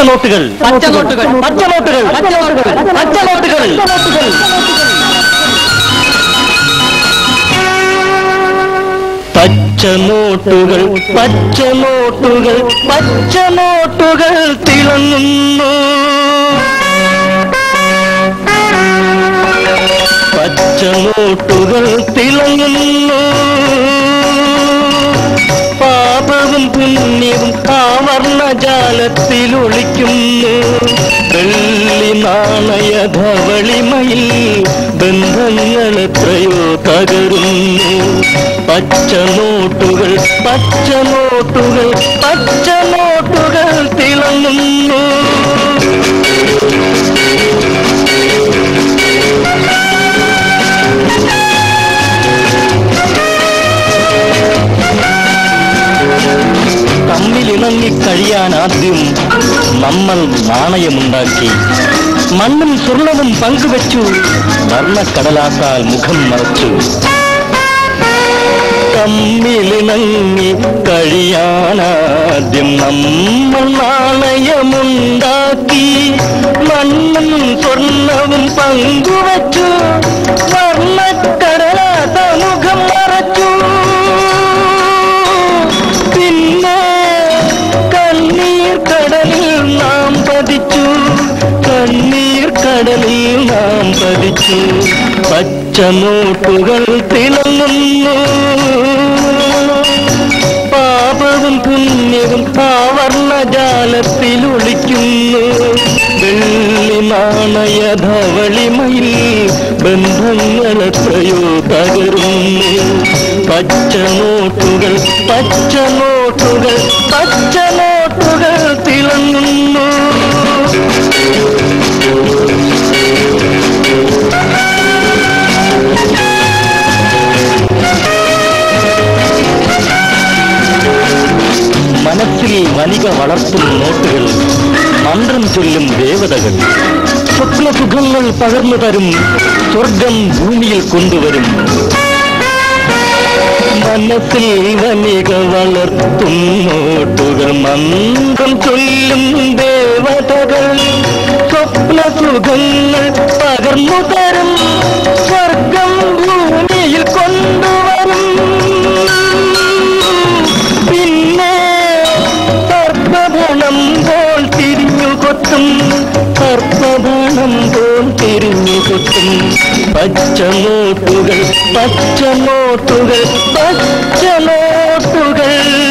പച്ചനോട്ടുകൾ പച്ചനോട്ടുകൾ പച്ചനോട്ടുകൾ പച്ചനോട്ടുകൾ പച്ചനോട്ടുകൾ പച്ചനോട്ടുകൾ പച്ചനോട്ടുകൾ പച്ചനോട്ടുകൾ തിളങ്ങുന്നു പച്ചനോട്ടുകൾ തിളങ്ങുന്നു പാപവും പുണ്യവും ആവർണജാലത്തിൽ ഒളിക്കുന്നു വെള്ളി നാണയ ധവളിമയിൽ ബന്ധങ്ങൾ എത്രയോ തകരുന്നു പച്ചനോട്ടുകൾ പച്ചനോട്ടുകൾ പച്ചനോട്ടുകൾ തിളങ്ങുന്നു തമ്മിലിണങ്ങി കഴിയാൻ ആദ്യം നമ്മൾ നാണയമുണ്ടാക്കി മണ്ണും സ്വർണവും പങ്കുവച്ചു വർണ്ണക്കടലാസാൽ മുഖം മറച്ചു തമ്മിലിണങ്ങി കഴിയാനാദ്യം നമ്മൾ നാണയമുണ്ടാക്കി മണ്ണും സ്വർണവും പങ്കുവച്ചു വർണ്ണക്കടലാസ മുഖം മറച്ചു പിന്നെ കണ്ണീർ കടലിൽ നാം പതിച്ചു കണ്ണീർ കടലിൽ നാം പതിച്ചു പച്ചനോട്ടുകൾ തിളങ്ങുന്നു പാപവും പുണ്യവും ആവർണജാലത്തിൽ ഒളിക്കുന്നു വെള്ളി നാണയ ധവളിമയിൽ ബന്ധങ്ങൾ എത്രയോ തകരുന്നു പച്ചനോട്ടുകൾ പച്ചനോട്ടുകൾ പച്ചനോട്ടുകൾ തിളങ്ങുന്നു മനസ്സിൽ വനിക വളർത്തും നോട്ടുകൾ മന്ത്രം ചൊല്ലും ദേവതകൾ സ്വപ്നസുഖങ്ങൾ പകർന്നു തരും സ്വർഗം ഭൂമിയിൽ കൊണ്ടുവരും മനസ്സിൽ വനിക വളർത്തും നോട്ടുകൾ മന്ത്രം ചൊല്ലും ദേവതകൾ സ്വപ്നസുഖങ്ങൾ പകർന്നു തരും സ്വർഗം ഭൂമിയിൽ കൊണ്ടുവരും പിന്നെ സർപ്പഭണം പോൽ തിരിഞ്ഞു കൊത്തും സർപ്പഭണം പോൽ തിരിഞ്ഞു കൊത്തും പച്ചനോട്ടുകൾ പച്ചനോട്ടുകൾ പച്ചനോട്ടുകൾ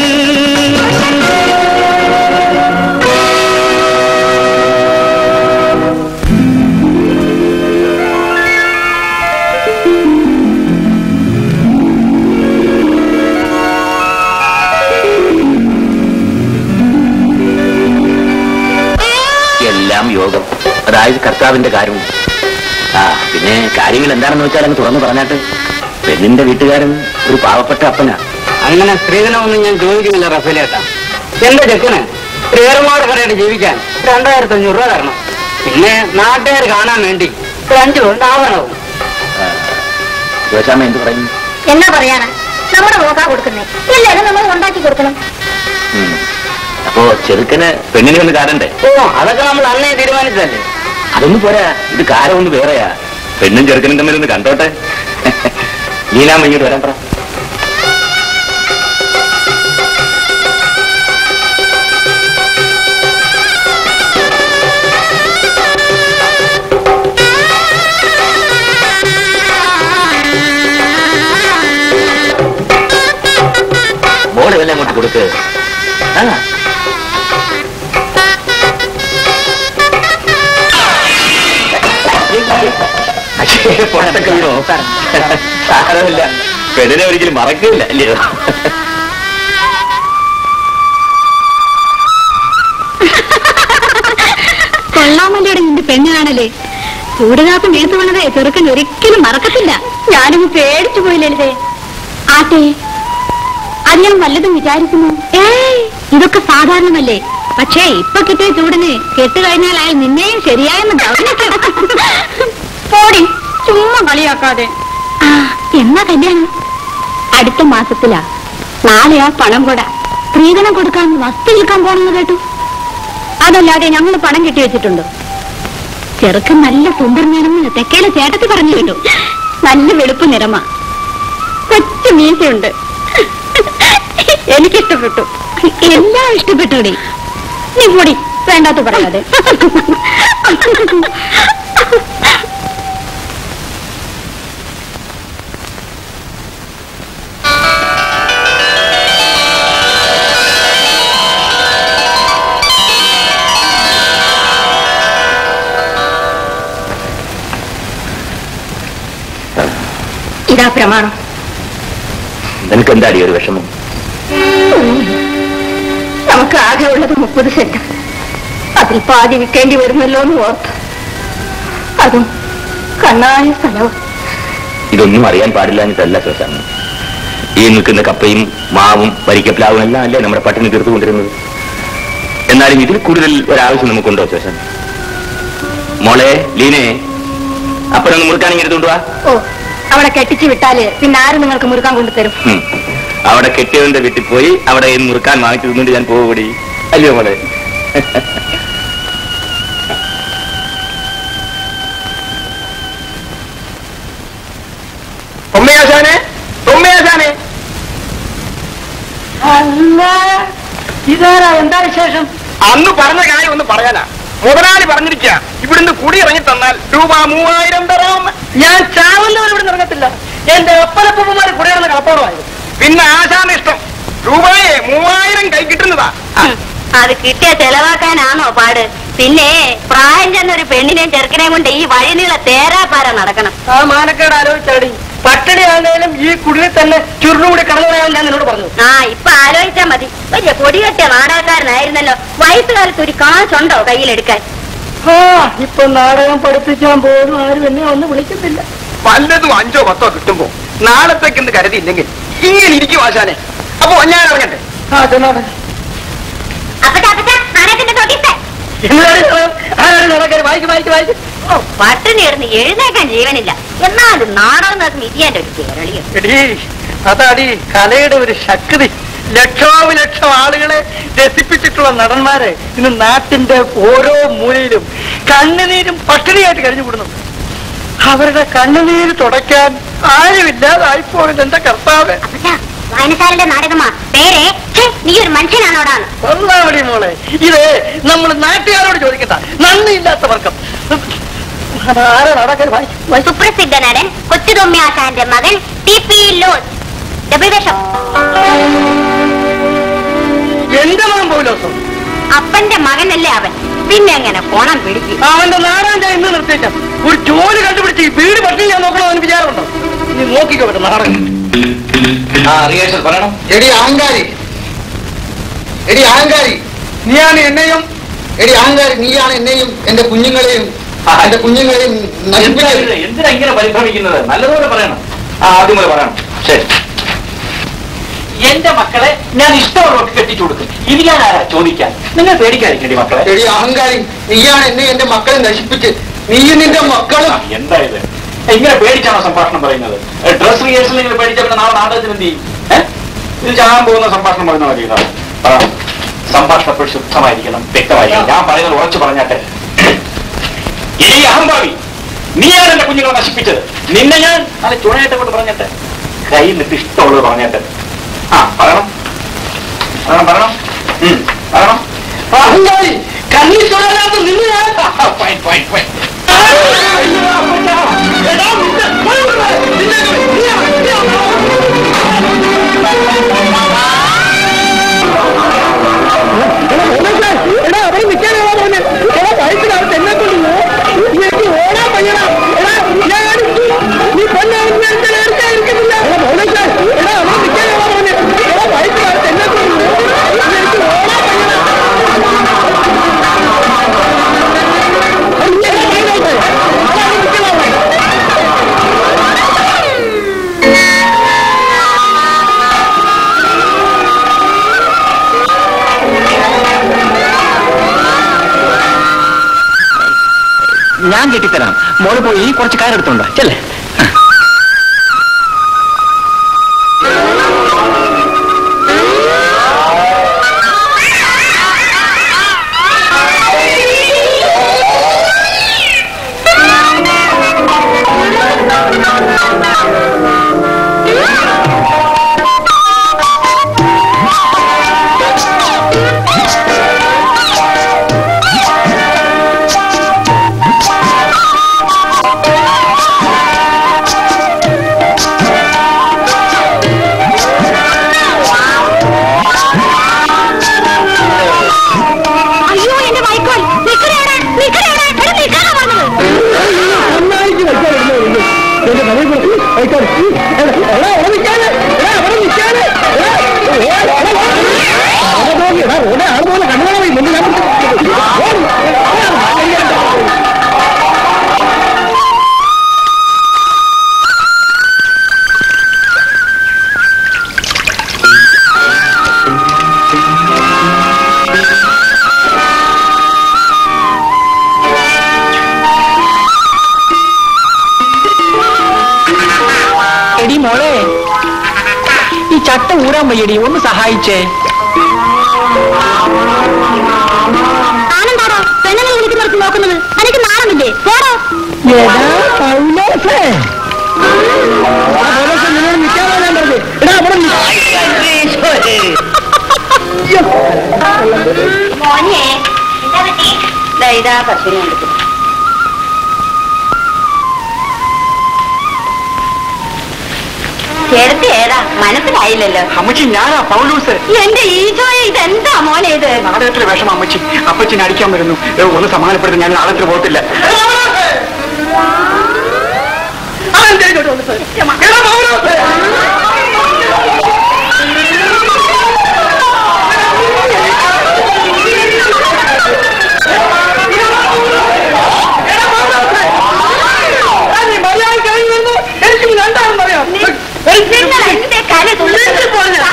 എല്ലാം യോഗം അതായത് കർത്താവിന്റെ കാര്യം ആ പിന്നെ കാര്യങ്ങൾ എന്താണെന്ന് വെച്ചാൽ അങ്ങ് തുറന്നു പറഞ്ഞാട്ട് പെണ്ണിന്റെ വീട്ടുകാരൻ ഒരു പാവപ്പെട്ട അപ്പനാ അങ്ങനെ സ്ത്രീധനമൊന്നും ഞാൻ ചോദിക്കുന്നില്ല റഫേലേട്ടാ എന്റെ ചെക്കന് ഏറുമാട് കടയിട്ട് ജീവിക്കാൻ രണ്ടായിരത്തി അഞ്ഞൂറ് രൂപ തരണം പിന്നെ നാട്ടുകാർ കാണാൻ വേണ്ടി ഒരു അഞ്ചു കൊണ്ട് ആവണവും ശിവശാമ എന്ത് പറയുന്നു എന്നാ പറയാനാ നമ്മുടെ നോക്കാ കൊടുക്കുന്നേ എല്ലാവരും നമ്മൾ ഉണ്ടാക്കി കൊടുക്കണം ഉം. അപ്പോ ചെറുക്കന് പെണ്ണിനെ ഒന്ന് കാണണ്ടേ ഓ അതൊക്കെ നമ്മൾ അന്നേ തീരുമാനിച്ചതല്ലേ അതൊന്നും പോരാ ഇത് കാരം ഒന്ന് വേറെയാ പെണ്ണും ചെറുക്കനും തമ്മിൽ ഒന്ന് കണ്ടോട്ടെ ലീലാമ്മ ഇങ്ങോട്ട് വരാൻ പറ മോള് ഇതെല്ലാം അങ്ങോട്ട് കൊടുക്ക് ആ അയ്യേ, പൊട്ടൊക്കെ വീണോ സാരമില്ല പെണ്ണിനെ ഒരിക്കലും മറക്കില്ല അല്ലയോ കൊള്ളാമല്ലോടെ നിന്റെ പെണ്ണ് കാണല്ലേ ചൂടുകാപ്പ് മേത്ത് വീണതേ ചെറുക്കൻ ഒരിക്കലും മറക്കത്തില്ല ഞാനും പേടിച്ചു പോയി ലളിതേ ആട്ടെ അത് ഞാൻ വല്ലതും വിചാരിക്കുന്നു ഏയ് ഇതൊക്കെ സാധാരണമല്ലേ പക്ഷേ ഇപ്പൊ കിട്ടിയ ചൂടിന് കെട്ട് കഴിഞ്ഞാൽ അയാൾ നിന്നെയും ശരിയായെന്ന് ഗവനിക്കും പോടി ചുമ്മാ കളിയാക്കാതെ ആ എന്നാ കല്യാണം അടുത്ത മാസത്തിലാ നാളെയാ പണം കൊട സ്ത്രീധനം കൊടുക്കാൻ വസ്തു വിൽക്കാൻ പോണെന്ന് കേട്ടു അതല്ലാതെ ഞങ്ങൾ പണം കെട്ടി വെച്ചിട്ടുണ്ട് ചെറുക്കൻ നല്ല സുന്ദരനാണെന്ന് തെക്കേലെ ചേട്ടത്തി പറഞ്ഞു കേട്ടു നല്ല വെളുപ്പ് നിറമ കൊച്ചു മീശയുണ്ട് എനിക്കിഷ്ടപ്പെട്ടു എല്ലാം ഇഷ്ടപ്പെട്ടൂടി നീ കൂടി വേണ്ടാത്ത പറയാതെ ഇതാ പ്രമാണം നിനക്ക് എന്താടി ഒരു വിഷമം നമുക്ക് ആകെ ഉള്ളത് മുപ്പത് സെന്റ് അതിൽ പാതി വിൽക്കേണ്ടി വരുമല്ലോ എന്ന് ഓർത്ത് അതും കണ്ണായ സ്ഥലവും ഇതൊന്നും അറിയാൻ പാടില്ലാഞ്ഞിട്ടല്ല ശോശാമ്മ ഈ നിൽക്കുന്ന കപ്പയും മാവും വരിക്കപ്ലാവും എല്ലാം അല്ലേ നമ്മുടെ പട്ടിണി തീർത്തുകൊണ്ടിരുന്നത് എന്നാലും ഇതിൽ കൂടുതൽ ഒരാവശ്യം നമുക്കുണ്ടോ ശോശാമ്മ മോളെ ലീനെ അപ്പനൊന്ന് മുറുക്കാണെങ്കിൽ എടുത്തുകൊണ്ടുവാ ഓ അവിടെ കെട്ടിച്ചു വിട്ടാല് പിന്നെ ആര് നിങ്ങൾക്ക് മുറുക്കാൻ കൊണ്ടുതരും ഉം. അവിടെ കെട്ടിയവന്റെ വീട്ടിൽ പോയി അവിടെ ഈ മുറുക്കാൻ വാങ്ങിച്ചു തിന്നുകൊണ്ട് ഞാൻ പോവുകൂടി അല്ലയോ മോളെ തൊമ്മയാശാനെ തൊമ്മയാശാനെ ഇതാരാ എന്താ വിശേഷം അന്ന് പറഞ്ഞ കാര്യം ഒന്ന് പറയാനാ മുതലാളി പറഞ്ഞിരിക്കുക ഇവിടുന്ന് കുടി ഇറങ്ങി തന്നാൽ രൂപ മൂവായിരം തരാം ഞാൻ ചാവുന്നവർ ഇവിടെ ഇറങ്ങത്തില്ല എന്റെ ഒപ്പനപ്പന്മാർ കുടിയേറുന്ന കളപ്പാടമായിരുന്നു പിന്നെ ആശാന ഇഷ്ടം രൂപയെ മൂവായിരം കൈ കിട്ടുന്നതാ അത് കിട്ടിയ ചെലവാക്കാനാണോ പാട് പിന്നെ പ്രായം ചെന്നൊരു പെണ്ണിനെയും ചെറുക്കനെയും കൊണ്ട് ഈ വഴിനീള തേരാപ്പാര നടക്കണം ആ മാനക്കേട് ആലോചിച്ചാടി പട്ടിണി ആണെങ്കിലും ഈ കുടിയിൽ തന്നെ ചുരുളുകൂടി കടന്നു ഞാൻ നിന്നോട് പറഞ്ഞു ആ ഇപ്പൊ ആലോചിച്ചാ മതി വലിയ പൊടികെട്ടിയ നാടകക്കാരനായിരുന്നല്ലോ വയസ്സുകാലത്ത് ഒരു കാശുണ്ടോ കയ്യിലെടുക്കാൻ ആ ഇപ്പൊ നാടകം പഠിപ്പിക്കാൻ പോലും ആരും എന്നെ ഒന്ന് വിളിക്കുന്നില്ല വല്ലതും അഞ്ചോ പത്തോ കിട്ടുമ്പോ നാളത്തേക്കെന്ന് കരുതിയില്ലെങ്കിൽ ഇങ്ങനെ ഇരിക്കും ആശാനെ അപ്പൊ ഞാൻ ഇറങ്ങട്ടെ ആ ചെന്നാട്ടെ അപ്പച്ചാ അപ്പച്ചാ നാണയത്തിന്റെ തൊട്ടിത്തെ നടക്കരുത് വായിക്കും വായിക്കും വായിക്കും ഓ പട്ടിണി ഇടുന്ന് എഴുന്നേക്കാൻ ജീവനില്ല എന്നാലും നാടകം നോക്കി ഇരിയാൻ്റെ ഒരു കേരളീയം എടീ അതാടി കലയുടെ ഒരു ശക്തി ലക്ഷോപലക്ഷം ആളുകളെ രസിപ്പിച്ചിട്ടുള്ള നടന്മാരെ ഇന്ന് നാട്ടിന്റെ ഓരോ മൂലയിലും കണ്ണുനീരും പട്ടിണിയായിട്ട് കഴിഞ്ഞു കൂടുന്നു അവരുടെ കണ്ണുനീര് തുടയ്ക്കാൻ ആരുമില്ലാതായിപ്പോയത് എന്റെ കർത്താവ് അപ്പച്ചാ വായനശാലയുടെ നാടകമാ പേരെ ഛെ, നീ ഒരു മനുഷ്യനാണോടാണ് ഒന്നാമടി മോളെ ഇത് നമ്മൾ നാട്ടുകാരോട് ചോദിക്കണ്ട നന്ദിയില്ലാത്ത വർക്കം ആരാ നടക്കാൻ വായിക്കും സുപ്രസിദ്ധ നടൻ കൊച്ചുതൊമ്യാശാന്റെ മകൻ ടി പി ലോസ് ഡബിൾ വേഷം എന്റെ മകൻ പോലോസം അപ്പന്റെ മകനല്ലേ അവൻ പിന്നെ എങ്ങനെ പോണം പിടിക്കും അവന്റെ നാടാൻ ഞാൻ ഇന്ന് നിർത്തിയേക്കാം ഒരു ജോലി കണ്ടുപിടിച്ച് ഈ വീട് പട്ടി ഞാൻ നോക്കണോ അവന് വിചാരമുണ്ടോ നീ നോക്കിക്കോ പറ്റും നാടകം ആ റിയേഷൻ പറയണം എടി അഹങ്കാരി എടി അഹങ്കാരി നീയാണ് എന്നെയും എടി അഹങ്കാരി നീയാണ് എന്നെയും എന്റെ കുഞ്ഞുങ്ങളെയും എന്റെ കുഞ്ഞുങ്ങളെയും നശിപ്പിച്ചത് എന്തിനാ ഇങ്ങനെ പരിഭ്രമിക്കുന്നത് നല്ലതുപോലെ പറയണം ആ ആദ്യം മുതൽ പറയണം ശരി എന്റെ മക്കളെ ഞാൻ ഇഷ്ടമുള്ളവർക്ക് കെട്ടിച്ചു കൊടുക്കും ഇനി ഞാൻ ആരാ ചോദിക്കാൻ നിങ്ങൾ പേടിക്കാതിരിക്കണ്ടി മക്കളെ എടി അഹങ്കാരി നീയാണ് എന്നെ എന്റെ മക്കളെ നശിപ്പിച്ച് നീയും നിന്റെ മക്കളും ആ, എന്താ ഇത് ഇങ്ങനെ പേടിച്ചാണോ സംഭാഷണം പറയുന്നത് ഡ്രസ് റിഹേഴ്സൽ ഇങ്ങനെ പേടിച്ച പിന്നെ നാളെ നാടകത്തിന് എന്ത് ചെയ്യും ഏഹ് ഇത് ചാകാൻ പോകുന്ന സംഭാഷണം പറയുന്ന മതി ഇതാ. പറ സംഭാഷണം എപ്പോഴും ശുദ്ധമായിരിക്കണം വ്യക്തമായിരിക്കണം ഞാൻ പറയുന്നത് ഉറച്ചു പറഞ്ഞാട്ടെ ഈ അഹംഭാവി നീയാണ് എന്റെ കുഞ്ഞുങ്ങളെ നശിപ്പിച്ചത് നിന്നെ ഞാൻ നല്ല ചുണയായിട്ട് കൊണ്ട് പറഞ്ഞിട്ട് കയ്യിൽ നിന്നിട്ട് ഇഷ്ടമുള്ളത് പറഞ്ഞിട്ട് ആ പറയണം പറയണം പറയണം ഉം, പറയണം അഹങ്കാരി കണ്ണീർ ചൊല്ലാത്ത നിന്ന് ഞാൻ ഫൈൻ ഫൈൻ ഫൈൻ എടാ അവിടെ നിൽക്കാൻ എടാ വയസ്സിനകത്ത് എന്നെ കൊണ്ട് എനിക്ക് ഓടാൻ പയ്യടാ എടാ ഞാൻ അടിച്ചു നീ പെണ്ണാണെന്ന് ഞാൻ നേരത്തെ എടാ മൗനേശ്വർ എടാ അവിടെ നിൽക്കാൻ എടാ വയസ്സിനകത്ത് എന്നെ കൊണ്ട് എനിക്ക് ഓടാൻ പയ്യടാ ഞാൻ കെട്ടിത്തരാം മോള് പോയി കുറച്ച് കാരെടുത്തോണ്ടോ ചെല്ലേ നിൽക്കാണ് എടാ അവിടെ നിൽക്കാണ് എടാ അവിടെ നിൽക്കാണ് എടാ ഓ, എടാ, എടാ, അവിടെ നോക്കി, എടാ റോഡെ ആൾ പോലെ കണ്ണുകളെ പോയി മുന്നിൽ ഞാൻ പിടിച്ച് ഓടി. എടി മോളെ ഈ ചട്ട ഊരാൻ വയ്യടി ഒന്ന് സഹായിച്ചേ ആണെന്താടോ പെണ്ണുങ്ങളെ വിളിക്കുന്നവർക്ക് നോക്കുന്നത് എനിക്ക് നാണമില്ലേ പോടോ എടാ പൗലോസേ എടാ, പൗലോസേ നിന്നോട് നിൽക്കാനാ ഞാൻ പറഞ്ഞത് എടാ അവിടെ മോനെ ഇതാ പശുവിനെ എടുക്കും ചേർത്ത് ഏതാ മനസ്സിലായില്ലല്ലോ അമ്മച്ചി ഞാനാ പൗലൂസ് എന്റെ ഈജോയെ ഇതെന്താ മോനെ ഇത് നാടകത്തിലെ വിഷമം അമ്മച്ചി അപ്പച്ചിനെ അടിക്കാൻ വരുന്നു ഏ, ഒന്ന് സമാധാനപ്പെടുത്തി ഞാൻ നാടകത്തിൽ പോകത്തില്ല നിങ്ങൾ എന്റെ കല തുള്ളിച്ചു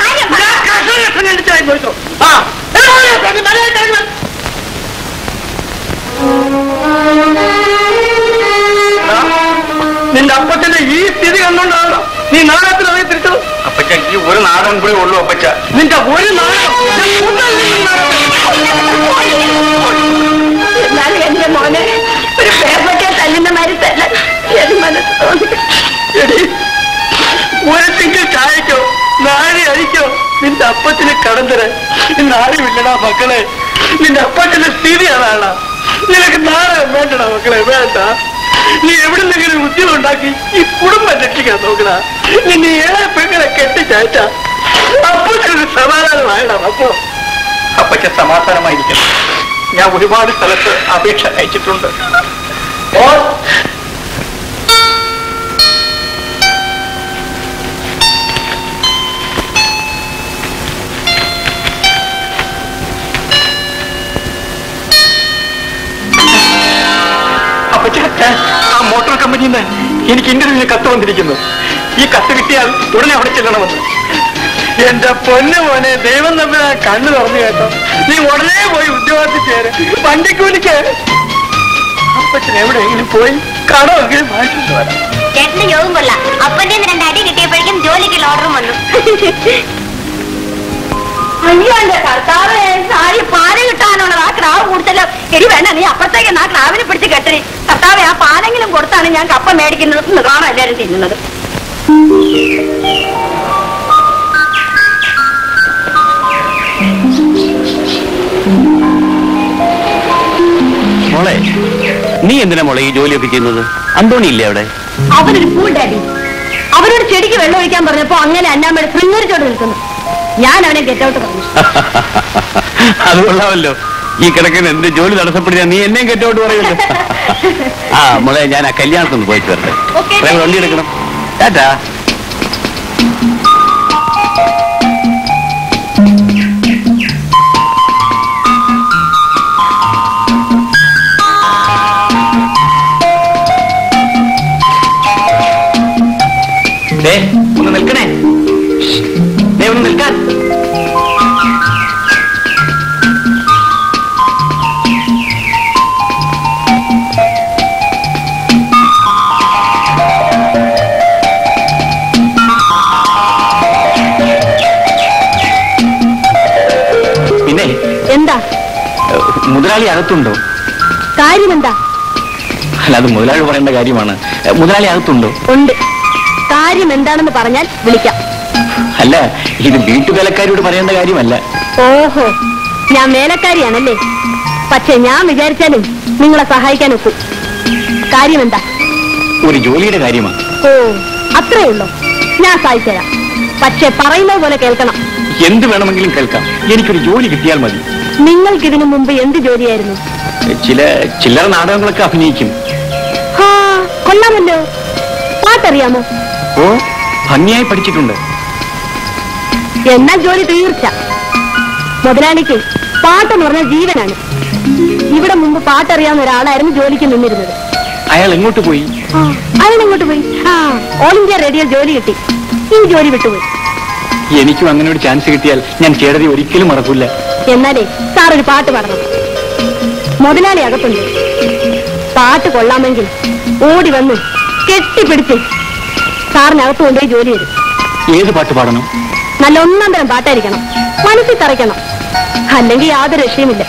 നിന്റെ അപ്പച്ചന്റെ ഈ സ്ഥിതി കണ്ടോണ്ടാണല്ലോ നീ നാടകത്തിൽ ഇറങ്ങി തിരിച്ചത് അപ്പച്ച ഈ ഒരു നാടകം കൂടെ ഉള്ളൂ അപ്പച്ച നിന്റെ ഒരു നാടകം ഞാൻ കൊന്നല്ല നിന്റെ നാടകം. എന്നാലും എന്റെ മോനെ ഒരു പേപ്പറ്റെ തല്ലുന്ന മാതിരി തല്ല എന്റെ മനസ്സ് തോന്നി എടി, ഒരു തിങ്കൾ ചായക്കോ നാഴി അഴിക്കോ നിന്റെ അപ്പത്തിന് കടം തരാൻ ഇന്ന് ആരുമില്ലടാ മക്കളെ നിന്റെ അപ്പച്ചന്റെ സ്ഥിതി അതാണ് നിനക്ക് നാടകം വേണ്ടടാ മക്കളെ വേണ്ട നീ എവിടുന്നെങ്കിലും ഉദ്യോഗം ഉണ്ടാക്കി ഈ കുടുംബം രക്ഷിക്കാൻ നോക്കടാ നിന്നെ ഏഴ് പെങ്ങളെ കെട്ടിച്ചയച്ച അപ്പച്ചൊരു സമാധാനമായടാ അപ്പോ അപ്പച്ച സമാധാനമായിരിക്കണം ഞാൻ ഒരുപാട് സ്ഥലത്ത് അപേക്ഷ അയച്ചിട്ടുണ്ട് അപ്പച്ച ആ മോട്ടോർ കമ്പനിയിൽ നിന്ന് എനിക്ക് ഇന്റർവ്യൂവിന് കത്ത് വന്നിരിക്കുന്നു ഈ കത്ത് കിട്ടിയാൽ ഉടനെ അവിടെ ചെല്ലണമെന്ന് എന്റെ പൊന്നു മോനെ ദൈവം തമ്മിൽ കണ്ണു തുറന്നു കേട്ടോ നീ ഉടനെ പോയി ഉദ്യോഗത്തിൽ ചേര് വണ്ടിക്കൂലിക്ക് അപ്പച്ചൻ എവിടെയെങ്കിലും പോയി കടമെങ്കിലും വാങ്ങിച്ചു വരാം ചേട്ടന്റെ യോഗം കൊള്ളാം അപ്പന്റെ രണ്ട് അടി കിട്ടിയപ്പോഴേക്കും ജോലിക്കുള്ള ഓർഡറും വന്നു അയ്യോ എന്റെ കർത്താവേ സാരി പാല് കിട്ടാനുള്ള ആ ക്രാവ് കൊടുത്തല്ലോ എടി വേണ്ട നീ അപ്പുറത്തേക്ക് ആ ക്രാവിനെ പിടിച്ച് കെട്ടണി കർത്താവെ ആ പാലെങ്കിലും കൊടുത്താണ് ഞാൻ കപ്പ മേടിക്കുന്നത് എന്ന് കാണാം എല്ലാരും തിന്നുന്നത് മോളെ നീ എന്തിനാ മോളെ ഈ ജോലിയൊക്കെ ചെയ്യുന്നത് അന്തോണി ഇല്ലേ അവിടെ അവനൊരു ഫുൾ ഡാഡി അവരോട് ചെടിക്ക് വെള്ളം ഒഴിക്കാൻ പറഞ്ഞപ്പോ അങ്ങനെ അന്നാമ്മയുടെ ശൃംഗരിച്ചോട് നിൽക്കുന്നു ഞാൻ അവനെ ഗെറ്റ് ഔട്ട് പറഞ്ഞു അത് കൊള്ളാമല്ലോ ഈ കിടക്കുന്ന എന്റെ ജോലി തടസ്സപ്പെടുത്തിയാ നീ എന്നെയും കെട്ടോട്ട് പറയുമല്ലോ ആ മോളെ ഞാൻ ആ കല്യാണത്തിന് പോയിട്ട് വരട്ടെ Okay. ഡ്രൈവർ വണ്ടി എടുക്കണം ടാറ്റാ ദേ, ഒന്ന് നിൽക്കണേ ദേ, ഒന്ന് നിൽക്കാൻ പിന്നെ എന്താ ഏഹ്, മുതലാളി അകത്തുണ്ടോ കാര്യം എന്താ അല്ല അത് മുതലാളി പറയേണ്ട കാര്യമാണ് ഏഹ്, മുതലാളി അകത്തുണ്ടോ ഉണ്ട് കാര്യം എന്താണെന്ന് പറഞ്ഞാൽ വിളിക്കാം അല്ല ഇത് വീട്ടുവേലക്കാരോട് പറയേണ്ട കാര്യമല്ല ഓഹോ ഞാൻ വേലക്കാരിയാണല്ലേ പക്ഷെ ഞാൻ വിചാരിച്ചാലും നിങ്ങളെ സഹായിക്കാൻ ഒക്കും കാര്യം എന്താ ഒരു ജോലിയുടെ കാര്യമാണ് ഓ അത്രേ ഉള്ളൂ ഞാൻ സഹായിച്ചുതരാം പക്ഷെ പറയുന്നത് പോലെ കേൾക്കണം എന്ത് വേണമെങ്കിലും കേൾക്കാം എനിക്കൊരു ജോലി കിട്ടിയാൽ മതി നിങ്ങൾക്ക് ഇതിനു മുമ്പ് എന്ത് ജോലിയായിരുന്നു ചില ചില്ലറ നാടകങ്ങളൊക്കെ അഭിനയിക്കും ഹാ കൊള്ളാമല്ലോ പാട്ടറിയാമോ ഓ ഭംഗിയായി പഠിച്ചിട്ടുണ്ട് എന്നാൽ ജോലി തീർച്ച മുതലാളിക്ക് പാട്ടെന്ന് പറഞ്ഞ ജീവനാണ് ഇവിടെ മുമ്പ് പാട്ടറിയാവുന്ന ഒരാളായിരുന്നു ജോലിക്ക് നിന്നിരുന്നത് അയാൾ എങ്ങോട്ട് പോയി അയാൾ എങ്ങോട്ട് പോയി ആ ഓൾ ഇന്ത്യ റേഡിയോ ജോലി കിട്ടി ഈ ജോലി വിട്ടുപോയി എനിക്കും അങ്ങനെ ഒരു ചാൻസ് കിട്ടിയാൽ ഞാൻ ചേടതി ഒരിക്കലും മറക്കൂല എന്നാലേ സാർ ഒരു പാട്ട് പാടണം മുതലാളി അകത്തുണ്ട് പാട്ട് കൊള്ളാമെങ്കിൽ ഓടി വന്ന് കെട്ടിപ്പിടിച്ച് സാറിനകത്ത് കൊണ്ടുപോയി ജോലി തരും ഏത് പാട്ട് പാടണം നല്ല ഒന്നാം തരം പാട്ടായിരിക്കണം മനസ്സിൽ തറയ്ക്കണം അല്ലെങ്കിൽ യാതൊരു രക്ഷയുമില്ല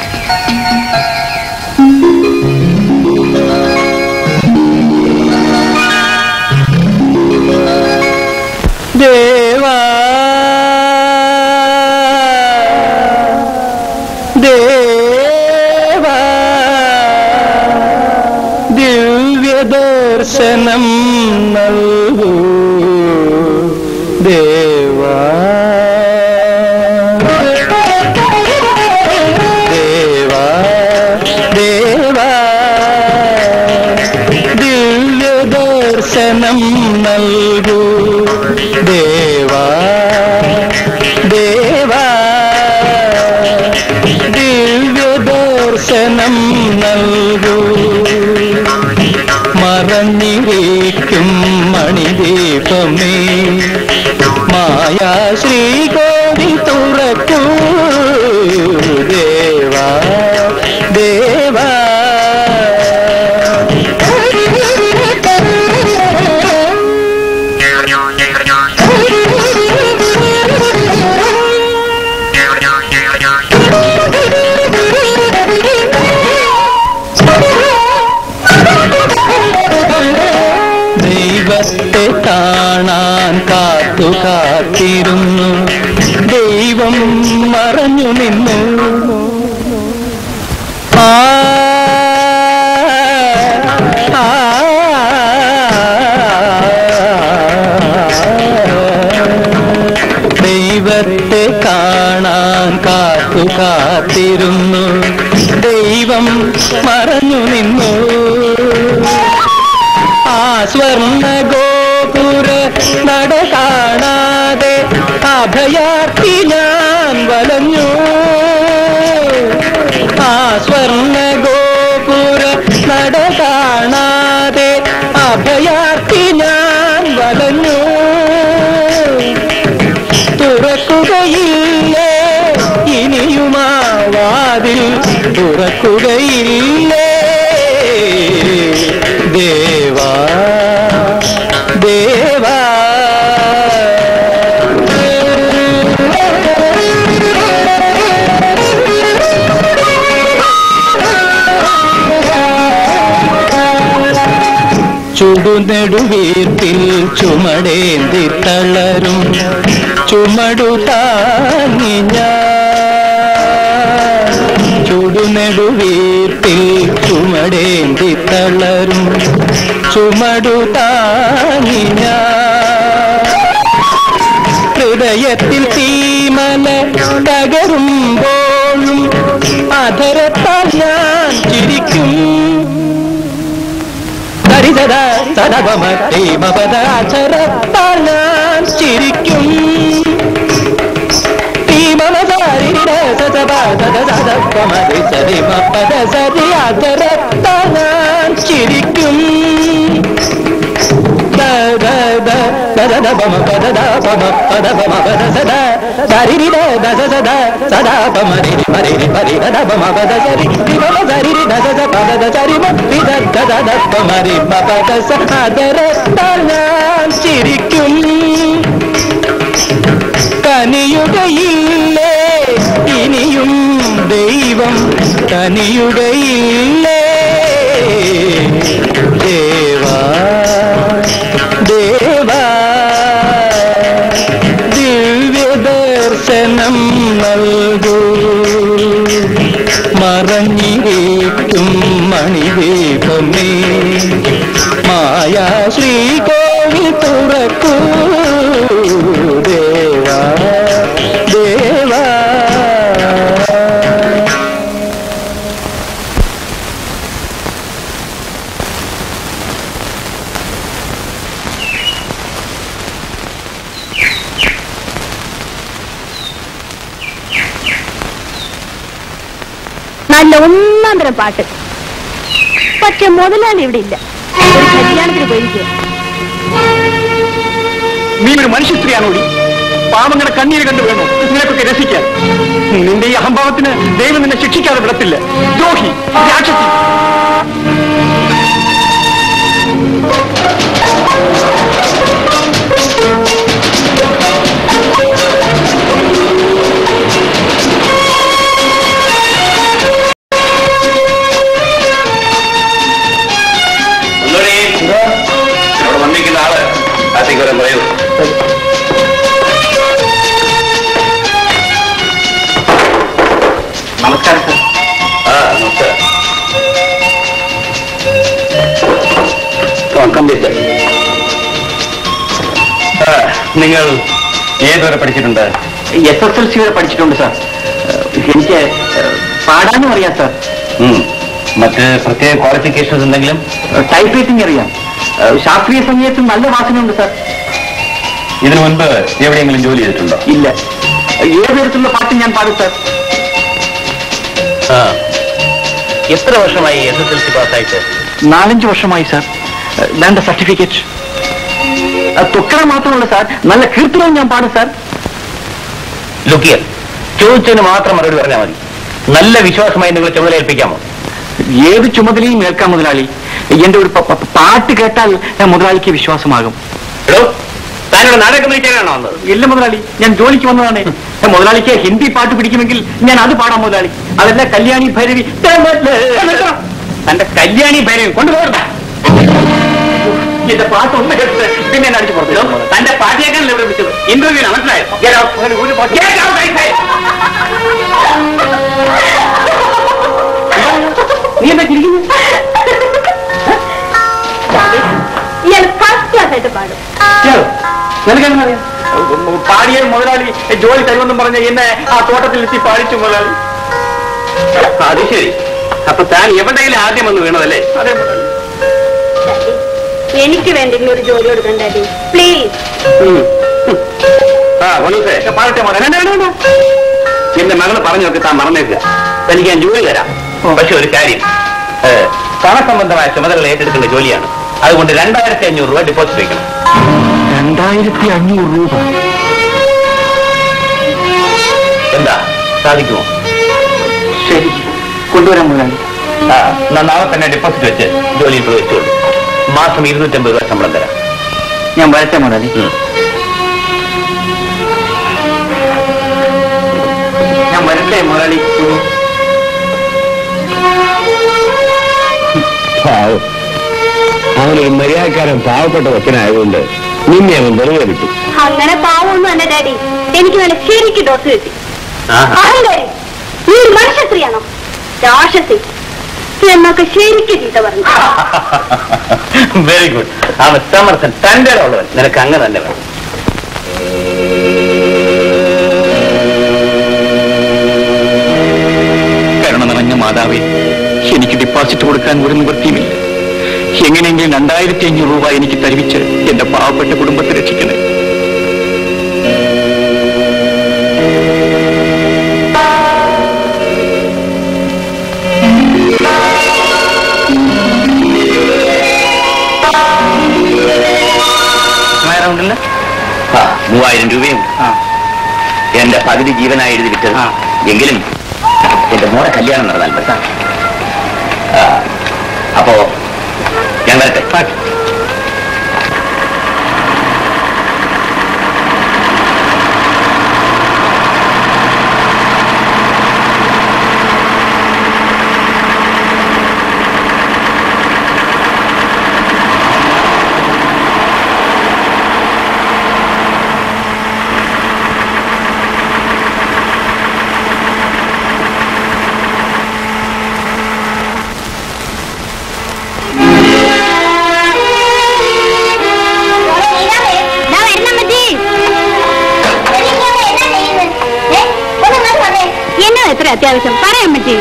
ദേവാ ദേവാ ദിവ്യദർശനം നൽകൂ ദേവാ ദേവാ ദേവാ ദിവ്യദർശനം നൽകൂ ദേവാ ദേവാ ദിവ്യദർശനം നൽകൂ മറഞ്ഞിരിക്കും മണിദീപമേ മായാ ശ്രീകോടി തുറക്കൂ ദേവാ ദേവാ ദൈവത്തെ കാണാൻ കാത്തു കാത്തിരുന്നു ദൈവം മറഞ്ഞു നിന്നു ആ ആ, ദൈവത്തെ കാണാൻ കാത്തു കാത്തിരുന്നു ദൈവം മറഞ്ഞു നിന്നു ആ സ്വർണ്ണ ഗോപുര നട കാണാതെ അഭയാർത്ഥി ഞാൻ വലഞ്ഞു ആ സ്വർണ്ണ ഗോപുര നട കാണാതെ അഭയാർത്ഥി ഞാൻ വലഞ്ഞു തുറക്കുകയില്ലേ ഇനിയുമാ വാതിൽ തുറക്കുകയില്ലേ ദേവാ ദേവാ ചുടുനെടുവീർപ്പിൽ ചുമടേന്തി തളരും ചുമടു താങ്ങി ഞാൻ ചുടുനെടുവീർപ്പിൽ ചുമടേന്തി തളരും ചുമടു താങ്ങി ഞാൻ ഹൃദയത്തിൽ തീമല തകരുമ്പോഴും അധരത്താൽ ഞാൻ ചിരിക്കും ഹരിതര സദവമ തീമപദാചരത്താൽ ഞാൻ ചിരിക്കും ഞാൻ ചിരിക്കും പദ പദ പമ പദ പമ പദ സദ സരിരി ദ ദ സദ സദാ പമ രി മരി രി പരി ദ പമ പദ സരി രി പമ സരി രി ദ സദ പദ ദ സരി മ രി ദ ദ ദ ദ പമ രി പ പദ സ അതരത്താൽ ഞാൻ ചിരിക്കും കനിയുകയില്ലേ ഇനിയും ദൈവം കനിയുകയില്ലേ ദേവാ ദേവാ ദിവ്യദർശനം നൽകൂ മറഞ്ഞിരിക്കും മണിദീപമേ മായാ ശ്രീകോവിൽ തുറക്കൂ ദേവാ ദേവാ ഒന്നാം തരം പാട്ട് പക്ഷെ മുതലാളി ഇവിടെ ഇല്ല ഒരു കല്യാണത്തിന് പോയിരിക്കുക നീ ഒരു മനുഷ്യ സ്ത്രീയാണോടി പാവങ്ങളുടെ കണ്ണീര് കണ്ടു വേണോ നിനക്കൊക്കെ രസിക്കാൻ നിന്റെ ഈ അഹംഭാവത്തിന് ദൈവം നിന്നെ ശിക്ഷിക്കാതെ വിടത്തില്ല ദ്രോഹി രാക്ഷസി ഒന്നുകൂടി അവിടെ വന്നിരിക്കുന്ന ആള് അത്തേക്ക് വരാൻ പറയൂ നമസ്കാരം സർ ആ നമസ്കാരം കംപ്ലീറ്റ് നിങ്ങൾ ഏതുവരെ പഠിച്ചിട്ടുണ്ട് എസ് എസ് എൽ സി വരെ പഠിച്ചിട്ടുണ്ട് സാർ എനിക്ക് പാടാനും അറിയാം സാർ ഉം. മറ്റ് പ്രത്യേക ക്വാളിഫിക്കേഷൻസ് എന്തെങ്കിലും ടൈപ്പ് റൈറ്റിംഗ് അറിയാം ശാസ്ത്രീയ സംഗീതത്തിൽ നല്ല വാസനയുണ്ട് സാർ ഇതിനു മുൻപ് എവിടെയെങ്കിലും ജോലി ചെയ്തിട്ടുണ്ടോ ഇല്ല ഏത് തരത്തിലുള്ള പാട്ടും ഞാൻ പാടും സാർ ആ എത്ര വർഷമായി എസ് എസ് എൽ സി പാസ്സായിട്ട് നാലഞ്ച് വർഷമായി സാർ വേണ്ട സർട്ടിഫിക്കറ്റ് തൊക്കറ മാത്രമല്ല സാർ നല്ല കീർത്തനവും ഞാൻ പാടും സാർ ലുക്കിയർ ചോദിച്ചതിന് മാത്രം മറുപടി പറഞ്ഞാൽ മതി നല്ല വിശ്വാസമായി നിങ്ങൾ ചുമതല ഏൽപ്പിക്കാമോ ഏത് ചുമതലയും ഏൽക്കാം മുതലാളി എന്റെ ഒരു പ- പ- പാട്ട് കേട്ടാൽ ഞാൻ മുതലാളിക്ക് വിശ്വാസമാകും എടോ താനോട് നാടകം നയിക്കാനാണോ വന്നത് ഇല്ല മുതലാളി ഞാൻ ജോലിക്ക് വന്നതാണ് ഞാൻ മുതലാളിക്ക് ഹിന്ദി പാട്ട് പിടിക്കുമെങ്കിൽ ഞാൻ അത് പാടാം മുതലാളി അതല്ല കല്യാണി ഭൈരവി തന്റെ കല്യാണി ഭൈരവി കൊണ്ടുപോകണ്ട എന്റെ പാട്ട് ഒന്ന് കേട്ട് പിന്നെ എന്നെ അടിച്ചു പുറത്തു തന്റെ പാട്ടിയേക്കാണല്ലോ ഇവിടെ വിളിച്ചത് ഇന്റർവ്യൂ മനസ്സിലായോ Get out. ഒരു പാട്ട്- Get out, I say. നീ എന്താ ചിരിക്കുന്നത് ഇയാൾ ഫസ്റ്റ് ക്ലാസ് ആയിട്ട് പാടും നിനക്കെങ്ങനെ അറിയാം പാടിയ മുതലാളി ജോലി തരുമെന്നും പറഞ്ഞ് എന്നെ ആ തോട്ടത്തിൽ എത്തി പാടിച്ചു മുതലാളി അത് ശരി അപ്പൊ താൻ എവിടെയെങ്കിലും ആദ്യം വന്ന് വീണതല്ലേ അതെ മുതലാളി എനിക്ക് വേണ്ടി ഒരു ജോലി കൊടുക്കണ്ട ഡാഡി പ്ലീസ് ആ പോലീസേ പാടട്ടെ മോനെ വേണ്ട, വേണ്ട, വേണ്ട. എന്റെ മകള് പറഞ്ഞൊക്കെ താൻ മറന്നേക്കുക തനിക്ക് ഞാൻ ജോലി തരാം പക്ഷെ ഒരു കാര്യം ഏ, പണസംബന്ധമായ ചുമതലകൾ ഏറ്റെടുക്കുന്ന ജോലിയാണ് അതുകൊണ്ട് രണ്ടായിരത്തി അഞ്ഞൂറ് രൂപ ഡെപ്പോസിറ്റ് വയ്ക്കണം രണ്ടായിരത്തി അഞ്ഞൂറ് രൂപ എന്താ സാധിക്കുമോ ശരി കൊണ്ടുവരാൻ മുതലാളി ആ എന്നാ നാളെ തന്നെ ഡെപ്പോസിറ്റ് വെച്ച് ജോലിയിൽ പ്രവേശിച്ചോളൂ മാസം ഇരുന്നൂറ്റമ്പത് രൂപ ശമ്പളം തരാം ഞാൻ വരട്ടെ മുതലാളി ഉം. ഞാൻ വരട്ടെ മുതലാളി അവനൊരു മര്യാദക്കാരൻ പാവപ്പെട്ട കൊച്ചനായതുകൊണ്ട് നിന്നെ അവൻ വെറുതെ വിട്ടു അങ്ങനെ പാവമൊന്നും അല്ല ഡാഡി എനിക്ക് നല്ല ശരിക്ക് ഡോസ് കിട്ടി ആഹാ. അഹങ്കാരി നീ ഒരു മനുഷ്യ സ്ത്രീയാണോ രാക്ഷസി എന്നൊക്കെ ശരിക്ക് ചീത്ത പറഞ്ഞു വെരി ഗുഡ് അവൻ സമർത്ഥൻ തന്റെ ഉള്ളവൻ നിനക്ക് അങ്ങ് തന്നെ വേണം കരുണ നിറഞ്ഞ മാതാവേ എനിക്ക് ഡിപ്പോസിറ്റ് കൊടുക്കാൻ ഒരു നിവൃത്തിയുമില്ല എങ്ങനെയെങ്കിലും രണ്ടായിരത്തി അഞ്ഞൂറ് രൂപ എനിക്ക് തരുവിച്ച് എന്റെ പാവപ്പെട്ട കുടുംബത്തെ രക്ഷിക്കണേ ഉണ്ടല്ലോ ആ, മൂവായിരം രൂപയും ആ എന്റെ പകുതി ജീവനായി എഴുതി വിറ്റത് ആ. എങ്കിലും എന്റെ മോടെ കല്യാണം നടന്നാൽ മതി ആ, അപ്പോ ഞാൻ വരട്ടെ എന്നാ എത്ര അത്യാവശ്യം പറയാൻ പറ്റി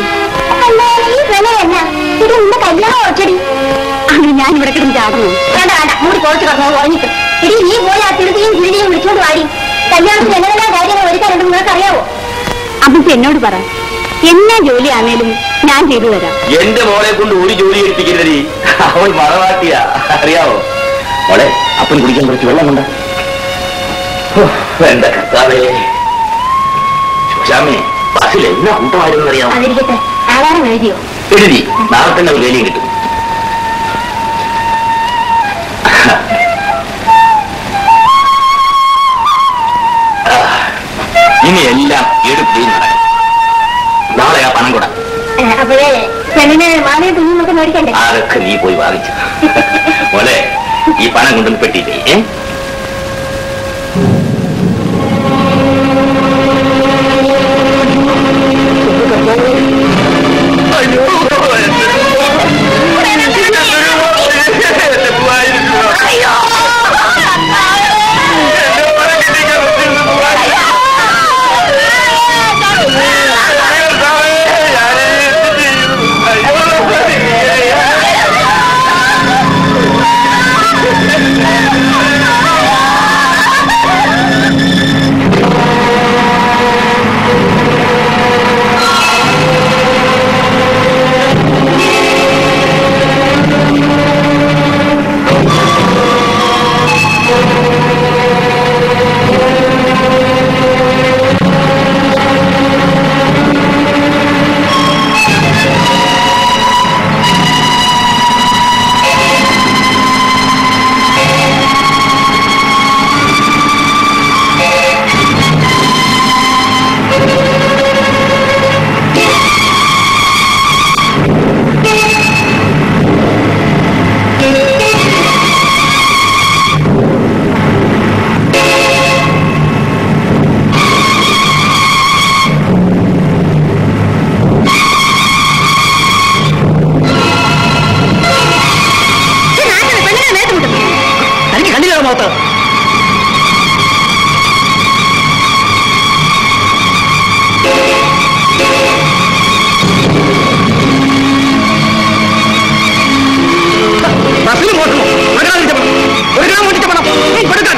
അങ്ങനെ ഞാൻ ഇവിടെ കിടന്ന് ചാടുന്നു വേണ്ട വേണ്ട മൂടി കുറച്ച് കിടന്നു ഉറങ്ങിട്ട് ഇനി നീ പോയി ആ തിരുത്തിയും കിഴിയും വിളിച്ചോണ്ട് വാടി കല്യാണത്തിന് എന്തെല്ലാം കാര്യങ്ങൾ ഒരുക്കാനുണ്ടെന്ന് നിങ്ങൾക്ക് അറിയാവോ അപ്പൊ എന്നോട് പറ എന്നാ ജോലിയാണേലും ഞാൻ ചെയ്തു തരാം എന്റെ മോളെ കൊണ്ട് ഒരു ജോലി എടുപ്പിക്കരുതീ അവൾ മറവാട്ടിയ അറിയാവോ മോളെ അപ്പൻ കുടിക്കാൻ കുറച്ച് വെള്ളം കൊണ്ട വേണ്ട കർത്താവേ ശോശാമേ ബസ്സിൽ എന്നാ കൂട്ടമായിരുന്നു അറിയാമോ അതിരിക്കട്ടെ ആധാരം എഴുതിയോ എഴുതി നാളെ തന്നെ ഒരു വേലയും കിട്ടും ആ, ഇനി എല്ലാം എടുക്കുകയും നടക്കും നാളെ ആ പണം കൂടാ അപ്പോഴേ പെണ്ണിന് മാലയും തുണിയൊക്കെ മേടിക്കണ്ടേ അതൊക്കെ നീ പോയി വാങ്ങിച്ചു മോളെ ഈ പണം കൊണ്ടൊന്ന് പെട്ടിയില്ലേ ഏ എനിക്ക് കണ്ടില്ല മുഖത്ത് ബസ്സിൽ പോട്ടുമോ ഒരു ഗ്രാം മുട്ടിച്ച പണം ഒരു ഗ്രാം മുട്ടിച്ച പണം കൊടുക്കാൻ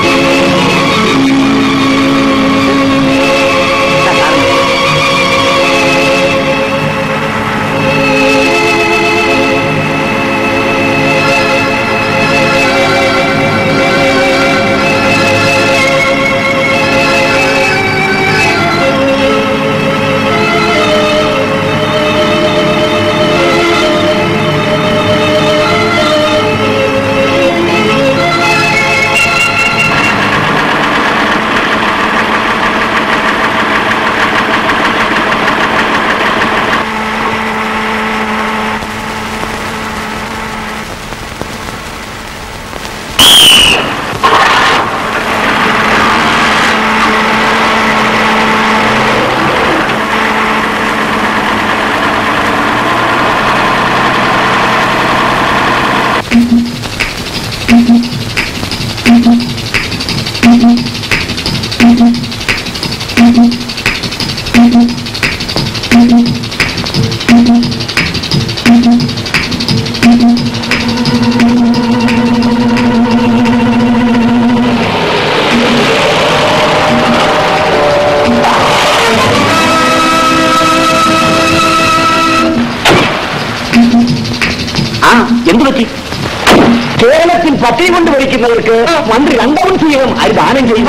ആ എന്ത് പറ്റി കേരളത്തിൽ പട്ടിണി കൊണ്ട് ഭരിക്കുന്നവർക്ക് മന്ത്രി രണ്ടവൻ ചെയ്യണം അത് ദാനം ചെയ്യും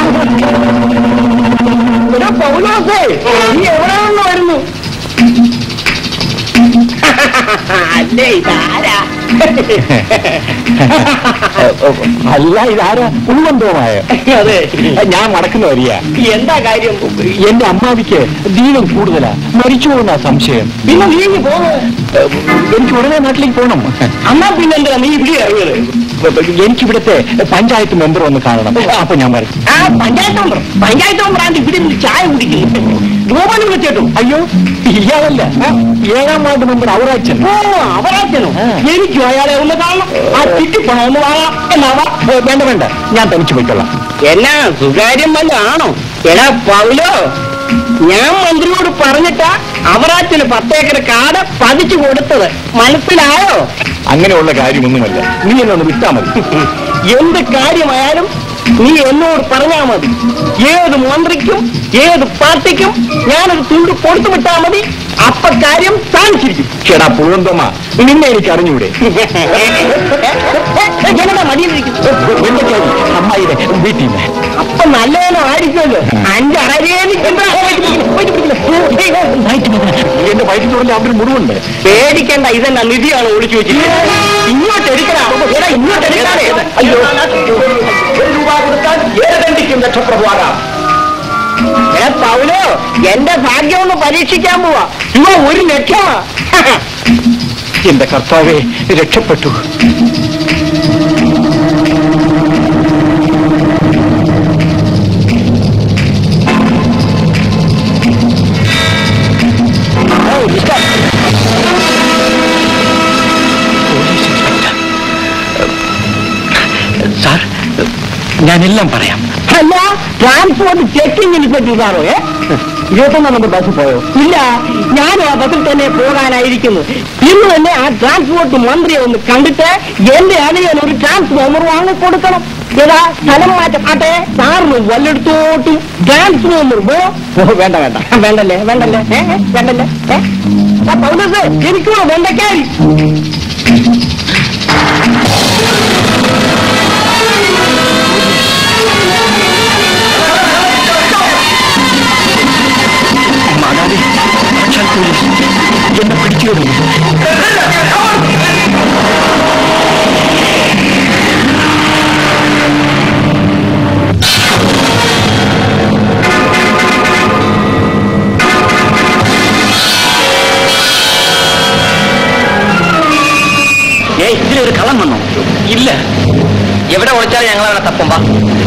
എടാ പൗലോസേ നീ എവിടെ നിന്ന് വരുന്നു അല്ലേ ഇതാരാ അല്ല ഇതാരാ ഉൾവന്തവുമായ അതെ ഞാൻ മടക്കുന്ന വരിക എന്താ കാര്യം എന്റെ അമ്മാവിക്ക് ദീനം കൂടുതലാ മരിച്ചു പോകുന്ന സംശയം പിന്നെ നീ ഇങ്ങ് പോന്നു എനിക്ക് ഉടനെ നാട്ടിലേക്ക് പോകണം അന്നാ പിന്നെന്താ നീ ഇവിടെ ഇറങ്ങിയത് എനിക്കിവിടുത്തെ പഞ്ചായത്ത് മെമ്പർ ഒന്ന് കാണണം അപ്പൊ ഞാൻ വരും ആ പഞ്ചായത്ത് മെമ്പർ പഞ്ചായത്ത് മെമ്പറാണ്ട് ഇവിടെ ഇരുന്ന് ചായ കുടിക്കുന്നു ഗോപാലൻ വിളിച്ചേട്ടു അയ്യോ ഇയാളല്ല ഏഴാം വാർഡ് മെമ്പർ ഔറാച്ചൻ ഓ അവരാച്ചനോ ആ. എനിക്കും അയാളെ ഒന്ന് കാണണം ആ ചുറ്റിപ്പണം ഒന്ന് വാങ്ങാം എന്നാവാ ഏ, വേണ്ട വേണ്ട ഞാൻ തനിച്ചു പോയിക്കൊള്ളാം എന്നാ സുകാര്യം വല്ല ആണോ എടാ പൗലോ ഞാൻ മന്ത്രിയോട് പറഞ്ഞിട്ടാ അവറാച്ചന് പത്തേക്കർ കാട് പതിച്ചു കൊടുത്തത് മനസ്സിലായോ അങ്ങനെയുള്ള കാര്യമൊന്നുമല്ല നീ എന്നെ ഒന്ന് വിട്ടാ മതി എന്ത് കാര്യമായാലും നീ എന്നോട് പറഞ്ഞാ മതി ഏത് മന്ത്രിക്കും ഏത് പാർട്ടിക്കും ഞാനൊരു തുണ്ട് കൊടുത്തു വിട്ടാ മതി അപ്പൊ കാര്യം സാധിച്ചിരിക്കും ചേടാ പുഴന്തോമ നിന്നെ എനിക്ക് അറിഞ്ഞൂടെ എന്നതാ മടിയിലിരിക്കുന്നു എന്റെ ചേച്ചി അമ്മായിയുടെ വീട്ടിൽ നിന്ന് അപ്പൊ നല്ലതിനും ആയിരിക്കുമല്ലോ എന്റെ വയറ്റിൽ തുടങ്ങി അവിടെ ഒരു മുറിവുണ്ട് പേടിക്കേണ്ട ഇതെന്നാ നിധിയാണ് ഒളിച്ചു വെച്ചിരിക്കുന്നത് ഇങ്ങോട്ട് എടുക്കണ എടാ ഇങ്ങോട്ട് എടുക്കാതെ അയ്യോ ഒരു രൂപ കൊടുത്താൽ ഏതെങ്കിലും രക്ഷപ്രഭുവാകാം ഏ പൗലോ എന്റെ ഭാഗ്യം ഒന്ന് പരീക്ഷിക്കാൻ പോവാ ഇവ ഒരു ലക്ഷമാ എന്റെ കർത്താവെ രക്ഷപ്പെട്ടു സാർ ഞാനെല്ലാം പറയാം അല്ല ട്രാൻസ്പോർട്ട് ചെക്കിംഗ് ഇൻസ്പെക്ടർ ഏ ഇരുപത്തൊന്നാം നമ്പർ ബസ് പോയോ ഇല്ല ഞാനും ആ ബസ്സിൽ തന്നെ പോകാനായിരിക്കുന്നു ഇന്ന് തന്നെ ആ ട്രാൻസ്പോർട്ട് മന്ത്രിയെ ഒന്ന് കണ്ടിട്ട് എന്റെ അണിയൻ ഒരു ട്രാൻസ്ഫോമർ വാങ്ങി കൊടുക്കണം ഏതാ സ്ഥലം മാറ്റം ആട്ടെ സാറിന് വല്ലയിടത്തോട്ടും ട്രാൻസ്ഫോമർ പോ ഓ, വേണ്ട വേണ്ട വേണ്ടല്ലേ വേണ്ടല്ലേ ഏ, ഏ, വേണ്ടല്ലേ ഏ ആ, പൗലോസേ, എനിക്കോ വെണ്ടക്കാരി മാതാവേ സാക്ഷാൽ പോലീസ് എന്നെ പിടിച്ചു വരുന്നു ഏ ഇതിലൊരു കള്ളം വന്നോ ഇല്ല എവിടെ ഒളിച്ചാലും ഞങ്ങൾ അവിടെ തപ്പുമ്പോ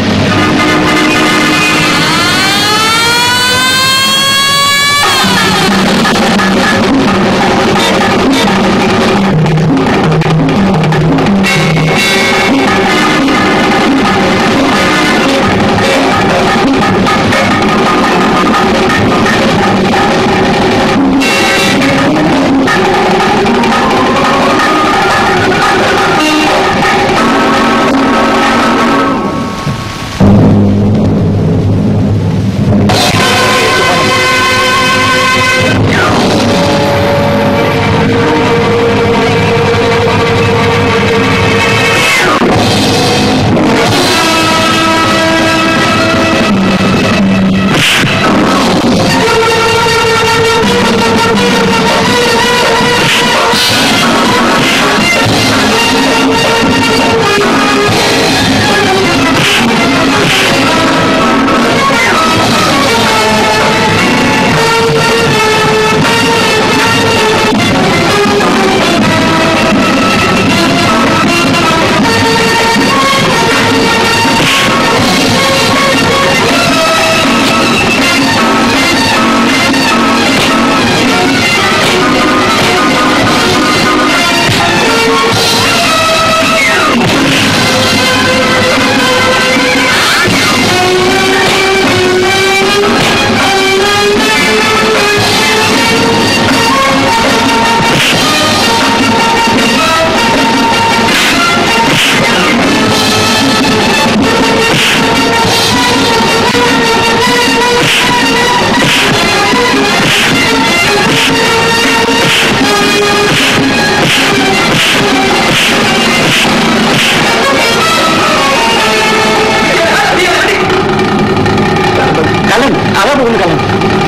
കലൻ അതാ പോകുന്നു കലൻ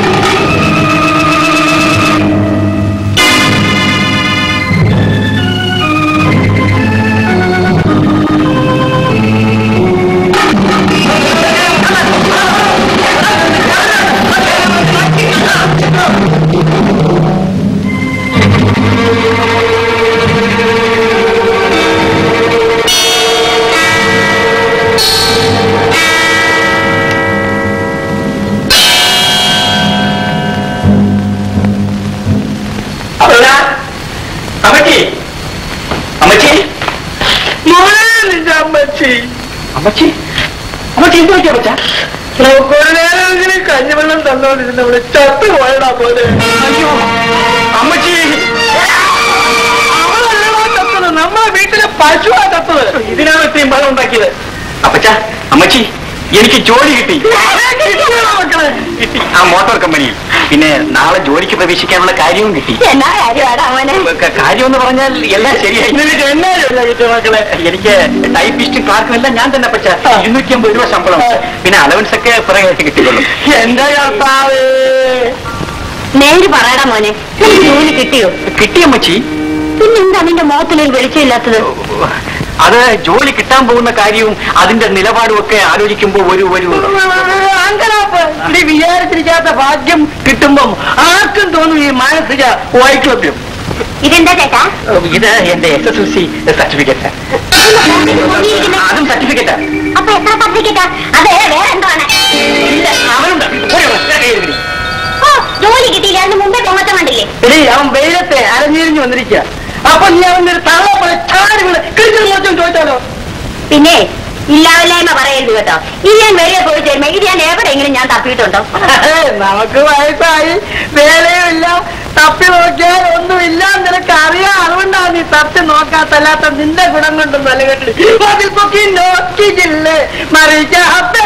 അമ്മച്ചി അമ്മച്ചി അമ്മച്ചി അമ്മച്ചി അമ്മച്ചി എന്ത് പറ്റിയ പറ്റാ നമുക്ക് ഒരു നേരമെങ്കിലും കഞ്ഞിവെള്ളം തന്നോണ്ടിരുന്നവിടെ ചത്തു പോയടാ പോലെ അയ്യോ അമ്മച്ചി അവളല്ലടാ ചത്തത് നമ്മളെ വീട്ടിലെ പശുവാ ചത്തത് ഇതിനാണ് ഇത്രയും ബലം ഉണ്ടാക്കിയത് അപ്പച്ച അമ്മച്ചി എനിക്ക് ജോലി കിട്ടി കിട്ടി ആ മോട്ടോർ കമ്പനിയിൽ പിന്നെ നാളെ ജോലിക്ക് പ്രവേശിക്കാനുള്ള കാര്യവും കിട്ടി എന്നാ കാര്യമാടാ മോനെ ക- കാര്യം എന്ന് പറഞ്ഞാൽ എല്ലാം ശരിയായി നിനക്ക് എന്നാ ജോലിയാ കിട്ടിയ മക്കളെ എനിക്ക് ടൈപ്പിസ്റ്റും ക്ലാർക്കും എല്ലാം ഞാൻ തന്നെ പറ്റ ഇരുന്നൂറ്റി അമ്പത് രൂപ ശമ്പളം പിന്നെ അലവൻസ് ഒക്കെ പുറകെ കിട്ടിക്കൊള്ളും എന്റെ കർത്താവേ നേര് പറയടാ മോനെ നിനക്ക് ജോലി കിട്ടിയോ കിട്ടിയമ്മച്ചി പിന്നെന്താ നിന്റെ മുഖത്തിലൊരു വെളിച്ചമില്ലാത്തത് അത് ജോലി കിട്ടാൻ പോകുന്ന കാര്യവും അതിന്റെ നിലപാടും ഒക്കെ ആലോചിക്കുമ്പോൾ ഒരു ഒരു അങ്കലാപ്പ് നീ വിചാരിച്ചിരിക്കാത്ത ഭാഗ്യം കിട്ടുമ്പം ആർക്കും തോന്നും ഈ മാനസിക വൈക്ലഭ്യം ഇതെന്താ ചേട്ടാ ഇത് എന്റെ S S L C certificate അതും സർട്ടിഫിക്കറ്റാ അപ്പൊ എത്ര സർട്ടിഫിക്കറ്റാ അതെ വേറെ എന്താണ് ഇല്ല അവനുണ്ട് പോയി വാ, ഞാൻ കയ്യിൽ പിടി. ഓ ജോലി കിട്ടിയില്ല അതിന് മുമ്പേ പൊങ്ങത്തം കണ്ടില്ലേ എടീ അവൻ വെയിലത്തെ അരഞ്ഞിരിഞ്ഞു വന്നിരിക്കുക അപ്പൊ നീ അവന്റെ ഒരു തള്ള പോലെ ചാടി വീണ് കിഴിച്ചു മോശം ചോദിച്ചാലോ പിന്നെ ഇല്ലാവില്ലായ്മ പറയരുത് കേട്ടോ ഇത് ഞാൻ വെളിയെ പോയി തരുമ്പോ ഇത് ഞാൻ എവിടെയെങ്കിലും ഞാൻ തപ്പിയിട്ടുണ്ടോ നമുക്ക് വയസ്സായി വേലയും ഇല്ല തപ്പി നോക്കിയാൽ ഒന്നുമില്ല നിനക്ക് അറിയാം അതുകൊണ്ടാണ് നീ തപ്പി നോക്കാത്തല്ലാത്ത നിന്റെ ഗുണം കൊണ്ടും നല്ല കേട്ടിട്ട് അതിൽ പൊക്കി നോക്കിയില്ലേ മറിയിക്കാത്ത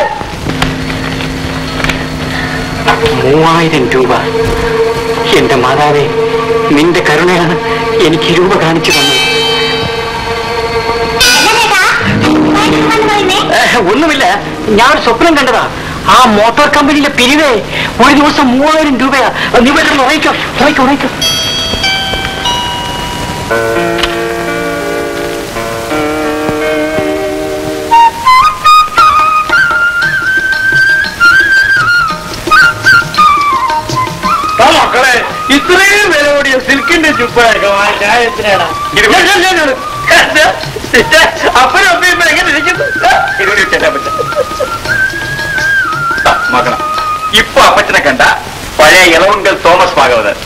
മൂവായിരം രൂപ എന്റെ മാതാവേ നിന്റെ കരുണയാണ് എനിക്ക് രൂപ കാണിച്ചു തന്നത് ഏഹ്, ഒന്നുമില്ല ഞാൻ ഒരു സ്വപ്നം കണ്ടതാ ആ മോട്ടോർ കമ്പനിയിലെ പിരിവേ ഒരു ദിവസം മൂവായിരം രൂപയാ നീ വരുന്ന ഉറയിക്കോ ഉറയിക്കോ ഉറയിക്കോ മക്കളെ ഇത്രയും വില കൂടിയ സിൽക്കിന്റെ ചുപ്പൊക്കെ ഞാൻ എന്തിനാണ് അപ്പനും അപ്പയും എങ്ങനെ ഇരിക്കുന്നു നോക്കണം ഇപ്പൊ അപ്പച്ചനെ കണ്ട പഴയ ഇളവുങ്കൽ തോമസ് ഭാഗവതർ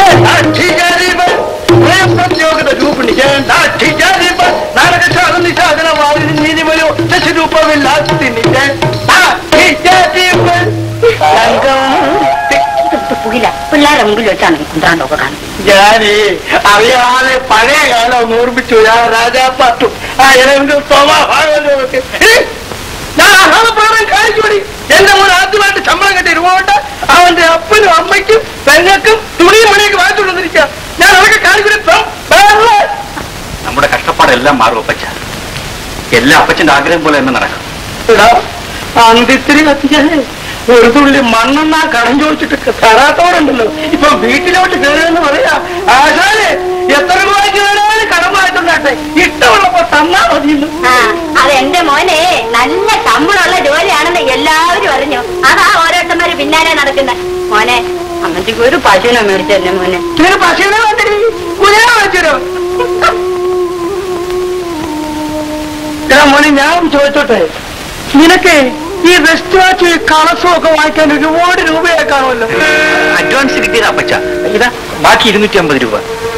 പുകില പിള്ളേരെ മുമ്പിൽ വെച്ചാണ് കുന്ത്രാണ്ടൊക്കെ കാണും ഞാനേ അറിയാതെ പഴയ കാലം ഒന്ന് ഓർമ്മിച്ചു ഞാൻ രാജാപ്പാട്ടും ആ ഇളവെങ്കിൽ സ്വഭാവമൊക്കെ ഞാൻ അഹമപ്രകടനം കാണിച്ചുകൂടി എന്റെ മോൻ ആദ്യമായിട്ട് ശമ്പളം കിട്ടിയ രൂപ കൊണ്ട് അവന്റെ അപ്പനും അമ്മയ്ക്കും പെങ്ങൾക്കും തുണിയും മണിയൊക്കെ വാങ്ങിച്ചുകൊണ്ടിരിക്കുക ഞാൻ അതൊക്കെ കാണിക്കൂടി നമ്മുടെ കഷ്ടപ്പാടെല്ലാം മാറും അപ്പച്ച എല്ലാ അപ്പച്ചന്റെ ആഗ്രഹം പോലെ തന്നെ നടക്കും അന്തിത്തിരി കത്തിച്ചാലേ ഒരു തുള്ളി മണ്ണെണ്ണ കടം ചോദിച്ചിട്ട് തരാത്തോടുണ്ടല്ലോ ഇപ്പൊ വീട്ടിലോട്ട് കയറിയെന്ന് പറയാ ആശാലെ എത്ര രൂപ കയറാനും കടം വാങ്ങിട്ടുണ്ടാട്ടെ ഇഷ്ടമുള്ളപ്പോ തന്നാ മതിയെന്ന് ആ അത് എന്റെ മോനെ നല്ല ശമ്പളമുള്ള ജോലിയാണെന്ന് എല്ലാവരും അറിഞ്ഞു അതാ ഓരോരുത്തന്മാര് പിന്നാലെ നടക്കുന്നത് മോനെ അമ്മച്ചിക്ക് ഒരു പശുവിനെ മേടിച്ചു തന്നെ മോനെ ഇതിന് പശുവിനെ വേണ്ടി കുതിര വാങ്ങിച്ചോ എടാ മോനെ ഞാൻ ചോദിച്ചോട്ടെ നിനക്ക് ഈ വെസ്റ്റ് വാച്ച് കളസും ഒക്കെ വാങ്ങിക്കാൻ ഒരുപാട് രൂപയെ കാണുമല്ലോ അഡ്വാൻസ് കിട്ടിയത് അപ്പച്ച ഇതാ ബാക്കി ഇരുന്നൂറ്റി അമ്പത് രൂപ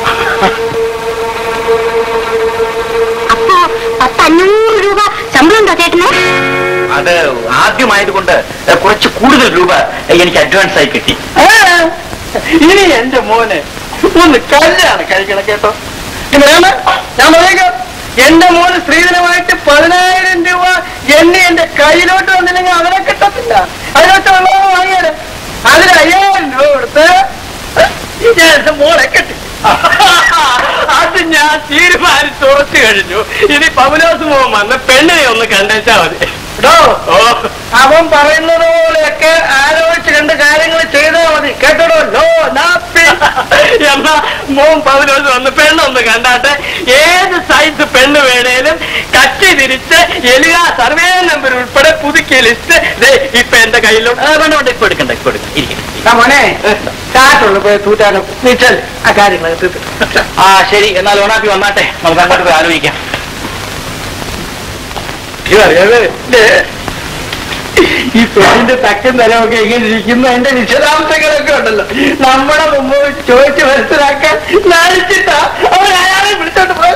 അപ്പോ പത്തഞ്ഞൂറ് രൂപ ശമ്പളം ഉണ്ടോ ചേട്ടന് അത് ആദ്യമായതുകൊണ്ട് കുറച്ച് കൂടുതൽ രൂപ എനിക്ക് അഡ്വാൻസ് ആയി കിട്ടി ഏ, ഇനി എന്റെ മോനെ ഒന്ന് കല്യാണം കഴിക്കണം കേട്ടോ ഇങ്ങനെയാണ് ഞാൻ പറയുക എന്റെ മോന് സ്ത്രീധനമായിട്ട് പതിനായിരം രൂപ എന്നെ എന്റെ കയ്യിലോട്ട് വന്നില്ലെങ്കിൽ അവനെ കിട്ടത്തില്ല അതിലോട്ട് വെള്ളം വാങ്ങിയാല് അതിന് അയ്യായിരം രൂപ കൊടുത്ത് ഞാൻ എന്റെ മോളെ കെട്ടി അത് ഞാൻ തീരുമാനിച്ച് ഉറച്ചു കഴിഞ്ഞു ഇനി പൗലോസ് മോൻ വന്ന് പെണ്ണിനെ ഒന്ന് കണ്ടേച്ചാ മതി കേട്ടോ അവൻ പറയുന്നത് പോലെയൊക്കെ ആലോചിച്ച് രണ്ട് കാര്യങ്ങൾ ചെയ്താൽ മതി കേട്ടോ ലോ നാപ്പി എന്നാ മോൻ പൗലോസ് വന്ന് പെണ്ണൊന്ന് കണ്ടാട്ടെ ഏത് സൈസ് പെണ്ണ് വേണേലും കച്ചി തിരിച്ച് എലുക സർവേ നമ്പർ ഉൾപ്പെടെ പുതുക്കിയ ലിസ്റ്റ് ഇപ്പൊ എന്റെ കയ്യിലും വേണ്ട ഇപ്പൊ എടുക്കണ്ട ഇപ്പൊ എടുക്കണ്ട ഇരിക്കട്ടെ മോനെ കാറ്റുള്ളു പോയി തൂറ്റാനോ നീച്ചൽ ആ കാര്യങ്ങൾ തീർത്ത് ആ ശരി എന്നാൽ ഓണാക്കി വന്നാട്ടെ നമുക്ക് അങ്ങോട്ട് പോയി ആലോചിക്കാം ഇതറിയാതെ ഈ പെണ്ണിന്റെ തക്കും തരമൊക്കെ എങ്ങനെ ഇരിക്കുന്നു അതിന്റെ വിശദാംശങ്ങളൊക്കെ ഉണ്ടല്ലോ നമ്മുടെ മുമ്പ് ചോദിച്ച് മനസ്സിലാക്കാൻ നാണിച്ചിട്ടാ അവൻ അയാളെ വിളിച്ചോണ്ട് പോയി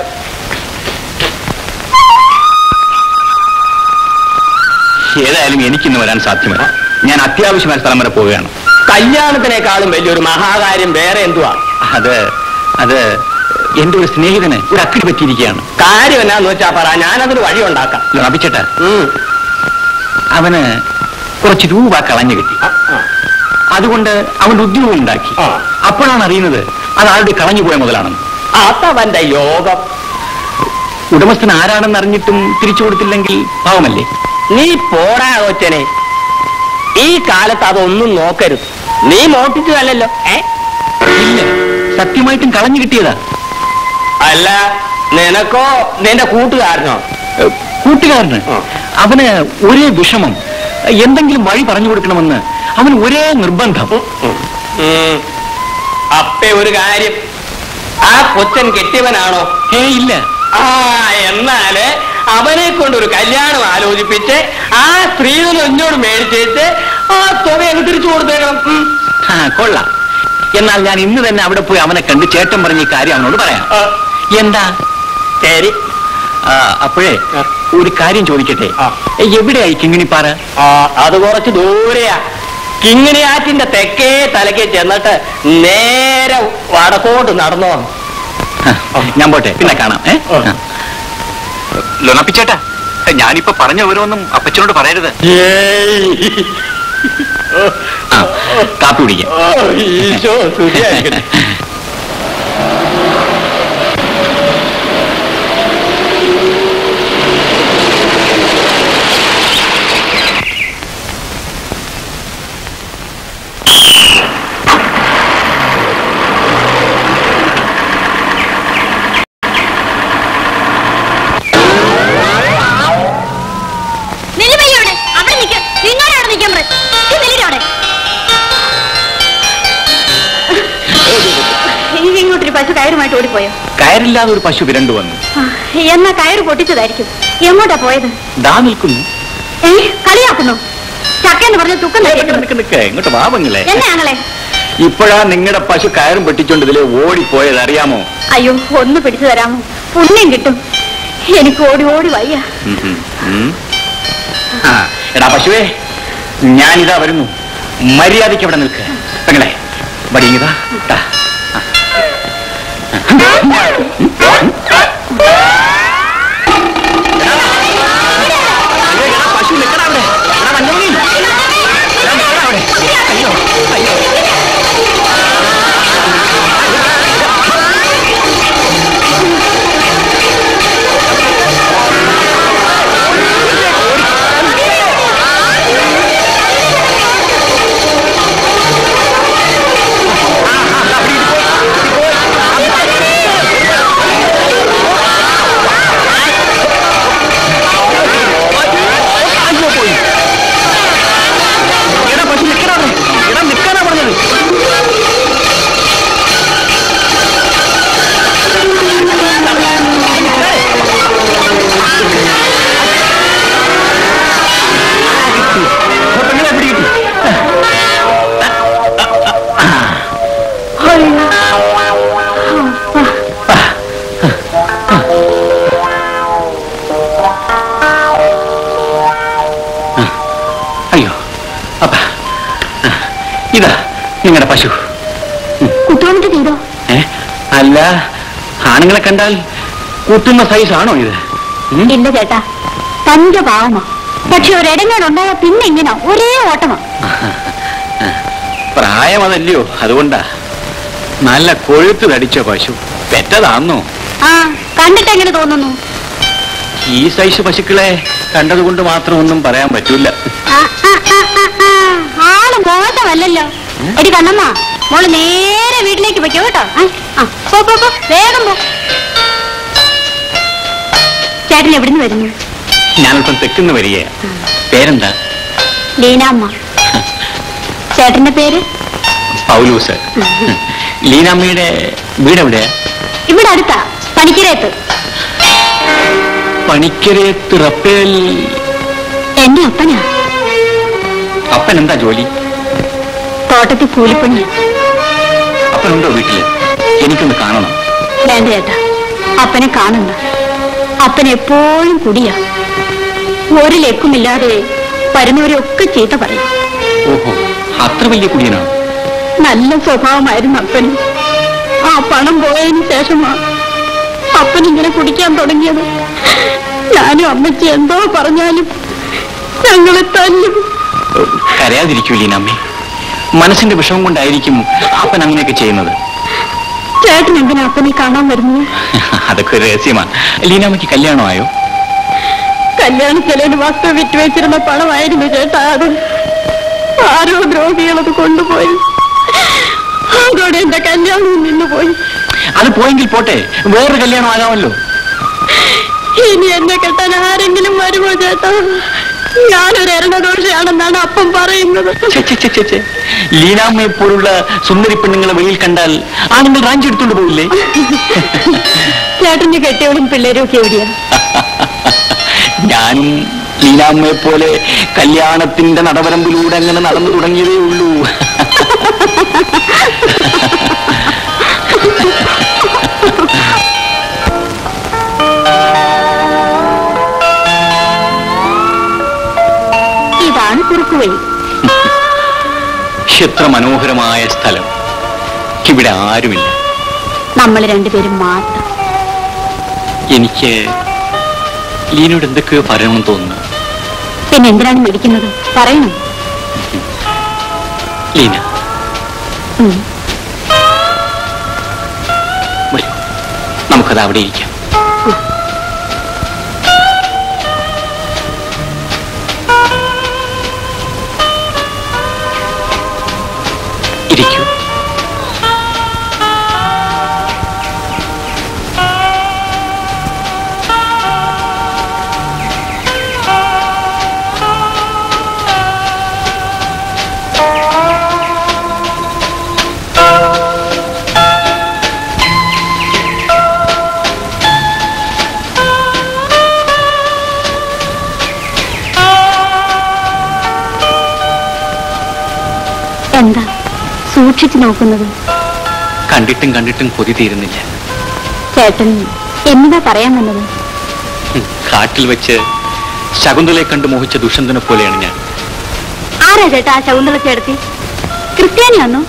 ഏതായാലും എനിക്കിന്ന് വരാൻ സാധ്യമല്ല ഞാൻ അത്യാവശ്യമായ സ്ഥലം വരെ പോവുകയാണ് കല്യാണത്തിനേക്കാളും വലിയൊരു മഹാകാര്യം വേറെ എന്തുവാ അത് അത് എന്റെ ഒരു സ്നേഹിതന് ഒരു അക്കിടി പറ്റിയിരിക്കുകയാണ് കാര്യം എന്നാന്ന് വെച്ചാ പറ ഞാനതൊരു വഴി ഉണ്ടാക്കാം ലഭിച്ചിട്ട് ഉം. അവന് കുറച്ച് രൂപ കളഞ്ഞു കിട്ടി അതുകൊണ്ട് അവൻ ഉദ്യോഗം ഉണ്ടാക്കി ആ. അപ്പോഴാണ് അറിയുന്നത് അത് ആരുടെ കളഞ്ഞു പോയ മുതലാണെന്ന് അതവന്റെ യോഗം ഉടമസ്ഥൻ ആരാണെന്ന് അറിഞ്ഞിട്ടും തിരിച്ചു കൊടുത്തില്ലെങ്കിൽ പാവമല്ലേ നീ പോടാ കൊച്ചനെ ഈ കാലത്ത് അതൊന്നും നോക്കരുത് നീ മോട്ടിച്ചതല്ലോ ഏ ഇല്ല സത്യമായിട്ടും കളഞ്ഞു കിട്ടിയതാ അല്ല നിനക്കോ നിന്റെ കൂട്ടുകാരനോ ഏഹ്, കൂട്ടുകാരന് ആ. അവന് ഒരേ വിഷമം എന്തെങ്കിലും വഴി പറഞ്ഞു കൊടുക്കണമെന്ന് അവന് ഒരേ നിർബന്ധം ഉം. അപ്പേ ഒരു കാര്യം ആ കൊച്ചൻ കെട്ടിയവനാണോ ഏ ഇല്ല ആ എന്നാല് അവനെ കൊണ്ട് ഒരു കല്യാണം ആലോചിപ്പിച്ച് ആ സ്ത്രീധനം എന്നോട് മേടിച്ചേച്ച് ആ തുക അങ്ങ് തിരിച്ചു കൊടുത്തേക്കണം ഉം. ആ, കൊള്ളാം എന്നാൽ ഞാൻ ഇന്ന് തന്നെ അവിടെ പോയി അവനെ കണ്ട് ചേട്ടൻ പറഞ്ഞ ഈ കാര്യം അവനോട് പറയാം ആ, എന്താ ശരി ആ, അപ്പോഴേ ആ. ഒരു കാര്യം ചോദിക്കട്ടെ ആ. എവിടെയായി കിങ്ങിണിപ്പാറ ആ അത് കുറച്ച് ദൂരെയാ കിങ്ങിണിയാറ്റിന്റെ തെക്കേ തലക്ക് ചെന്നിട്ട് നേരെ വടക്കോട്ട് നടന്നോ ആ, ഞാൻ പോട്ടെ പിന്നെ കാണാം ഏ ആ. ലൊണപ്പിച്ചേട്ടാ ഞാനിപ്പോ പറഞ്ഞ ഓരോന്നും അപ്പച്ചനോട് പറയരുത് ആ കാപ്പി കുടിക്കാം ഈശോ സ്തുതിയായിരിക്കട്ടെ. നിലുവയ്യോടെ അവിടെ നിൽക്കാം നിങ്ങളെ അവിടെ നിൽക്കാൻ പറ നിലയുടെ ഇനി ഇങ്ങോട്ടൊരു പശു കയറുമായിട്ട് ഓടിപ്പോയോ കയറില്ലാതെ ഒരു പശു വിരണ്ടു വന്നു ആ, എന്നാ കയറ് പൊട്ടിച്ചതായിരിക്കും എങ്ങോട്ടാ പോയത് ദാ നിൽക്കുന്നു ഏ കളിയാക്കുന്നു ചക്കേന്ന് പറഞ്ഞ തുക്കം നിക്ക് തരികെട്ടു. നിക്ക് നിക്ക് ഇങ്ങോട്ട് വാവങ്ങളെ എന്നെ ആങ്ങളെ ഇപ്പോഴാ നിങ്ങളുടെ പശു കയറും പെട്ടിച്ചോണ്ട് ഇതിലെ ഓടിപ്പോയത് അറിയാമോ അയ്യോ ഒന്ന് പിടിച്ചു തരാമോ പുണ്യം കിട്ടും എനിക്ക് ഓടി ഓടി വയ്യ ഉം, ഉം, ഉം. ആ, എടാ പശുവേ ഞാനിതാ വരുന്നു മര്യാദയ്ക്ക് അവിടെ നിൽക്ക് പെങ്ങളെ വടിയതാ പശു നിൽക്കണ അവിടെ എടാ, വന്നോളീ. എടാ, നിക്കടാ അവിടെ. അയ്യോ അയ്യോ അയ്യോ പോയി എടാ പശു നിൽക്കണ അവിടെ എടാ നിൽക്കാനാ പറഞ്ഞത് പെങ്ങളെ പിടികിട്ടി അയ്യോ അപ്പ ഇതാ നിങ്ങളുടെ പശു കുത്തുവന്നിട്ട് ചെയ്തോ ഏ അല്ല ആണുങ്ങളെ കണ്ടാൽ കൂട്ടുന്ന സൈസ് ആണോ ഇത് ഉം? ഇല്ല ചേട്ടാ തന്റെ പാവമാ പക്ഷെ ഒരിടങ്ങാടുണ്ടായ പിന്നെ ഇങ്ങനെ ഒരേ ഓട്ടമാ പ്രായം അതല്ലയോ അതുകൊണ്ടാ നല്ല കൊഴുത്ത് തടിച്ച പശു പെറ്റതാന്നോ ആ കണ്ടിട്ട് എങ്ങനെ തോന്നുന്നു ഈ സൈസ് പശുക്കളെ കണ്ടതുകൊണ്ട് മാത്രം ഒന്നും പറയാൻ പറ്റൂല ആ, ആ, ആ, ആ, ആ. ആള് മോശമല്ലല്ലോ എടി കണ്ണമ്മ മോള് നേരെ വീട്ടിലേക്ക് വെക്കോ കേട്ടോ ആ, ആ, പോ പോ പോ വേഗം പോ ചേട്ടൻ എവിടുന്ന് വരുന്നു ഞാനല്പം തെക്കുന്ന് വരികയാ പേരെന്താ ലീനാമ്മ ചേട്ടന്റെ പേര് പൗലൂസ് ലീനാമ്മയുടെ വീടെവിടെയാ ഇവിടെ അടുത്താ പണിക്കരയത്ത് പണിക്കരയത്ത് റപ്പേൽ എന്റെ അപ്പനാ അപ്പൻ എന്താ ജോലി തോട്ടത്തിൽ കൂലിപ്പണി അപ്പനുണ്ടോ വീട്ടില് എനിക്കൊന്ന് കാണണം വേണ്ട ചേട്ടാ അപ്പനെ കാണണ്ട അപ്പൻ എപ്പോഴും കുടിയാ ഒരു ലക്കുമില്ലാതെ വരുന്നവരെയൊക്കെ ചീത്ത പറയും ഓഹോ അത്ര വലിയ കുടിയനാണ് നല്ല സ്വഭാവമായിരുന്നു അപ്പന് ആ പണം പോയതിന് ശേഷമാ അപ്പൻ ഇങ്ങനെ കുടിക്കാൻ തുടങ്ങിയത് ഞാനും അമ്മച്ചി എന്തോ പറഞ്ഞാലും ഞങ്ങളെ തല്ലും കരയാതിരിക്കൂ ലീനാമ്മേ മനസ്സിന്റെ വിഷമം കൊണ്ടായിരിക്കും അപ്പൻ അങ്ങനെയൊക്കെ ചെയ്യുന്നത് ചേട്ടൻ എന്തിനാ അപ്പനെ കാണാൻ വരുന്നത് അതൊക്കെ ഒരു രഹസ്യമാണ് ലീനാമ്മയ്ക്ക് കല്യാണമായോ കല്യാണ ചെലവിന് വസ്തു വിറ്റുവെച്ചിരുന്ന പണമായിരുന്നു ചേട്ടാ അത് ആരോ ദ്രോഹികളത് കൊണ്ടുപോയി അതോടെ എന്റെ കല്യാണം നിന്നുപോയി അത് പോയെങ്കിൽ പോട്ടെ വേറൊരു കല്യാണം ആകാമല്ലോ ഇനി എന്നെ കെട്ടാൻ ആരെങ്കിലും വരുമോ ചേട്ടാ ഞാനൊരു എരണദോഷയാണെന്നാണ് അപ്പം പറയുന്നത് ഛെ, ഛെ, ഛെ, ഛെ, ഛെ. ലീനാമ്മയെ പോലുള്ള സുന്ദരി പെണ്ണുങ്ങളെ വെളിയിൽ കണ്ടാൽ ആണുങ്ങൾ റാഞ്ചി എടുത്തോണ്ട് പോയില്ലേ ചേട്ടന്റെ കെട്ടിയവളും പിള്ളേരും ഒക്കെ എവിടെയാ ഞാനും ലീനാമ്മയെ പോലെ കല്യാണത്തിന്റെ നടവരമ്പിലൂടെ അങ്ങനെ നടന്നു തുടങ്ങിയതേ ഉള്ളൂ ഇതാണ് കുറുക്കുവഴി എത്ര മനോഹരമായ സ്ഥലം ഇവിടെ ആരുമില്ല നമ്മൾ രണ്ടുപേരും മാത്രം എനിക്ക് ലീനോട് എന്തൊക്കെയോ പറയണമെന്ന് തോന്നുന്നു പിന്നെ എന്തിനാണ് മേടിക്കുന്നത് പറയണം ലീന ഉം. വരൂ നമുക്കത് അവിടെ ഇരിക്കാം ഇരിക്കൂ എന്താ സൂക്ഷിച്ചു നോക്കുന്നത് കണ്ടിട്ടും കണ്ടിട്ടും കൊതി തീരുന്നില്ല ചേട്ടൻ എന്നതാ പറയാൻ വന്നത് ഉം, കാട്ടിൽ വെച്ച് ശകുന്തളയെ കണ്ട് മോഹിച്ച ദുഷ്യന്തനെ പോലെയാണ് ഞാൻ ആരാ ചേട്ടാ ആ ശകുന്തള ചേർത്തി ക്രിസ്ത്യാനിയാണോ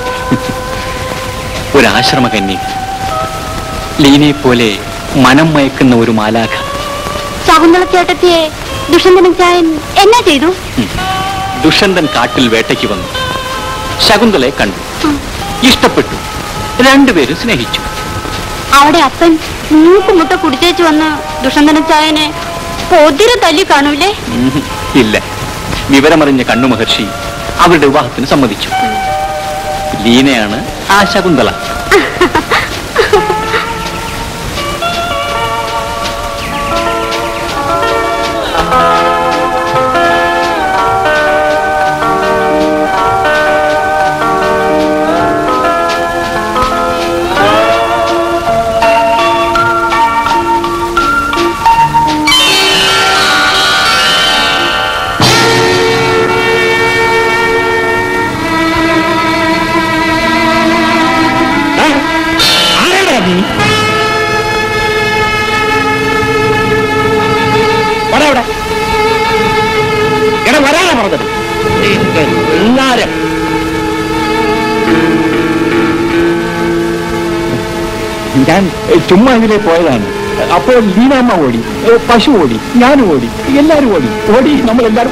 ഒരു ആശ്രമ കന്യക ലീനയെ പോലെ മനം മയക്കുന്ന ഒരു മാലാഖ ശകുന്തള ചേട്ടത്തിയെ ദുഷ്യന്തനം ചായൻ എന്നാ ചെയ്തു ഉം. ദുഷ്യന്തൻ കാട്ടിൽ വേട്ടയ്ക്ക് വന്നു ശകുന്തളയെ കണ്ടു ഇഷ്ടപ്പെട്ടു രണ്ടുപേരും സ്നേഹിച്ചു അവിടെ അപ്പൻ മൂക്കുമുട്ട കുടിച്ചേച്ച് വന്ന് ദുഷ്യന്തന ചായനെ പൊതിര തല്ലി കാണൂലേ ഉം, ഇല്ല വിവരമറിഞ്ഞ കണ്ണു മഹർഷി അവരുടെ വിവാഹത്തിന് സമ്മതിച്ചു ലീനയാണ് ആ ശകുന്തള ആരാടാ നീ വരാ ഇവിടെ എടാ വരാനാ പറഞ്ഞത് എന്നാരം ഞാൻ എ, ചുമ്മാ ഇതിലേ പോയതാണ് അപ്പോൾ ലീനാമ്മ ഓടി എ, പശു ഓടി ഞാനും ഓടി എല്ലാരും ഓടി ഓടി നമ്മൾ എല്ലാരും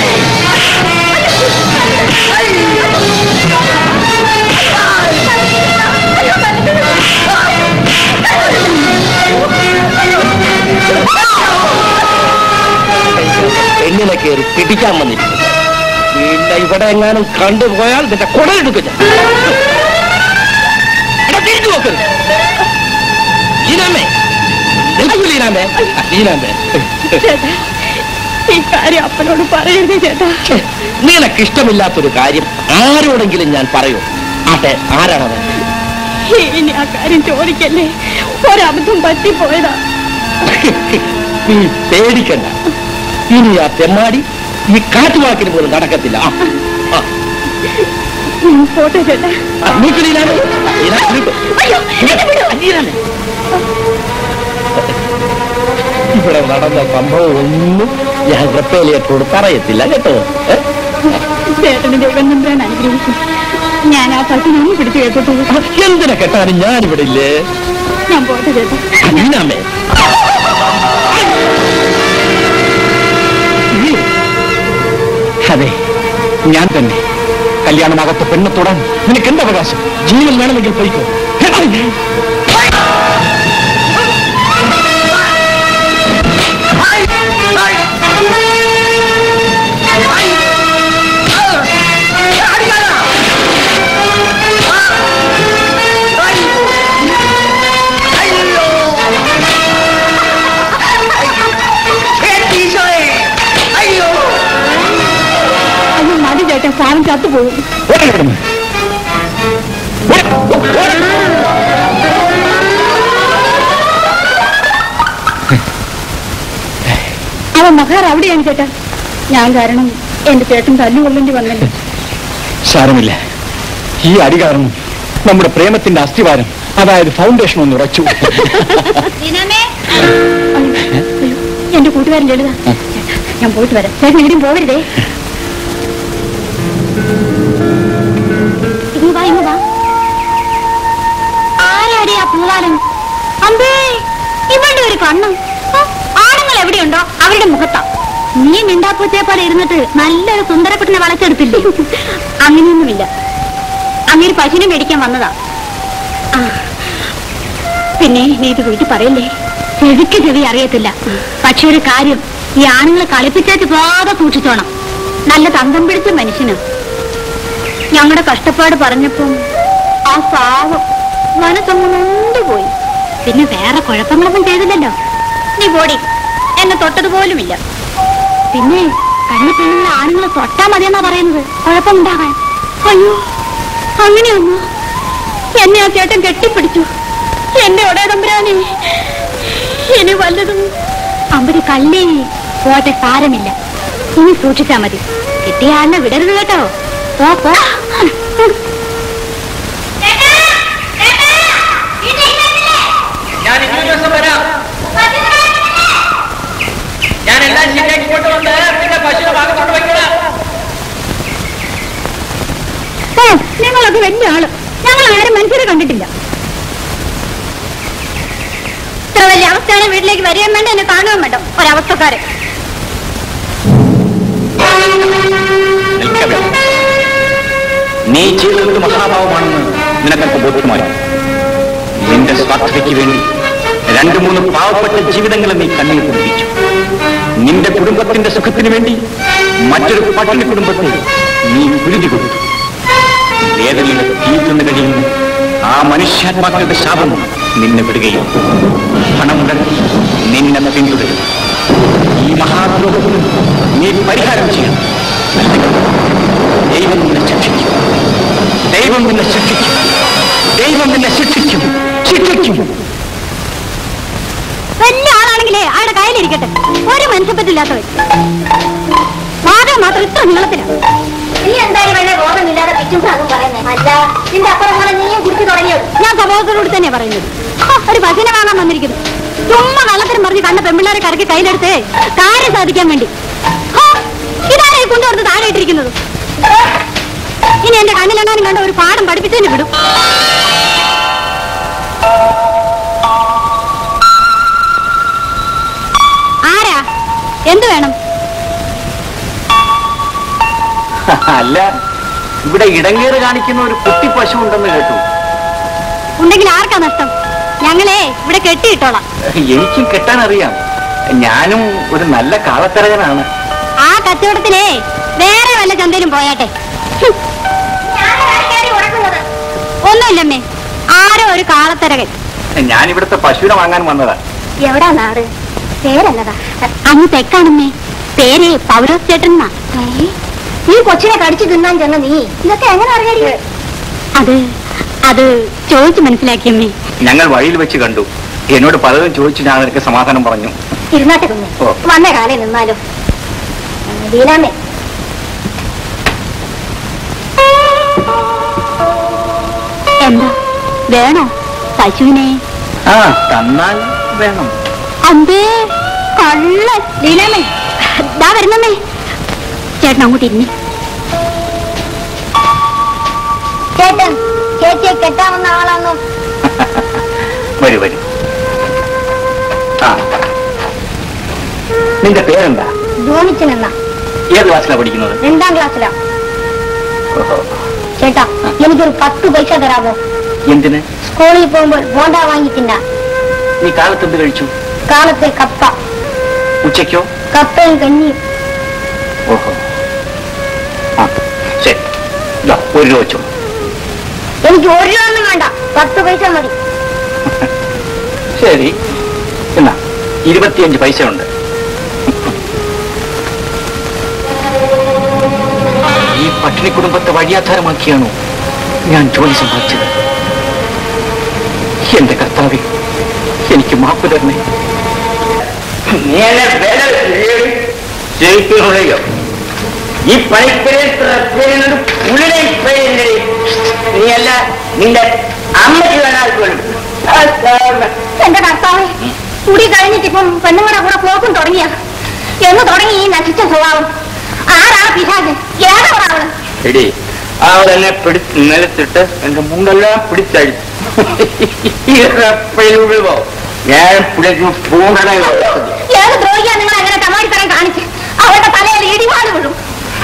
പെണ്ണിനെ കയറി പിടിക്കാൻ വന്നിരിക്കുന്നു പിന്നെ ഇവിടെ എങ്ങാനും കണ്ടുപോയാൽ നിന്റെ കുടയെടുക്കും ഞാൻ എടാ, തിരിഞ്ഞു നോക്കരുത് ലീനാമ്മേ നിൽക്കൂ ലീനാമ്മേ ലീനാമ്മേ ഈ കാര്യം അപ്പനോട് പറയരുത് ചേട്ടാ നിനക്ക് ഇഷ്ടമില്ലാത്തൊരു കാര്യം ആരോടെങ്കിലും ഞാൻ പറയൂ ആട്ടെ ആരാണത് ഇനി ആ കാര്യം ചോദിക്കല്ലേ ഒരബദ്ധം പറ്റിപ്പോയതാ നീ പേടിക്കണ്ട ഇനി ആ തെമ്മാടി ഈ കാറ്റുവാക്കിന് പോലും നടക്കത്തില്ല ആ, ആ. ഉം, പോട്ടെ ചേട്ടാ ആ, നിൽക്കൂ ലീനാമ്മേ. ലീനാ, നിൽക്കൂ. അയ്യോ എന്നെ വിടൂ. ലീനാമ്മേ. ഇവിടെ നടന്ന സംഭവം ഒന്നും ഞാൻ റപ്പേലിയത്തോട് പറയത്തില്ല കേട്ടോ ഏ? ചേട്ടന് ദൈവം നമ്പ്രാൻ അനുഗ്രഹിക്കും ഞാൻ ആ പട്ടിനൊന്നും പിടിച്ചു കേട്ടോളൂ എന്തിനെ കെട്ടാനും ഞാനിവിടെ ഇല്ലേ ഞാൻ പോട്ടെ ചേട്ടാ അനീനാമേ ഞാൻ തന്നെ കല്യാണമാകത്ത പെണ്ണെ തൊടാൻ നിനക്ക് എന്ത് അവകാശം ജീവൻ വേണമെങ്കിൽ പോയിക്കോ അയ്യോ മതി ചേട്ടൻ സാധനം ചത്തുപോകും ഓടി കിടന്ന്. അവൻ മഹാർ അവിടെയാണ് ചേട്ടാ ഞാൻ കാരണം എന്റെ ചേട്ടൻ തല്ലുകൊള്ളേണ്ടി വന്നല്ലോ സാരമില്ല ഈ അടി കാരണം നമ്മുടെ പ്രേമത്തിന്റെ അസ്ഥിവാരം അതായത് ഫൗണ്ടേഷൻ ഒന്ന് ഉറച്ചു എന്റെ കൂട്ടുകാരൻ ലളിത ചേട്ടാ, ഞാൻ പോയിട്ട് വരാം ചേട്ടൻ എവിടെയും പോകരുതേ ഇങ്ങ് വാ ഇങ്ങ് വാ ആരാടി ആ പൂവാലൻ അമ്പേ ഇവളുടെ ഒരു കണ്ണ് ഹ, ആണുങ്ങൾ എവിടെയുണ്ടോ അവരുടെ മുഖത്താ നീ മിണ്ടാപ്പൂച്ചയെ പോലെ ഇരുന്നിട്ട് നല്ലൊരു സുന്ദരക്കുട്ടിനെ വളച്ചെടുത്തില്ലേ അങ്ങനെയൊന്നുമില്ല അങ്ങനെ പശുവിനെ മേടിക്കാൻ വന്നതാ ആ, പിന്നെ നീ ഇത് വീട്ടിൽ പറയല്ലേ ചെവിക്ക് ചെവി അറിയത്തില്ല പക്ഷെ ഒരു കാര്യം ഈ ആണുങ്ങളെ കളിപ്പിച്ചാച്ച് പോകാതെ സൂക്ഷിച്ചോണം നല്ല തന്തം പിടിച്ച മനുഷ്യന് ഞങ്ങളുടെ കഷ്ടപ്പാട് പറഞ്ഞപ്പം ആ പാവം മനസ്സൊന്നു പോയി പിന്നെ വേറെ കുഴപ്പങ്ങളൊന്നും ചെയ്തില്ലല്ലോ നീ പോടി എന്നെ തൊട്ടതുപോലുമില്ല പിന്നെ കണ്ണു പെണ്ണുങ്ങളെ ആണുങ്ങളെ തൊട്ടാ മതിയെന്നാ പറയുന്നത് കുഴപ്പമുണ്ടാകാൻ അയ്യോ അങ്ങനെയൊന്നു എന്നെ ആ ചേട്ടൻ കെട്ടിപ്പിടിച്ചു എന്റെ ഒടേതമ്പുരാനെ ഇനി വല്ലതും അമ്പര് കല്ലേ പോട്ടെ സാരമില്ല ഇനി സൂക്ഷിച്ചാ മതി കിട്ടിയ ആളിനെ വിടരുത് കേട്ടോ പോ പോ ഞാൻ ഇന്നൊരു ദിവസം വരാം ഞാൻ എല്ലാം ശരിയാക്കി കൊണ്ടുവന്ന് പിന്നെ പശുവിനെ ഭാഗം കൊണ്ടുവയ്ക്കണം ഓ ഞങ്ങളൊക്കെ വലിയ ആള് ഞങ്ങൾ ആരും മനുഷ്യരെ കണ്ടിട്ടില്ല ഇത്ര വലിയ അവസ്ഥയാണ് വീട്ടിലേക്ക് വരികയും വേണ്ട എന്നെ കാണുകയും വേണ്ട ഒരവസ്ഥക്കാരെ നിൽക്കവേ. നീ ചെയ്തത് മഹാഭാവമാണെന്ന് നിനക്കൊക്കെ ബോധ്യമായി നിന്റെ സ്വാർത്ഥതയ്ക്ക് വേണ്ടി രണ്ടു മൂന്ന് പാവപ്പെട്ട ജീവിതങ്ങളെ നീ കണ്ണിൽ കുടിപ്പിച്ചു നിന്റെ കുടുംബത്തിന്റെ സുഖത്തിന് വേണ്ടി മറ്റൊരു പട്ടിണി കുടുംബത്തെ നീ കുരുതി കൊടുത്തു വേദനയുടെ തീർന്നു കഴിയുന്ന ആ മനുഷ്യാത്മാക്കളുടെ ശാപം നിന്നെ വിടുകയും പണമുടക്കി നിന്നെ പിന്തുടരും ഈ മഹാദ്രോഹത്തിന് നീ പരിഹാരം ചെയ്യണം അല്ലെങ്കിൽ ദൈവം നിന്നെ ശിക്ഷിക്കും ദൈവം നിന്നെ ശിക്ഷിക്കും ദൈവം നിന്നെ ശിക്ഷിക്കും ശിക്ഷിക്കും വലിയ ആളാണെങ്കിലേ ആളുടെ കയ്യിലിരിക്കട്ടെ ഒരു മനുഷ്യപ്പറ്റില്ലാത്തവൻ വാദം മാത്രം ഇത്ര നീളത്തിലാണ് നീ എന്തായാലും വളരെ ബോധമില്ലാതെ പിച്ചും ഭാഗം പറയുന്നത് അല്ല നിന്റെ അപ്പുറം നീയും കുടിച്ചു തുടങ്ങിയത് ഞാൻ സ്വഭാവത്തോട് തന്നെ പറയുന്നത് ഹ, ഒരു പശുവിനെ വാങ്ങാൻ വന്നിരിക്കുന്നു ചുമ്മാ കള്ളത്തിനും പറഞ്ഞ് കണ്ട പെമ്പിള്ളേരെ കറക്കി കയ്യിലെടുത്ത് കാര്യം സാധിക്കാൻ വേണ്ടി ഹ, ഇതാരെ കൊണ്ടുവന്ന് താഴെ ഇട്ടിരിക്കുന്നത് ഇനി എന്റെ കണ്ണിലെങ്ങാനും കണ്ട ഒരു പാഠം പഠിപ്പിച്ചതിന് വിടും ആരാ എന്ത് വേണം അല്ല ഇവിടെ ഇടങ്ങേറ് കാണിക്കുന്ന ഒരു കുട്ടി പശു ഉണ്ടെന്ന് കേട്ടു ഉണ്ടെങ്കിൽ ആർക്കാ നഷ്ടം ഞങ്ങളെ ഇവിടെ കെട്ടിയിട്ടോളാം എനിക്കും കെട്ടാൻ അറിയാം ഞാനും ഒരു നല്ല കാളത്തരകനാണ് ആ കച്ചവടത്തിലേ വേറെ വല്ല ചന്തയിലും പോയാട്ടെ ഹും. ഒന്നുമില്ലമ്മേ ആരോ ഒരു കാളത്തരകൻ ഞാൻ ഇവിടുത്തെ പശുവിനെ വാങ്ങാൻ വന്നതാ എവിടാ നാട് പേരെന്നതാ അങ്ങ് തെക്കാണമ്മേ പേര് പൗരോസ് ചേട്ടൻ നീ കൊച്ചിനെ കടിച്ചു തിന്നാൻ ചെന്ന നീ ഇതൊക്കെ എങ്ങനെ അറിയാടി അത് അത് ചോദിച്ചു മനസ്സിലാക്കിയമ്മേ ഞങ്ങൾ വഴിയിൽ വെച്ച് കണ്ടു എന്നോട് പലതും ചോദിച്ചു ഞാൻ നിനക്ക് സമാധാനം പറഞ്ഞു ഇരുന്നാട്ടെ കുഞ്ഞെ ഓ. വന്ന കാലേ നിന്നാലോ ദീനാമേ എന്താ വേണോ പശുവിനെ ആ തന്നാൽ വേണം അമ്പേ കള്ള ലീലാമേ ദാ വരുന്നമ്മേ ചേട്ടൻ അങ്ങോട്ട് ഇരുന്നേ ചേട്ടൻ ചേച്ചിയെ കെട്ടാവുന്ന ആളാണോ വരൂ വരൂ ആ നിന്റെ പേരെന്താ ധോണിച്ചനെന്ന ഏത് ക്ലാസ്സിലാണ് പഠിക്കുന്നത് രണ്ടാം ക്ലാസ്സിലാ ചേട്ടാ എനിക്കൊരു പത്ത് പൈസ തരാമോ എന്തിന് സ്കൂളിൽ പോകുമ്പോൾ ബോണ്ട വാങ്ങി തിന്നാ നീ കാലത്ത് എന്ത് കഴിച്ചു കാലത്തെ കപ്പ ഉച്ചയ്ക്കോ കപ്പയും കഞ്ഞിയും ഓഹോ ആ ശരി ഇതാ, ഒരു രൂപ വെച്ചോ എനിക്ക് ഒരു രൂപ ഒന്നും വേണ്ട പത്ത് പൈസ മതി ശരി എന്നാ ഇരുപത്തിയഞ്ച് പൈസ ഉണ്ട് ഈ പട്ടിണി കുടുംബത്തെ വഴിയാധാരമാക്കിയാണോ ഞാൻ ജോലി സമ്പാദിച്ചത് എന്റെ കർത്താവെ എനിക്ക് മാപ്പ് തരണേ നീ എന്നെ വില ശരിക്കും ഈ പണിപ്പുരയിൽ പ്രത്യേകം പുള്ളിനെ പേരില്ലേ നീ അല്ല നിന്റെ അമ്മയ്ക്ക് വേണം വേണം എന്റെ കർത്താവെ കുടി കഴിഞ്ഞിട്ട് ഇപ്പം പെണ്ണുങ്ങളുടെ കൂടെ പോക്കും തുടങ്ങിയ എന്ന് തുടങ്ങി ഈ നശിച്ച സ്വഭാവം ആരാ പിശാച് ഏതാവള് എടി അവരെന്നെ പിടിച്ച് നിലത്തിട്ട് എന്റെ മുണ്ടെല്ലാം പിടിച്ചഴിച്ചു വിടുവോ ഞാൻ പിടിച്ച് പൂണ്ടനെ ഏത് ദ്രോഹിയാ നിങ്ങൾ അങ്ങനെ തമാടിത്തരം കാണിച്ച് അവരുടെ തലയിൽ ഇടിവാട് വിടും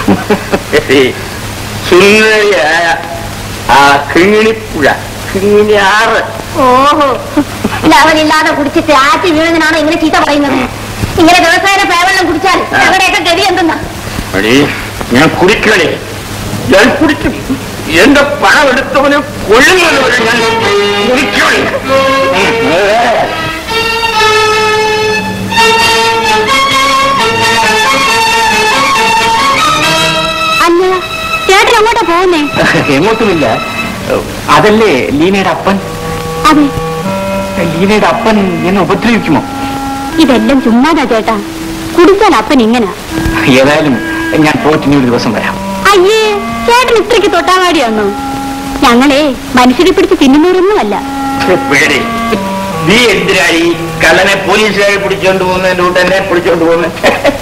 സുന്ദരിയായ ആ കിങ്ങിണിപ്പുഴ കിങ്ങിണി ആറ് ഓഹോ ലവനില്ലാതെ കുടിച്ചിട്ട് ആറ്റി വീഴുന്നതിനാണോ ഇങ്ങനെ ചീത്ത പറയുന്നത് ഇങ്ങനെ ദിവസേന പേവെള്ളം കുടിച്ചാൽ ഞങ്ങളുടെയൊക്കെ ഗതി എന്തെന്നാ എടി ഞാൻ കുടിക്കണേ ഞാൻ കുടിക്കും എന്റെ പണം എടുത്തവന് കൊള്ളുന്നത് വരെ ഞാൻ കുടിക്കണേ അല്ല ചേട്ടൻ അങ്ങോട്ടാ പോകുന്നേ എങ്ങോട്ടുമില്ല അതല്ലേ ലീനയുടെ അപ്പൻ അതെ ലീനയുടെ അപ്പൻ എന്നെ ഉപദ്രവിക്കുമോ ഇതെല്ലാം ചുമ്മാതാ ചേട്ടാ കുടിച്ചാൽ അപ്പൻ ഇങ്ങനെ ഏതായാലും ഞാൻ പോയിട്ട് ഇനി ഒരു ദിവസം വരാം അയ്യേ ചേട്ടൻ ഇത്രയ്ക്ക് തൊട്ടാവാടിയാണോ ഞങ്ങളെ മനുഷ്യരെ പിടിച്ച് തിന്നുന്നവരൊന്നുമല്ല പിഴടി നീ എന്തിനാണ് ഈ കള്ളനെ പോലീസുകാരെ പിടിച്ചോണ്ട് പോകുന്നതിന്റെ കൂട്ട് എന്നെ പിടിച്ചോണ്ട് പോകുന്നത്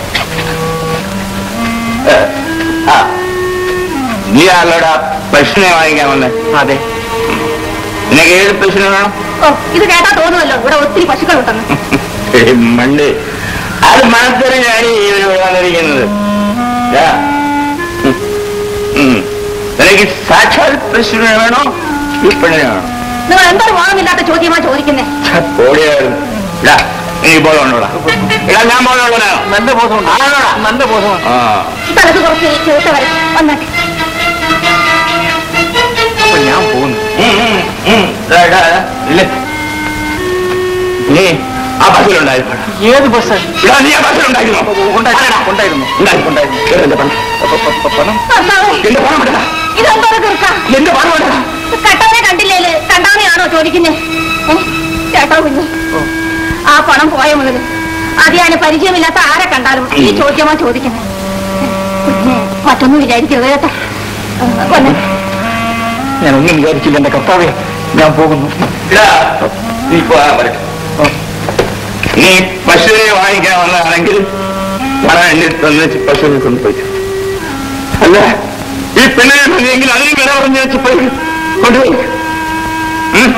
ആ നീ ആളോടാ പശുവിനെ വാങ്ങിക്കാൻ വന്നേ അതെ നിനക്ക് ഏത് പശുവിനെ വേണം ഓ ഇത് കേട്ടാ തോന്നുമല്ലോ ഇവിടെ ഒത്തിരി പശുക്കളുണ്ടെന്ന് ഏയ് മണ്ട് അത് മനസ്സിലാണ് ഇവര് വന്നിരിക്കുന്നത് ദാ. ഉം. ഉം. നിനക്ക് സാക്ഷാൽ പശുവിനെ വേണോ ഈ പെണ്ണിനെ വേണോ നിങ്ങൾ എന്തൊരു മോഹമില്ലാത്ത ചോദ്യമാ ചോദിക്കുന്നേ ഓടിയായിരുന്നു ഇടാ നീ ബോധമുണ്ടോടാ ഇടാ ഞാൻ ബോധമുള്ളവനാണോ നല്ല ബോധമുണ്ട് ആണോടാ നല്ല ബോധമാണ് ആ തലക്ക് കുറച്ച് ചോദിച്ച വരെ വന്നാട്ടെ അപ്പൊ ഞാൻ പോകുന്നു ഉം, ഉം, ഉം. ഇതാ, ഇടാ, ഇടാ. ഇല്ല. നീ ആ ബസ്സിലുണ്ടായിരുന്നു ഏത് ബസ് ഇടാ നീ ആ ബസ്സിലുണ്ടായിരുന്നു ഉണ്ടായിരുന്നു ഉണ്ടായിരുന്നു ഉണ്ടായിരുന്നു എന്റെ പണം പണം കർത്താവേ, എന്റെ പണം വിടടാ ഇതെന്തോ കിർക്ക എന്റെ പണം വിടടാ കട്ടവനെ കണ്ടില്ലേല് കണ്ടാവനെയാണോ ചോദിക്കുന്നേ ഏ? ചേട്ടാ കുഞ്ഞ് ആ പണം പോയ മുതൽ അത് ഞാൻ പരിചയമില്ലാത്ത ആരെ കണ്ടാലും ഈ ചോദ്യമാ ചോദിക്കുന്നത് കുഞ്ഞ് മറ്റൊന്നും വിചാരിക്കരുത് കേട്ടോ വന്നേ ഞാൻ ഒന്നും വിചാരിച്ചില്ല എന്റെ കർത്താവെ ഞാൻ പോകുന്നു ഇടാ നീ പോകാൻ പറ്റും നീ പശുവിനെ വാങ്ങിക്കാൻ വന്നതാണെങ്കിൽ പണം എന്റെ അടുത്ത് തന്നു പശുവിനെ കൊണ്ടുപോയി അല്ല ഈ പെണ്ണിനെ മതിയെങ്കിൽ അതിനും വില പറഞ്ഞു വെച്ച് പോയി കൊണ്ടുപോയി ഉം.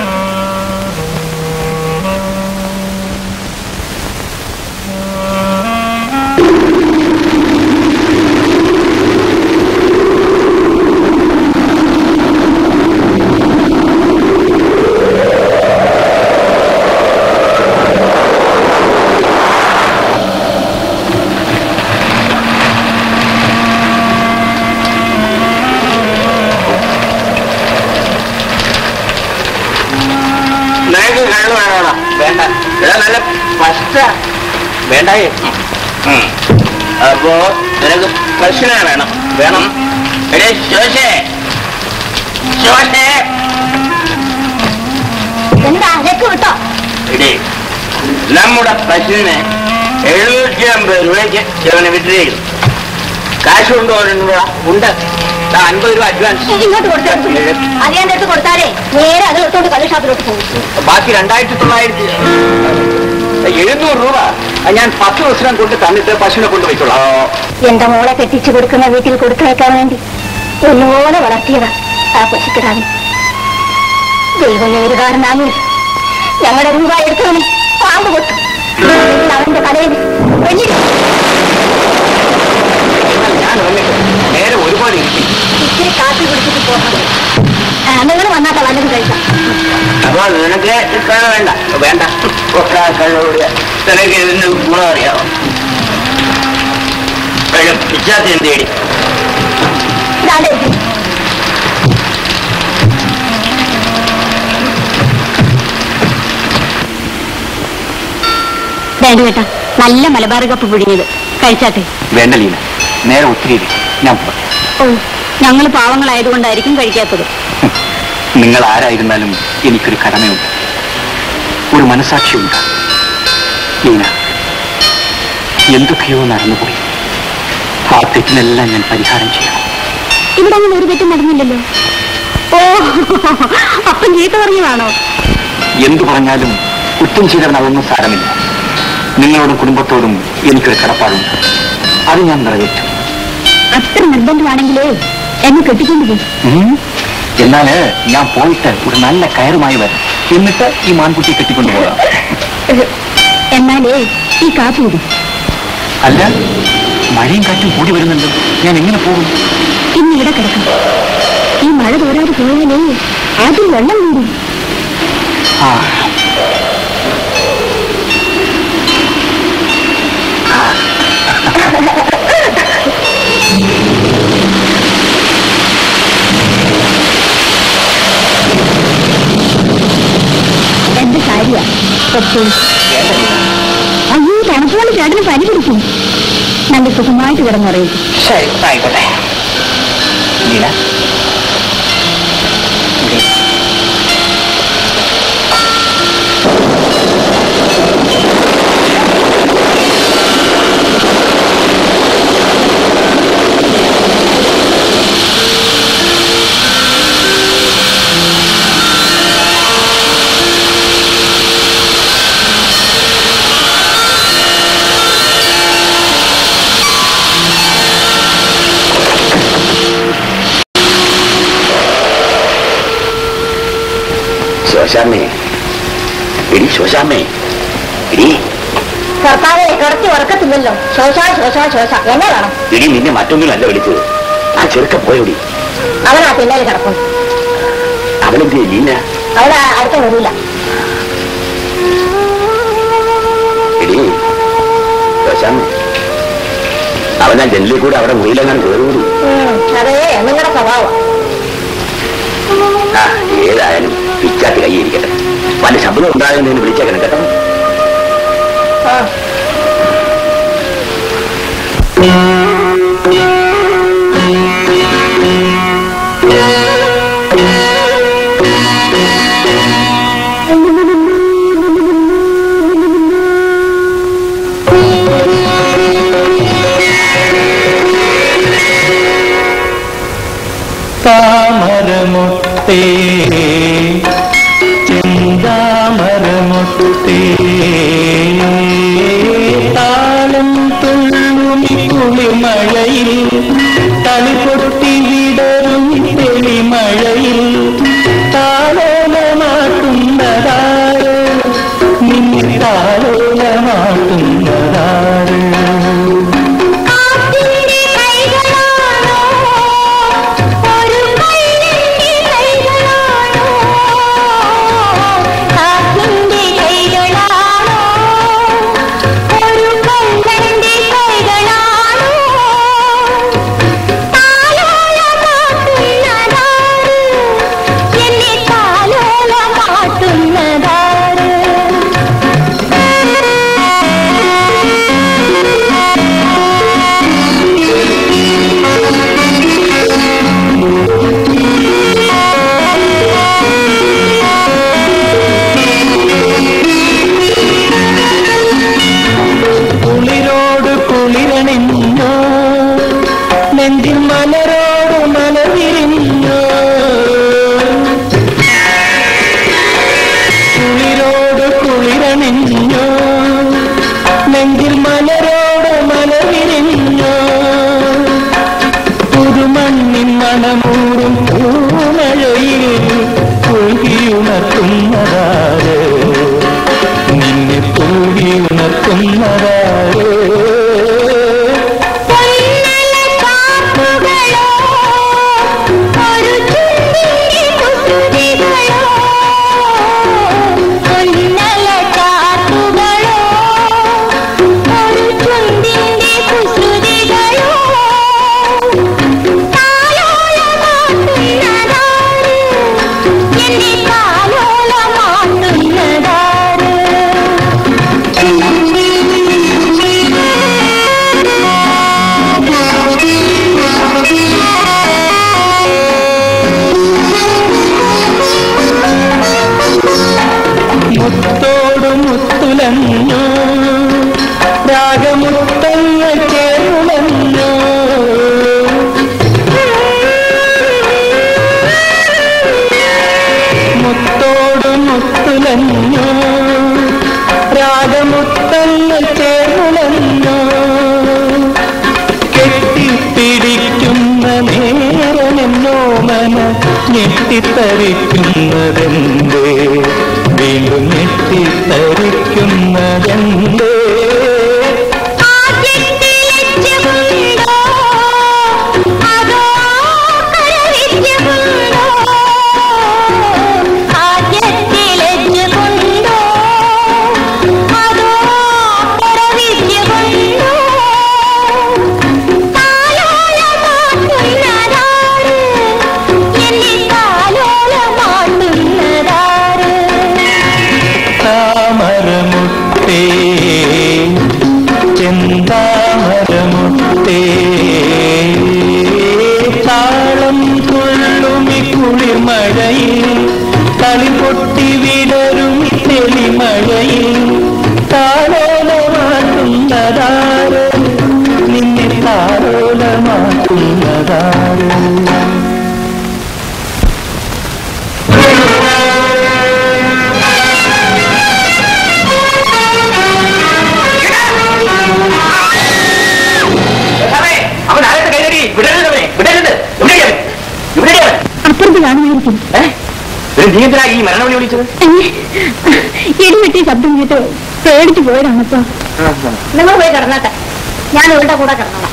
നിനക്ക് കള്ളു വേണോടാ വേണ്ട ഇതാ നല്ല പച്ച വേണ്ടായേ ഉം. അപ്പോ നിനക്ക് പശുവിനെ വേണം വേണം എടേ ശോശേ ശോശേ എന്താ അലക്ക് വിട്ടോ എടേ നമ്മുടെ പശുവിനെ എഴുന്നൂറ്റി അമ്പത് രൂപയ്ക്ക് ഇവനെ വിട്ടിരിക്കുന്നു കാശ് കൊണ്ടുപോകുന്നുണ്ടോ ഉണ്ട് ദാ അൻപത് രൂപ അഡ്വാൻസ് ഇങ്ങോട്ട് കൊടുത്തു അറിയാൻ്റെ അടുത്ത് കൊടുത്താലേ നേരെ അത് എടുത്തോണ്ട് കള്ള് ഷാപ്പിലോട്ട് പോകും ബാക്കി രണ്ടായിരത്തി തൊള്ളായിരത്തി എഴുന്നൂറ് രൂപ ഞാൻ പത്ത് ദിവസം കൊണ്ട് തന്നിട്ട് പശുവിനെ കൊണ്ടുപോയിക്കോളാം എന്റെ മോളെ കെട്ടിച്ചു കൊടുക്കുന്ന വീട്ടിൽ കൊടുത്തയക്കാൻ വേണ്ടി ഒന്നുപോലെ വളർത്തിയതാ ആ പശുക്കിടാവിന് ദൈവം ഏറുകാരനാണ് ഞങ്ങളുടെ രൂപ എടുത്തവനെ പാമ്പ് കൊത്തു അവന്റെ തലയിൽ വെള്ളിടി ഞാൻ വന്നിട്ട് നേരെ ഒരുപാട് ഇരിക്കും ഇച്ചിരി കാശ് കാപ്പി കുടിച്ചിട്ട് പോകണം നിങ്ങൾ വന്നാട്ടെ വല്ലതും കഴിക്കാം അപ്പൊ നിനക്ക് കഴ വേണ്ട വേണ്ട ഒക്കെ കഴിവുകൂടിയ നിനക്ക് ഇതിന് ഗുണം അറിയാമോ കഴിയും പിച്ചാത്തി തേടി ഇതാണ്ടേ വേണ്ട കേട്ടാ നല്ല മലബാർ കപ്പ് പിടിഞ്ഞത് കഴിച്ചാട്ടെ വേണ്ട ലീന നേരെ ഒത്തിരി ഇരി. ഞാൻ പോട്ടെ ഓ ഞങ്ങൾ പാവങ്ങളായതുകൊണ്ടായിരിക്കും കഴിക്കാത്തത് നിങ്ങൾ ആരായിരുന്നാലും എനിക്കൊരു കടമയുണ്ട് ഒരു മനസാക്ഷിയുണ്ട് ലീന എന്തൊക്കെയോ നടന്നുപോയി ആ തെറ്റിനെല്ലാം ഞാൻ പരിഹാരം ചെയ്യണം ഇവിടെ അങ്ങനെ ഒരു തെറ്റും നടന്നില്ലല്ലോ ഓ അപ്പം ചീത്ത പറഞ്ഞതാണോ എന്തു പറഞ്ഞാലും കുറ്റം ചെയ്തവൻ അതൊന്നും സാരമില്ല നിങ്ങളോടും കുടുംബത്തോടും എനിക്കൊരു കടപ്പാടുണ്ട് അത് ഞാൻ നിറവേറ്റും അത്ര നിർബന്ധമാണെങ്കിലേ എന്നെ കെട്ടിക്കൊണ്ടു പോകും ഉം. എന്നാല് ഞാൻ പോയിട്ട് ഒരു നല്ല കയറുമായി വരാം എന്നിട്ട് ഈ മാൻകുട്ടിയെ കെട്ടിക്കൊണ്ടു പോകാം എന്നാലേ ഈ കാപ്പി ഇടും അല്ല മഴയും കാറ്റും കൂടി വരുന്നുണ്ട് ഞാൻ എങ്ങനെ പോകും ഇന്ന് ഇവിടെ കിടക്കാം ഈ മഴ തോരാതെ പോയാലേ ആദ്യം വെള്ളം കൂടും ആ എന്റെ കാര്യ അയ്യോ തണുപ്പോണ്ട് ചേട്ടന് പനി പിടിക്കും നല്ല സുഖമായിട്ട് കിടന്നറിയും ശരി ആയിക്കോട്ടെ ലീല ശോശാമ്മേ എടി ശോശാമ്മേ എടി ഭർത്താവെ കുറച്ച് ഉറക്കത്തില്ലല്ലോ ശോശ ശോശ ശോശ എന്നെ വേണം എടി നിന്നെ മറ്റൊന്നിലല്ല വിളിച്ചത് ആ ചെറുക്ക പോയോടി അവനാ പിന്നാലെ കിടക്കും അവനെന്തിയെ ലീന അവിടെ അടുത്ത വരില്ല എടി ശോശാമ്മേ അവനാ ജനലിൽ കൂടെ അവിടെ മുറിയിലെങ്ങാനും കയറുകൂടി അതേ നിങ്ങളുടെ സ്വഭാവം ആ ഏതായാലും പിച്ചാത്തി കൈയിരിക്കട്ടെ വല്ല ശബ്ദം ഉണ്ടാകുന്നതിന് വിളിച്ചേക്കണം കേട്ടോ താമരമുത്തേ ചെന്താമരമുത്തേ താളം തുള്ളുമി കുളിമഴയിൽ തളിപൊട്ടി വിടരും തെളിമഴയിൽ താലോലമാട്ടുന്നതാറ് നിന്നെ താലോലമാട്ടുന്നതാറ് കാറ്റിന്റെ കൈകളാണോ ഒരു കൈലിന്റെ കൈകളാണോ കാറ്റിന്റെ കൈകളാണോ ഒരു കണ്ണന്റെ കൈകളാണോ താലോലമാട്ടുന്നതാര് എന്നെ താലോലമാട്ടുന്നതാര് കുളിരോട് കുളിരണിഞ്ഞോ നെഞ്ചിൽ മലരോട് മലവിരിഞ്ഞോ കുളിരോട് കുളിരണിഞ്ഞോ നെഞ്ചിൽ മലരോട് മലവിരിഞ്ഞോ പുതുമണ്ണിൻ മണമൂറും പൂമഴയിൽ ഒഴുകിയുണർത്തുന്നതാരേ നിന്നെ തൂകി ഉണർത്തുന്നതാരേ ഞെട്ടിത്തരിക്കുന്നതെന്തേ വീണ്ടും ഞെട്ടിത്തരിക്കുന്നതെന്തേ താമരമുട്ടേ ചെന്താമരമുട്ടേ താളം തുള്ളുമി കുളിർമഴയിൽ കളി പൊട്ടി വിടരും തെളിമഴയിൽ താലോലമാക്കുന്നതാറ് നിന്നെ താലോലമാക്കുന്നതാറ് അവൻ അകത്ത് കയറി വിടരുതവനെ വിടരുത് ഇവിടെ ഇവിടെ അപ്പുറത്ത് കാണുമായിരിക്കും നീ എന്തിനാ ഈ മരണവിളി വിളിച്ചത് ഇടിവെട്ടി ശബ്ദം കേട്ട് പേടിച്ചു പോയതാണപ്പോ നിങ്ങൾ പോയി കിടന്നട്ടെ ഞാൻ ഇവളുടെ കൂടെ കിടന്നോളാം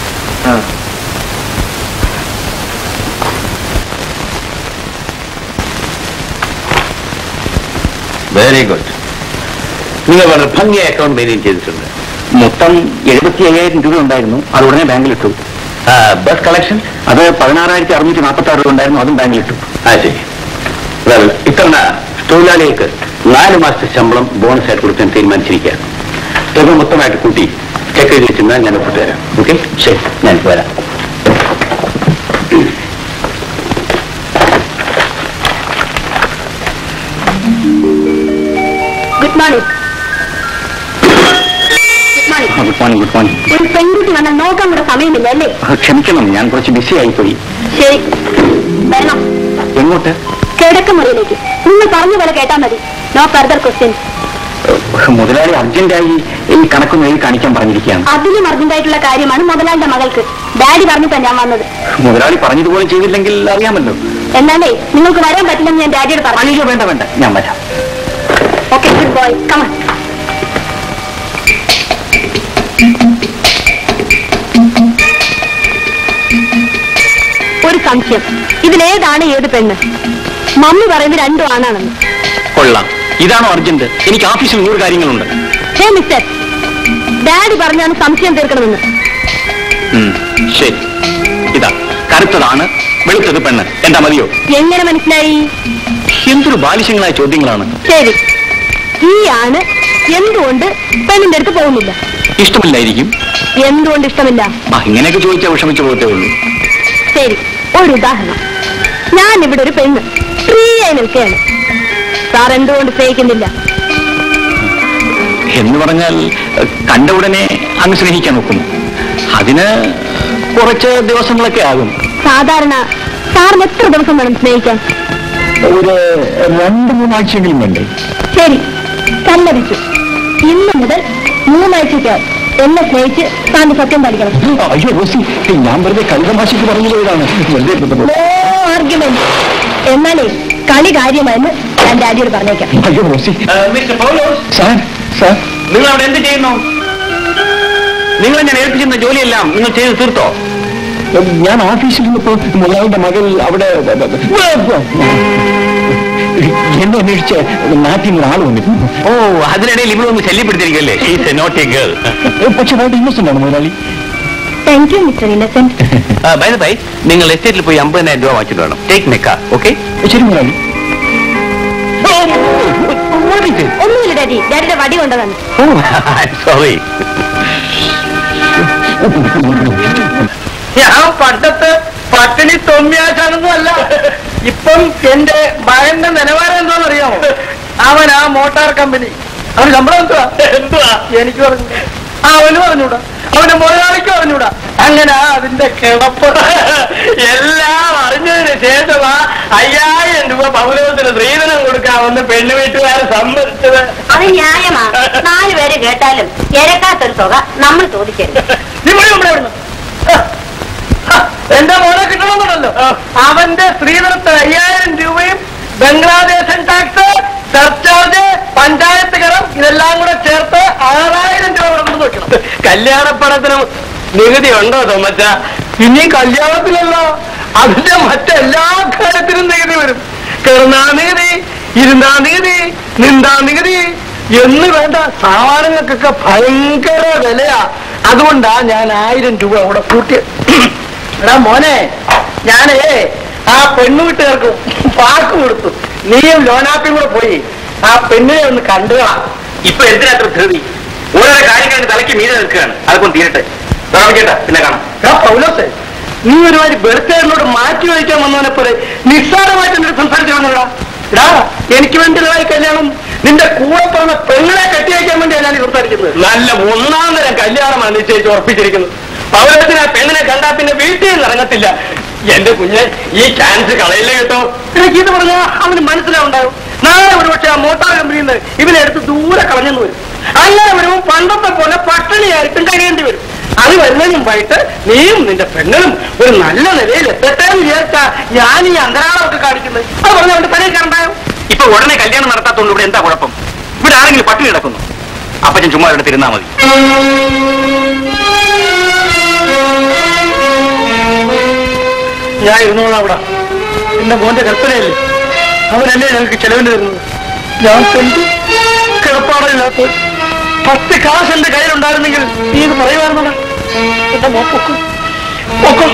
വെരി ഗുഡ് നിങ്ങൾ വളരെ ഭംഗിയായ അക്കൗണ്ട് മെയിൻറ്റെയിൻ ചെയ്തിട്ടുണ്ട് മൊത്തം എഴുപത്തി അയ്യായിരം രൂപ ഉണ്ടായിരുന്നു അത് ഉടനെ ബാങ്കിലിട്ടു ബസ് കളക്ഷൻ അത് പതിനാറായിരത്തി അറുന്നൂറ്റി നാൽപ്പത്തി ആറ് രൂപ ഉണ്ടായിരുന്നു അതും ബാങ്കിലിട്ടു ആ ശരി Well, ഇത്തവണ തൊഴിലാളികൾക്ക് നാല് മാസത്തെ ശമ്പളം ബോണസ് ആയിട്ട് കൊടുക്കാൻ തീരുമാനിച്ചിരിക്കുകയാണ് തുക മൊത്തമായിട്ട് കൂട്ടി ചെക്ക് ചെയ്ത് വെച്ചിരുന്നാൽ ഞാൻ ഒപ്പിട്ട് തരാം ഓക്കെ ശരി ഞാൻ വരാം good morning good morning good morning good morning ഒരു പെൺകുട്ടി വന്നാൽ നോക്കാൻ കൂടെ സമയമില്ല അല്ലേ ക്ഷമിക്കണം ഞാൻ കുറച്ച് ബിസി ആയിപ്പോയി ശരി വരണം എങ്ങോട്ട് കിടക്കമുറിയിലേക്ക് നിങ്ങൾ പറഞ്ഞ പോലെ കേട്ടാ മതി നോ ഫർദർ ക്വസ്റ്റ്യൻസ് മുതലാളി അർജന്റായി ഈ കണക്കൊന്ന് എഴുതി കാണിക്കാൻ പറഞ്ഞിരിക്കുകയാണ് അതിലും അർജന്റായിട്ടുള്ള കാര്യമാണ് മുതലാളിന്റെ മകൾക്ക് ഡാഡി പറഞ്ഞിട്ടാ ഞാൻ വന്നത് മുതലാളി പറഞ്ഞതുപോലെ ചെയ്തില്ലെങ്കിൽ അറിയാമല്ലോ എന്നാലേ നിങ്ങൾക്ക് വരാൻ പറ്റില്ലെന്ന് ഞാൻ ഡാഡിയോട് പറഞ്ഞു അയ്യോ വേണ്ട വേണ്ട ഞാൻ വരാം ഓക്കെ ഗുഡ് ബോയ് കമൺ ഒരു സംശയം ഇതിലേതാണ് ഏത് പെണ്ണ് മമ്മി പറയുന്നത് രണ്ടും ആണാണെന്ന് കൊള്ളാം ഇതാണോ അർജന്റ് എനിക്ക് ഓഫീസിൽ നൂറ് കാര്യങ്ങളുണ്ട് ഹേ മിസ്റ്റർ ഡാഡി പറഞ്ഞാണ് സംശയം തീർക്കണമെന്ന് ഉം, ശരി ഇതാ കറുത്തതാണ് വെളുത്തത് പെണ്ണ് എന്താ മതിയോ എങ്ങനെ മനസ്സിലായി എന്തൊരു ബാലിഷ്യങ്ങളായ ചോദ്യങ്ങളാണ് ശരി ഈ ആണ് എന്തുകൊണ്ട് പെണ്ണിന്റെ അടുത്ത് പോകുന്നില്ല ഇഷ്ടമില്ലായിരിക്കും എന്തുകൊണ്ട് ഇഷ്ടമില്ല ആ ഇങ്ങനെയൊക്കെ ചോദിച്ചാൽ വിഷമിച്ചു പോകത്തേ ഉള്ളൂ ശരി ഒരു ഉദാഹരണം ഞാൻ ഇവിടെ ഒരു പെണ്ണ് ഫ്രീ ആയി നിൽക്കുകയാണ് സാർ എന്തുകൊണ്ട് സ്നേഹിക്കുന്നില്ല എന്ന് പറഞ്ഞാൽ ഏഹ്, കണ്ട ഉടനെ അങ്ങ് സ്നേഹിക്കാൻ നോക്കുന്നു അതിന് കുറച്ച് ദിവസങ്ങളൊക്കെ ആകും സാധാരണ സാറിന് എത്ര ദിവസം വേണം സ്നേഹിക്കാൻ ഒരു രണ്ട് മൂന്നാഴ്ചയെങ്കിലും വേണ്ടേ ശരി സമ്മതിച്ചു ഇന്ന് മുതൽ മൂന്നാഴ്ചയ്ക്ക് എന്നെ സ്നേഹിച്ച് താങ്കൾ സത്യം പഠിക്കണം അയ്യോ റോസി ഞാൻ വെറുതെ കളിതമാശയ്ക്ക് പറഞ്ഞു പോയതാണ് വെറുതെ നോ ആർഗ്യുമെന്റ് എന്നാലേ കളി കാര്യമായെന്ന് ഞാൻ ഡാഡിയോട് പറഞ്ഞേക്കാം അയ്യോ Rosie mister Paulose sir sir നിങ്ങൾ അവിടെ എന്ത് ചെയ്യുന്നു നിങ്ങളെ ഞാൻ ഏൽപ്പിച്ചിരുന്ന ജോലിയെല്ലാം നിങ്ങൾ ചെയ്ത് തീർത്തോ ഞാൻ ഓഫീസിൽ നിന്നപ്പോ മുതലാളിയുടെ മകൾ അവിടെ എന്നെ അന്വേഷിച്ച് നാട്ടിൽ നിന്ന് ആൾ വന്നിരുന്നു ഓ അതിനിടയിൽ ഇവിടെ ഒന്ന് ശല്യപ്പെടുത്തിയിരിക്കല്ലേ ഷീസ് എ നോട്ടി ഗേൾ പക്ഷെ വളരെ ഇന്നസെന്റ് ആണ് മുതലാളി thank you mister Innocent bye bye നിങ്ങൾ എസ്റ്റേറ്റിൽ പോയി അമ്പതിനായിരം രൂപ വാങ്ങിച്ചിട്ട് വേണം ടേക്ക് മെക്ക ഓക്കെ ശരി മുതലാളി ഒന്നുമില്ല ഡാഡി ഡാഡിയുടെ വടി കൊണ്ടുവന്നു സോറി ഞാൻ പണ്ടത്തെ പട്ടിണി തൊമ്മിയാശാനൊന്നും അല്ല ഇപ്പം എന്റെ മകന്റെ നിലവാരം എന്താണെന്ന് അറിയാമോ അവൻ ആ മോട്ടാർ കമ്പനി അവന് ശമ്പളം എന്തുവാ എന്തുവാ എനിക്ക് പറഞ്ഞു ആ അവന് പറഞ്ഞൂടാ അവന്റെ മുതലാളിക്ക് പറഞ്ഞൂടാ അങ്ങനെ അതിന്റെ കിടപ്പ് എല്ലാം അറിഞ്ഞതിന് ശേഷമാ അയ്യായിരം രൂപ പൗരവത്തിന് സ്ത്രീധനം കൊടുക്കാമെന്ന് പെണ്ണു വീട്ടുകാരെ സമ്മതിച്ചത് അത് ന്യായമാ നാല് പേര് കേട്ടാലും ഇരക്കാത്തൊരു തുക നമ്മൾ ചോദിക്കരുത് നീ പോയി ഇവിടെ ഇവിടുന്ന്. ആ, ആ, എന്റെ മോനെ കിട്ടണമെന്നുണ്ടല്ലോ അവന്റെ സ്ത്രീധനത്തിന് അയ്യായിരം രൂപയും ബംഗ്ലാദേശൻ ടാക്സ് സർചാർജ് പഞ്ചായത്ത് കരം ഇതെല്ലാം കൂടെ ചേർത്ത് ആറായിരം രൂപ കൊണ്ടു നോക്കണം കല്യാണപ്പണത്തിന് നികുതി ഉണ്ടോ തോമച്ച ഇനി കല്യാണത്തിലല്ലോ അതിന്റെ മറ്റെല്ലാ കാര്യത്തിനും നികുതി വരും കിടന്നാ നികുതി ഇരുന്നാ നികുതി നിന്താ നികുതി എന്ന് വേണ്ട സാധനങ്ങൾക്കൊക്കെ ഭയങ്കര വിലയാ അതുകൊണ്ടാ ഞാൻ ആയിരം രൂപ അവിടെ കൂട്ടിയത് എടാ മോനെ ഞാനേ ആ പെണ്ണു വീട്ടുകാർക്ക് വാക്ക് കൊടുത്തു നീയും ലോനാപ്പിയും കൂടെ പോയി ആ പെണ്ണിനെ ഒന്ന് കണ്ടുകളാ ഇപ്പൊ എന്തിനാ അത്ര ധൃതി ഓരോരോ കാര്യങ്ങൾ തലയ്ക്ക് മീതെ നിൽക്കുകയാണ് അതൊക്കെ തീരട്ടെ കേട്ടാ പിന്നെ കാണാം എടാ പൗലോസേ നീ ഒരുമാതിരി ബെർത്തേറിനോട് മാറ്റി വഹിക്കാൻ വന്നവനെ പോലെ നിസ്സാരമായിട്ട് എന്നോട് സംസാരിച്ചു വന്നടാ എടാ എനിക്ക് വേണ്ടിയുള്ള ഈ കല്യാണം നിന്റെ കൂടെ പറഞ്ഞ പെങ്ങളെ കെട്ടിവയ്ക്കാൻ വേണ്ടിയാണ് ഞാൻ സംസാരിക്കുന്നത് നല്ല ഒന്നാം തരം കല്യാണമാണ് നിശ്ചയിച്ച് ഉറപ്പിച്ചിരിക്കുന്നത് പൗരത്തിന് ആ പെണ്ണിനെ കണ്ടാ പിന്നെ വീട്ടിൽ നിന്ന് ഇറങ്ങത്തില്ല എന്റെ കുഞ്ഞ് ഈ ചാൻസ് കളയില്ല കേട്ടോ എനിക്ക് ഇത് പറഞ്ഞാൽ അവന് മനസ്സിലാവുണ്ടാവും നാളെ ഒരു പക്ഷെ ആ മോട്ടാർ കമ്പനിയിൽ നിന്ന് ഇവനെ എടുത്ത് ദൂരെ കളഞ്ഞെന്ന് വരും അങ്ങനെ വരുമ്പോൾ പണ്ടത്തെ പോലെ പട്ടിണിയായിട്ടും കഴിയേണ്ടി വരും അത് വരുന്നതിന് മുമ്പായിട്ട് നീയും നിന്റെ പെങ്ങളും ഒരു നല്ല നിലയിൽ എത്തട്ടെ എന്ന് വിചാരിച്ചാ ഞാൻ ഈ അന്തരാളമൊക്കെ കാണിക്കുന്നത് അത് പറഞ്ഞ അവന്റെ പണി കണ്ടായോ ഇപ്പൊ ഉടനെ കല്യാണം നടത്താത്തോണ്ട് ഇവിടെ എന്താ കുഴപ്പം ഇവിടെ ആരെങ്കിലും പട്ടിണി കിടക്കുന്നു അപ്പച്ചൻ ചുമ്മാ ഇവിടെ തിരുന്നാ മതി ഞാൻ ഇരുന്നോളാം അവിടെ എന്റെ മോന്റെ കൽപ്പനയല്ലേ അവനല്ലേ ഞങ്ങൾക്ക് ചെലവിന് തരുന്നത് ഞാൻ കൊണ്ട് കിടപ്പാടില്ലാത്ത പത്ത് കാശ് എന്റെ കയ്യിലുണ്ടായിരുന്നെങ്കിൽ നീ ഇത് പറയുമായിരുന്നടാ എന്റെ മോ പൊക്കോ പൊക്കോ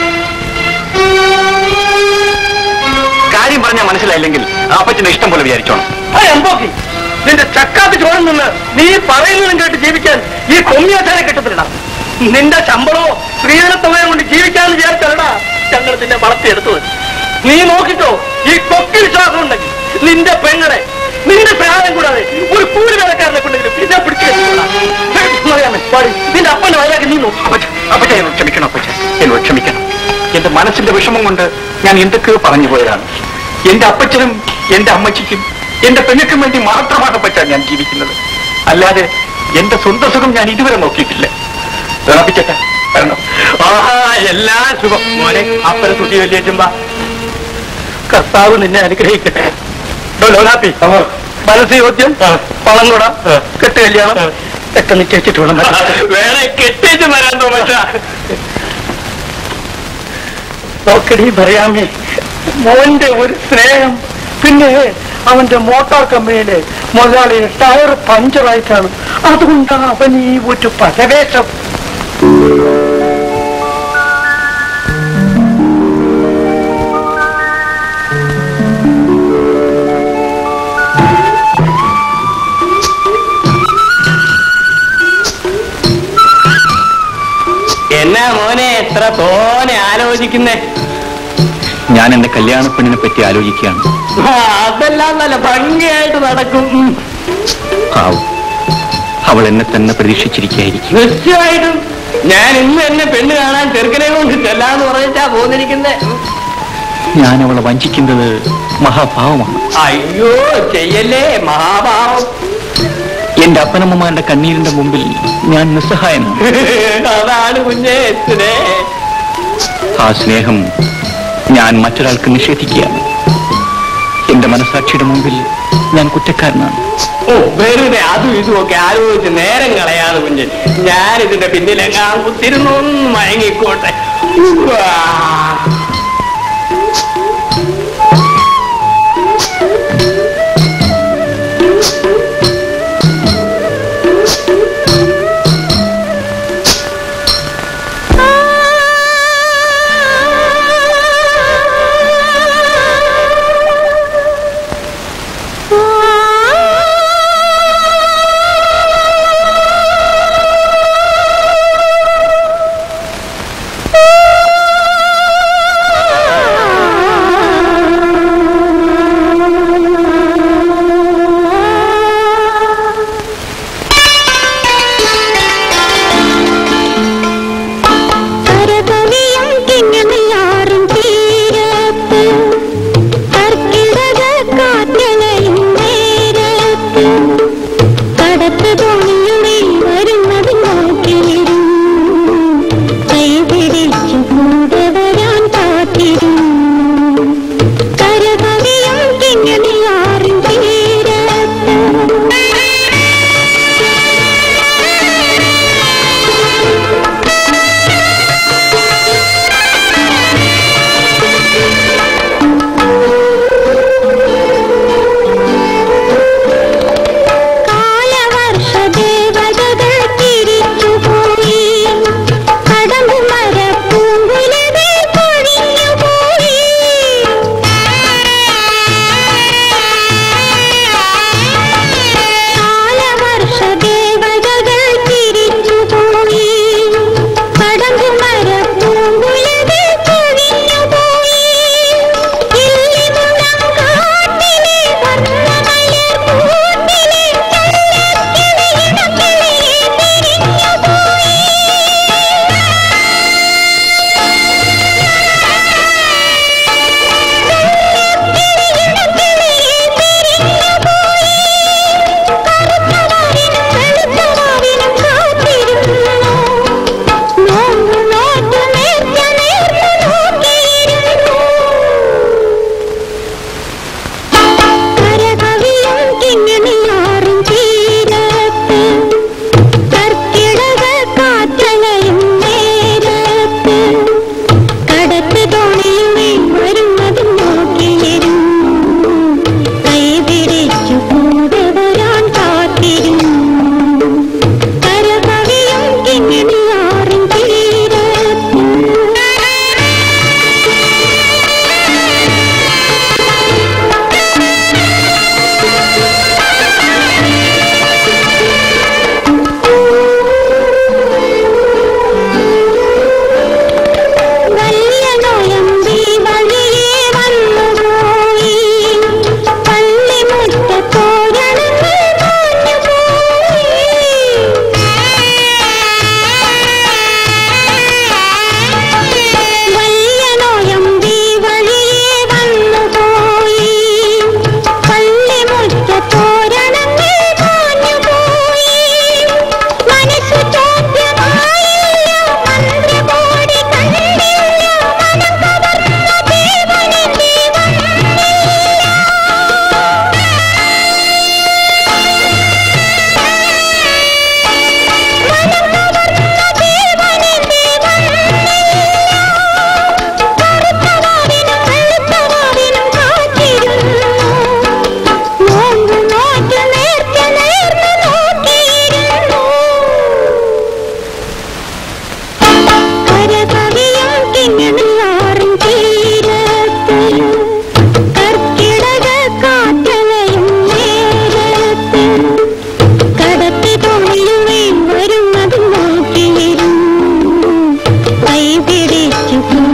കാര്യം പറഞ്ഞാൽ മനസ്സിലായില്ലെങ്കിൽ അപ്പച്ചന്റെ ഇഷ്ടം പോലെ വിചാരിച്ചോണം ആ എമ്പോക്കി നിന്റെ ചക്കാത്ത് ചോറിൽ നിന്ന് നീ പറയുന്നതും കേട്ട് ജീവിക്കാൻ ഈ കൊമ്മിയാച്ചാനെ കിട്ടത്തില്ലടാ നിന്റെ ശമ്പളമോ സ്ത്രീധനത്തുകയും കൊണ്ട് ജീവിക്കാന്ന് വിചാരിച്ചല്ലടാ ഞങ്ങൾ നിന്നെ വളർത്തിയെടുത്തത് നീ നോക്കിക്കോ ഈ കൊക്കി വിശ്വാസം ഉണ്ടെങ്കിൽ നിന്റെ പെങ്ങളെ നിന്റെ സഹായം കൂടാതെ ഒരു കൂലി വേലക്കാരനെ കൊണ്ടെങ്കിലും പിന്നെ പിടിച്ചു അറിയാമേ പാടി നിന്റെ അപ്പന്റെ വയലാക്കി നീ നോക്കി അപ്പച്ച അപ്പച്ച എന്നോട് ക്ഷമിക്കണം അപ്പച്ച എന്നോട് ക്ഷമിക്കണം എന്റെ മനസ്സിന്റെ വിഷമം കൊണ്ട് ഞാൻ എന്തൊക്കെയോ പറഞ്ഞു പോയതാണ് എന്റെ അപ്പച്ചനും എന്റെ അമ്മച്ചിക്കും എന്റെ പെണ്ണുക്കും വേണ്ടി മാത്രമാണ് അപ്പച്ച ഞാൻ ജീവിക്കുന്നത് അല്ലാതെ എന്റെ സ്വന്തം സുഖം ഞാൻ ഇതുവരെ നോക്കിയിട്ടില്ല അപ്പച്ച വരണം ആഹാ എല്ലാ ശുഭം മോനെ അപ്പന തുട്ടി വലിയേറ്റുമ്പ കർത്താവ് നിന്നെ അനുഗ്രഹിക്കട്ടെ ഡോ ലോനാപ്പി മനസ്സ് ചോദ്യം പണം കൂടാ കെട്ട് കല്യാണം ഒക്കെ നിശ്ചയിച്ചിട്ട് വേണം വേറെ കെട്ടിച്ച് വരാൻ തോമച്ച നോക്കടി പറയാമേ മോന്റെ ഒരു സ്നേഹം പിന്നെ അവന്റെ മോട്ടോർ കമ്പനിയിലെ മുതലാളി ടയർ പഞ്ചറായിട്ടാണ് അതുകൊണ്ടാണ് അവൻ ഈ ഒരു പരവേശം എന്നാ മോനെ എത്ര തോനെ ആലോചിക്കുന്നേ ഞാൻ എന്റെ കല്യാണ പെണ്ണിനെ പറ്റി ആലോചിക്കുകയാണ് അതെല്ലാം നല്ല ഭംഗിയായിട്ട് നടക്കും ഉം. ആവും അവൾ എന്നെ തന്നെ പ്രതീക്ഷിച്ചിരിക്കുകയായിരിക്കും തീർച്ചയായിട്ടും ഞാൻ ഇന്ന് എന്നെ പെണ്ണ് കാണാൻ ചെറുക്കനെ കൊണ്ട് ചെല്ലാന്ന് പറഞ്ഞിട്ടാ പോന്നിരിക്കുന്നേ ഞാൻ അവളെ വഞ്ചിക്കുന്നത് മഹാഭാവമാണ് അയ്യോ ചെയ്യല്ലേ മഹാഭാവം എന്റെ അപ്പനമ്മമാരുടെ കണ്ണീരിന്റെ മുമ്പിൽ ഞാൻ നിസ്സഹായനാണ് അതാണ് കുഞ്ഞേ സ്നേ ആ സ്നേഹം ഞാൻ മറ്റൊരാൾക്ക് നിഷേധിക്കുകയാണ് എന്റെ മനസാക്ഷിയുടെ മുമ്പിൽ ഞാൻ കുറ്റക്കാരനാണ് ഓ വെറുതെ അതും ഇതും ഒക്കെ ആലോചിച്ച് നേരം കളയാതെ കുഞ്ഞ് ഞാൻ ഇതിന്റെ പിന്നിലെങ്ങാൻ കുത്തിരുന്നൊന്ന് മയങ്ങിക്കോട്ടെ ഉവ്വാ. ആ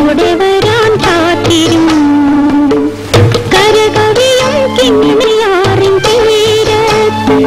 കൂടെ വരാൻ കാത്തിരുന്നു കരകവിയും കിങ്ങിണിയാറിൻ തീരത്ത്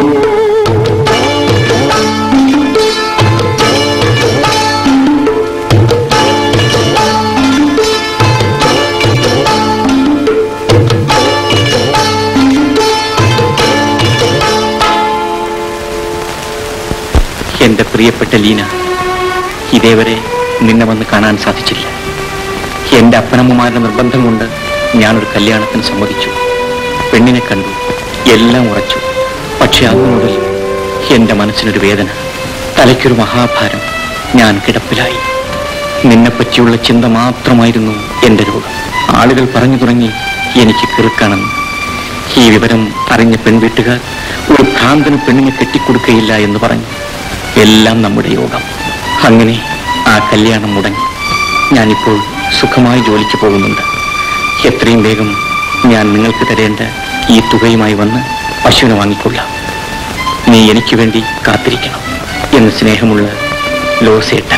എന്റെ പ്രിയപ്പെട്ട ലീന ഇതേവരെ നിന്നെ വന്ന് കാണാൻ സാധിച്ചില്ല എന്റെ അപ്പനമ്മമാരുടെ നിർബന്ധം കൊണ്ട് ഞാനൊരു കല്യാണത്തിന് സമ്മതിച്ചു പെണ്ണിനെ കണ്ടു എല്ലാം ഉറച്ചു പക്ഷെ അന്നു മുതൽ എന്റെ മനസ്സിനൊരു വേദന തലയ്ക്കൊരു മഹാഭാരം ഞാൻ കിടപ്പിലായി നിന്നെപ്പറ്റിയുള്ള ചിന്ത മാത്രമായിരുന്നു എന്റെ രോഗം ആളുകൾ പറഞ്ഞു തുടങ്ങി എനിക്ക് കിറുക്കാണെന്ന് ഈ വിവരം അറിഞ്ഞ പെൺവീട്ടുകാർ ഒരു ഭ്രാന്തന് പെണ്ണിനെ കെട്ടിക്കൊടുക്കയില്ല എന്ന് പറഞ്ഞു എല്ലാം നമ്മുടെ യോഗം അങ്ങനെ ആ കല്യാണം മുടങ്ങി ഞാനിപ്പോൾ സുഖമായി ജോലിക്ക് പോകുന്നുണ്ട് എത്രയും വേഗം ഞാൻ നിങ്ങൾക്ക് തരേണ്ട ഈ തുകയുമായി വന്ന് പശുവിനെ വാങ്ങിക്കൊള്ളാം നീ എനിക്ക് വേണ്ടി കാത്തിരിക്കണം എന്ന് സ്നേഹമുള്ള ലോസേട്ടൻ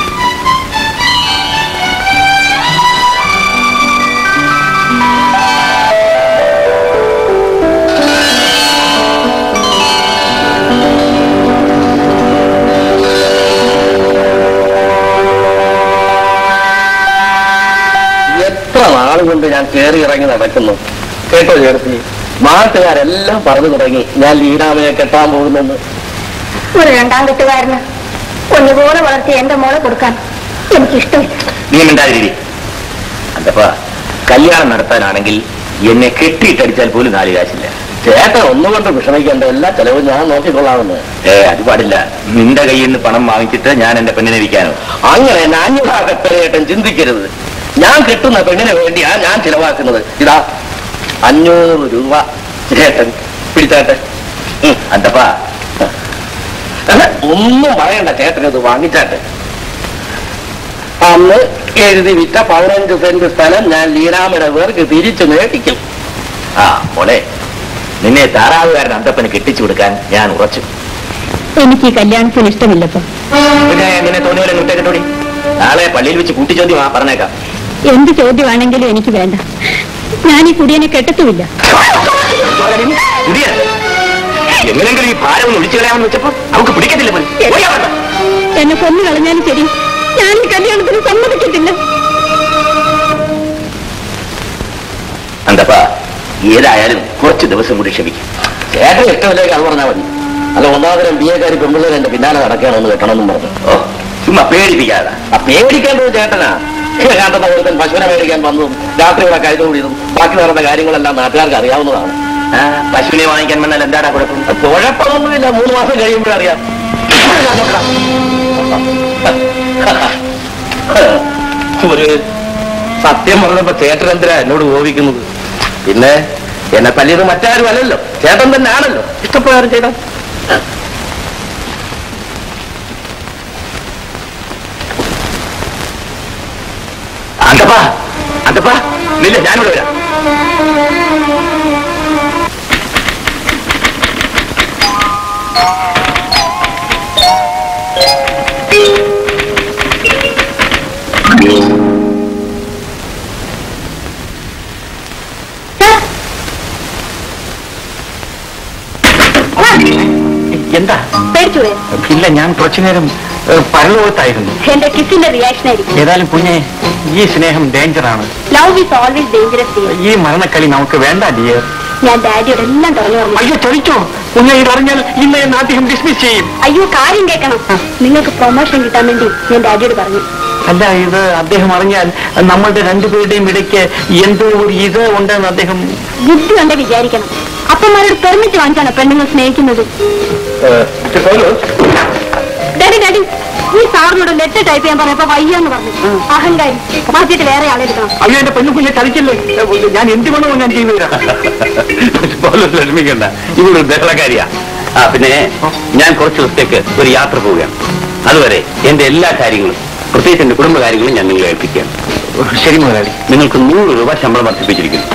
എത്ര നാൾ കൊണ്ട് ഞാൻ കയറി ഇറങ്ങി നടക്കുന്നു കേട്ടോ ചേർത്തി നാട്ടുകാരെല്ലാം പറഞ്ഞു തുടങ്ങി ഞാൻ ലീനാമയെ കെട്ടാൻ പോകുന്നെന്ന് ഒരു രണ്ടാം കെട്ടുകാരന് ഒന്നുപോലെ വളർത്തി എന്റെ മോളെ കൊടുക്കാൻ എനിക്കിഷ്ടമില്ല നീ മിണ്ടാതിരി അതപ്പ കല്യാണം നടത്താനാണെങ്കിൽ എന്നെ കെട്ടിയിട്ടടിച്ചാൽ പോലും നാല് കാശില്ല ചേട്ടൻ ഒന്നുകൊണ്ട് വിഷമിക്കേണ്ട എല്ലാ ചെലവും ഞാൻ നോക്കിക്കൊള്ളാമെന്ന് ഏ അത് പാടില്ല നിന്റെ കയ്യിൽ നിന്ന് പണം വാങ്ങിച്ചിട്ട് ഞാൻ എന്റെ പെണ്ണിനെ വിൽക്കാനോ അങ്ങനെ നാണ്യഭാഗത്തേട്ടൻ ചിന്തിക്കരുത് ഞാൻ കിട്ടുന്ന പെണ്ണിന് വേണ്ടിയാ ഞാൻ ചിലവാക്കുന്നത് ഇതാ അഞ്ഞൂറ് രൂപ ചേട്ടൻ പിടിച്ചാട്ടെ അന്തപ്പാ ഒന്നും പറയണ്ട ചേട്ടൻ ഇത് വാങ്ങിച്ചാട്ടെ അന്ന് എഴുതി വിറ്റ പതിനഞ്ച് സെന്റ് സ്ഥലം ഞാൻ ലീനാമയുടെ പേർക്ക് തിരിച്ചു മേടിക്കും ആ മോളെ നിന്നെ താറാവുകാരൻ അന്തപ്പന് കെട്ടിച്ചു കൊടുക്കാൻ ഞാൻ ഉറച്ചു എനിക്ക് ഈ കല്യാണത്തിന് ഇഷ്ടമില്ലപ്പോ പിന്നെ നിന്നെ തോന്നിയ നിർത്തേക്കട്ടോടി നാളെ പള്ളിയിൽ വെച്ച് കൂട്ടിച്ചോദ്യം ആ പറഞ്ഞേക്കാം എന്ത് ചോദ്യമാണെങ്കിലും എനിക്ക് വേണ്ട ഞാൻ ഈ കുടിയനെ കെട്ടത്തുമില്ല കുടിയൻ, എങ്ങനെങ്കിലും ഈ ഭാരം ഒന്ന് ഒഴിച്ചു കളയാമെന്ന് വെച്ചപ്പോ നമുക്ക് പിടിക്കത്തില്ല പോലും. ഓടിയാ വേണ്ട. എന്നെ കൊന്നു കളഞ്ഞാലും ശരി ഞാൻ ഈ കല്യാണത്തിന് സമ്മതിക്കത്തില്ല അന്തപ്പ ഏതായാലും കുറച്ച് ദിവസം കൂടി ക്ഷമിക്കും ചേട്ടൻ ഇഷ്ടമില്ലെങ്കിൽ അത് പറഞ്ഞാൽ മതി അല്ല ഒന്നാമതരം ബി എക്കാരി പെമ്പിള്ളേർ എന്റെ പിന്നാലെ നടക്കുകയാണെന്ന് വെക്കണമെന്നും പറഞ്ഞു ഓ ചുമ്മാ പേടിപ്പിക്കാതെ ആ പേടിക്കേണ്ടത് ചേട്ടനാ കണ്ടെന്ന ഒരുത്തൻ പശുവിനെ മേടിക്കാൻ വന്നതും രാത്രി ഇവിടെ കരുതുകൂടിയതും ബാക്കി നടന്ന കാര്യങ്ങളെല്ലാം നാട്ടുകാർക്ക് അറിയാവുന്നതാണ് പശുവിനെ വാങ്ങിക്കാൻ വന്നാൽ എന്താടാ കുഴപ്പം കുഴപ്പമൊന്നുമില്ല മൂന്ന് മാസം കഴിയുമ്പോഴറിയാം ഒരു സത്യം പറഞ്ഞപ്പോ ചേട്ടൻ എന്തിനാ എന്നോട് കോപിക്കുന്നത് പിന്നെ എന്നെ തല്ലിയത് മറ്റാരും അല്ലല്ലോ ചേട്ടൻ തന്നെ ആണല്ലോ ഇഷ്ടപ്രകാരം ചെയ്താൽ അന്തപ്പാ അന്തപ്പാ നില്ല ഞാനിവിടെ വരാം എന്താ പേടിച്ചുപോയോ ഇല്ല ഞാൻ കുറച്ചു നേരം പരലോകത്തായിരുന്നു എന്റെ കിസിന്റെ റിയാക്ഷൻ ആയിരിക്കും ഏതായാലും കുഞ്ഞെ ഈ സ്നേഹം ഡേഞ്ചറാണ് ലവ് ഈസ് ഓൾവേസ് ഡേഞ്ചറസ് ഈ മരണക്കളി നമുക്ക് വേണ്ട ഡിയർ ഞാൻ ഡാഡിയോട് എല്ലാം തുറന്നു പറഞ്ഞു അയ്യോ ചൊരിച്ചോ കുഞ്ഞെ ഇതറിഞ്ഞാൽ ഇന്ന് എന്നെ അദ്ദേഹം ഡിസ്മിസ് ചെയ്യും അയ്യോ കാര്യം കേൾക്കണം നിങ്ങൾക്ക് പ്രൊമോഷൻ കിട്ടാൻ വേണ്ടി ഞാൻ ഡാഡിയോട് പറഞ്ഞു അല്ല ഇത് അദ്ദേഹം അറിഞ്ഞാൽ നമ്മളുടെ രണ്ടുപേരുടെയും ഇടയ്ക്ക് എന്തോ ഒരു ഇത് ഉണ്ടെന്ന് അദ്ദേഹം ബുദ്ധി കൊണ്ട് വിചാരിക്കണം അപ്പന്മാരോട് പെർമിറ്റ് വാങ്ങിച്ചാണ് പെണ്ണുങ്ങൾ സ്നേഹിക്കുന്നത് ഡാഡി ഡാഡി ഈ സാറിനോട് ലെറ്റർ ടൈപ്പ് ചെയ്യാൻ പറഞ്ഞപ്പോ വയ്യാന്ന് പറഞ്ഞു അഹങ്കാരി മാറ്റിയിട്ട് വേറെ ആളെടുക്കണം അയ്യോ എന്റെ പെണ്ണു കുഞ്ഞെ ചതിക്കല്ലേ ഞാൻ എന്ത് വേണമോ ഞാൻ ചെയ്തു തരാം ലക്ഷ്മിക്കണ്ട ഇവളൊരു ബഹളക്കാരിയാ ആ പിന്നെ ഞാൻ കുറച്ച് ദിവസത്തേക്ക് ഒരു യാത്ര പോവുകയാണ് അതുവരെ എന്റെ എല്ലാ കാര്യങ്ങളും പ്രത്യേകിച്ച് എന്റെ കുടുംബകാര്യങ്ങളും ഞാൻ നിങ്ങളെ ഏൽപ്പിക്കുകയാണ് ശരി മുതലാളി നിങ്ങൾക്ക് നൂറ് രൂപ ശമ്പളം വർദ്ധിപ്പിച്ചിരിക്കുന്നു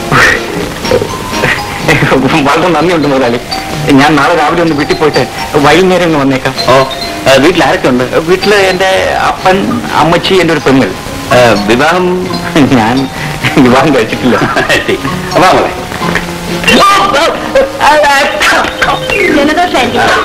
വളരെ നന്ദിയുണ്ട് മുതലാളി ഞാൻ നാളെ രാവിലെ ഒന്ന് വീട്ടിൽ പോയിട്ട് വൈകുന്നേരം ഒന്ന് വന്നേക്കാം ഓ ആ, വീട്ടിൽ ആരൊക്കെ ഉണ്ട് വീട്ടില് എന്റെ അപ്പൻ അമ്മച്ചി എന്റെ ഒരു പെങ്ങൾ വിവാഹം ഞാൻ വിവാഹം കഴിച്ചിട്ടില്ല അപ്പൊ മോളെ ജലദോഷമായിരിക്കും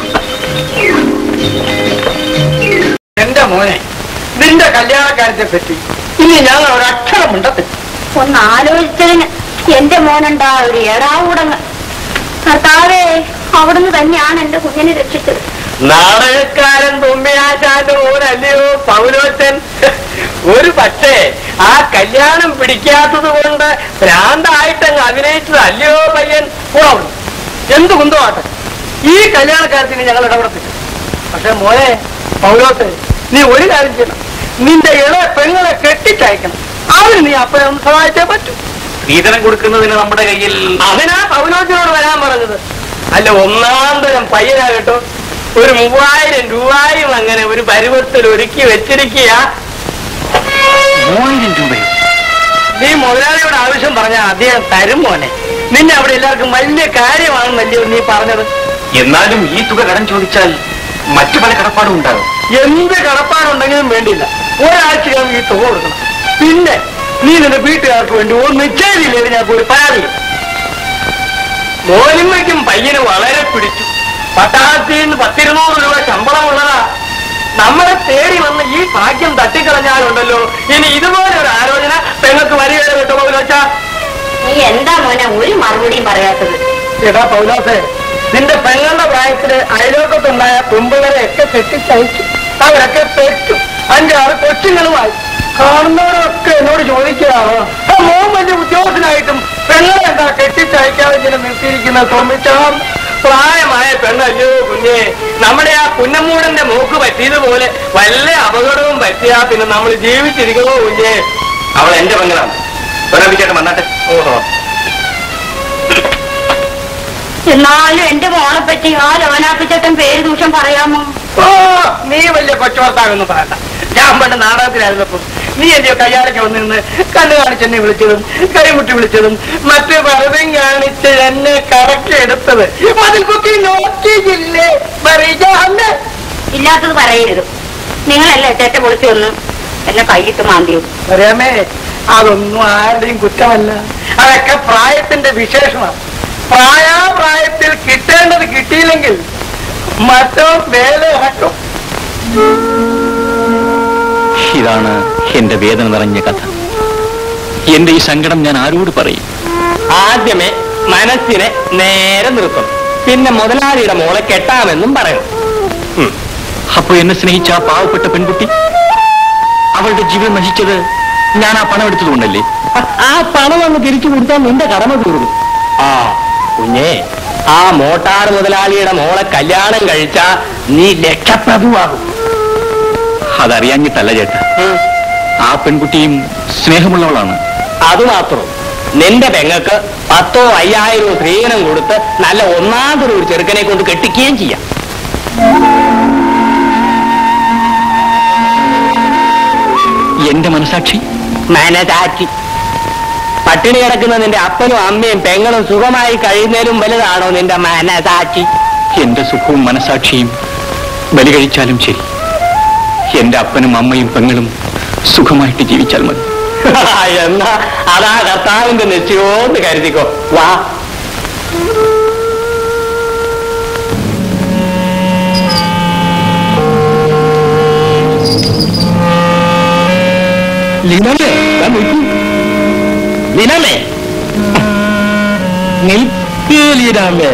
എന്റെ മോനെ നിന്റെ കല്യാണക്കാരത്തെ പറ്റി ഇനി ഞങ്ങൾ ഒരക്ഷരം മിണ്ടത്തില്ല ഒന്ന് ആലോചിച്ചതിന് എന്റെ മോനുണ്ടാ ഒരു ഏടാവൂടങ്ങ് കർത്താവേ അവിടുന്ന് തന്നെയാണ് എന്റെ കുഞ്ഞിനെ രക്ഷിച്ചത് നാടകക്കാരൻ തുമ്മിയാശാന്റെ മോനല്ലയോ പൗലോച്ചൻ ഒരു പക്ഷേ ആ കല്യാണം പിടിക്കാത്തത് കൊണ്ട് ഭ്രാന്തായിട്ടങ്ങ് അഭിനയിച്ചതല്ലയോ പയ്യൻ പോണം എന്ത് കുന്തമാട്ടെ ഈ കല്യാണക്കാരത്തിന് ഞങ്ങൾ ഇടപെടത്തില്ല പക്ഷെ മോനെ പൗലോത്തെ നീ ഒരു കാര്യം ചെയ്യണം നിന്റെ ഇള പെങ്ങളെ കെട്ടിച്ചയക്കണം അവന് നീ അപ്പനെ ഒന്ന് സഹായിച്ചേ പറ്റൂ സ്ത്രീധനം കൊടുക്കുന്നതിന് നമ്മുടെ കയ്യിൽ അതിനാ പൗലോസിനോട് വരാൻ പറഞ്ഞത് അല്ല ഒന്നാം തരം പയ്യനാ കേട്ടോ ഒരു മൂവായിരം രൂപയും അങ്ങനെ ഒരു പരുവത്തിൽ ഒരുക്കി വെച്ചിരിക്കുക മൂവായിരം രൂപയോ നീ മുതലാളിയോട് ആവശ്യം പറഞ്ഞ അദ്ദേഹം തരും മോനെ നിന്നെ അവിടെ എല്ലാവർക്കും വലിയ കാര്യമാണെന്നല്ലയോ നീ പറഞ്ഞത് എന്നാലും ഈ തുക കടം ചോദിച്ചാൽ മറ്റു പല കടപ്പാടും ഉണ്ടാകും എന്ത് കടപ്പാടുണ്ടെങ്കിലും വേണ്ടിയില്ല ഒരാഴ്ചക്കകം ഈ തുക കൊടുക്കണം പിന്നെ നീ നിന്റെ വീട്ടുകാർക്ക് വേണ്ടി ഒരു നിശ്ചയമില്ലേ ഞാൻ ഒരു പരാതി മോനിമ്മയ്ക്കും പയ്യന് വളരെ പിടിച്ചു പട്ടാളത്തിൽ നിന്ന് പത്തിരുന്നൂറ് രൂപ ശമ്പളമുള്ളതാ നമ്മളെ തേടി വന്ന് ഈ ഭാഗ്യം തട്ടിക്കളഞ്ഞാലുണ്ടല്ലോ ഇനി ഇതുപോലെ ഒരു ആലോചന പെങ്ങൾക്ക് വരികയോ കേട്ടോ പൗലോച്ച നീ എന്താ മോനെ ഒരു മറുപടിയും പറയാത്തത് എടാ പൗലോസേ നിന്റെ പെങ്ങളുടെ പ്രായത്തില് അയലോക്കത്തുണ്ടായ പെമ്പുകളെ ഒക്കെ കെട്ടിച്ചയച്ചു അവരൊക്കെ പെറ്റു അഞ്ചാറ് കൊച്ചുങ്ങളുമായി കാണുന്നവരൊക്കെ എന്നോട് ചോദിക്കുകയാണ് ആ മോൻ വലിയ ഉദ്യോഗസ്ഥനായിട്ടും പെങ്ങളെ എന്താ കെട്ടിച്ചയക്കാതെ ഇങ്ങനെ നിർത്തിയിരിക്കുന്ന തോന്നിച്ചാം പ്രായമായ പെണ്ണല്ലോ കുഞ്ഞെ നമ്മുടെ ആ പുന്നമ്മൂടന്റെ മൂക്ക് പറ്റിയതുപോലെ വല്ല അപകടവും പറ്റിയാ പിന്നെ നമ്മൾ ജീവിച്ചിരിക്കണോ കുഞ്ഞെ അവൾ എന്റെ പെങ്ങളാണ് ഒരാഴ്ചയായിട്ട് വന്നാട്ടെ ഓഹോ എന്നാലും എന്റെ മോളെ പറ്റി ആ ലോനാപ്പിച്ചേട്ടൻ പേര് ദൂഷം പറയാമോ ഓ നീ വലിയ കൊച്ചുവർത്താകൊന്നും പറയണ്ട ഞാൻ പണ്ട് നാടകത്തിലായിരുന്നപ്പോ നീ എന്റെ കയ്യാലൊക്കെ വന്നിരുന്ന് കണ്ണു കാണിച്ചെന്നെ വിളിച്ചതും കൈമുട്ടി വിളിച്ചതും മറ്റു പലതും കാണിച്ച് എന്നെ കറക്കി എടുത്തത് അതിൽ കുത്തി നോക്കിയില്ലേ പറയാന്ന് ഇല്ലാത്തത് പറയരുത് നിങ്ങളല്ലേ ചേട്ട പൊളിച്ചു വന്ന് എന്നെ കൈയിട്ട് മാന്തിയത് പറയാമേ അതൊന്നും ആരുടെയും കുറ്റമല്ല അതൊക്കെ പ്രായത്തിന്റെ വിശേഷമാണ് പ്രായാപ്രായത്തിൽ കിട്ടേണ്ടത് കിട്ടിയില്ലെങ്കിൽ മറ്റോ വേല ഇറക്കും ഇതാണ് എന്റെ വേദന നിറഞ്ഞ കഥ എന്റെ ഈ സങ്കടം ഞാൻ ആരോട് പറയും ആദ്യമേ മനസ്സിനെ നേരെ നിർത്തണം പിന്നെ മുതലാളിയുടെ മോളെ കെട്ടാമെന്നും പറയണം അപ്പൊ എന്നെ സ്നേഹിച്ച ആ പാവപ്പെട്ട പെൺകുട്ടി അവളുടെ ജീവിതം നശിച്ചത് ഞാൻ ആ പണം എടുത്തതുകൊണ്ടല്ലേ ആ പണം അങ്ങ് തിരിച്ചു കൊടുത്താൽ നിന്റെ കടമ തീർന്നു ആ കുഞ്ഞേ ആ മോട്ടാർ മുതലാളിയുടെ മോളെ കല്യാണം കഴിച്ചാ നീ ലക്ഷപ്രഭുവാകും അതറിയാഞ്ഞിട്ടല്ല ചേട്ടാ ആ പെൺകുട്ടിയും സ്നേഹമുള്ളവളാണ് അത് മാത്രം നിന്റെ പെങ്ങക്ക് പത്തോ അയ്യായിരമോ സ്ത്രീധനം കൊടുത്ത് നല്ല ഒന്നാമതൊരു ഒരു ചെറുക്കനെ കൊണ്ട് കെട്ടിക്കുകയും ചെയ്യാം എന്റെ മനസാക്ഷി മനസാക്ഷി പട്ടിണി കിടക്കുന്ന നിന്റെ അപ്പനും അമ്മയും പെങ്ങളും സുഖമായി കഴിയുന്നതിലും വലുതാണോ നിന്റെ മനസാക്ഷി എന്റെ സുഖവും മനസാക്ഷിയും ബലി കഴിച്ചാലും ശരി എന്റെ അപ്പനും അമ്മയും പെങ്ങളും സുഖമായിട്ട് ജീവിച്ചാൽ മതി എന്നാ അതാ കർത്താവിന്റെ നിശ്ചയോന്ന് കരുതിക്കോ വാ ലിനമേ ദാ നിൽക്കൂ. ലിനമേ നിൽക്കൂ ലീനാമേ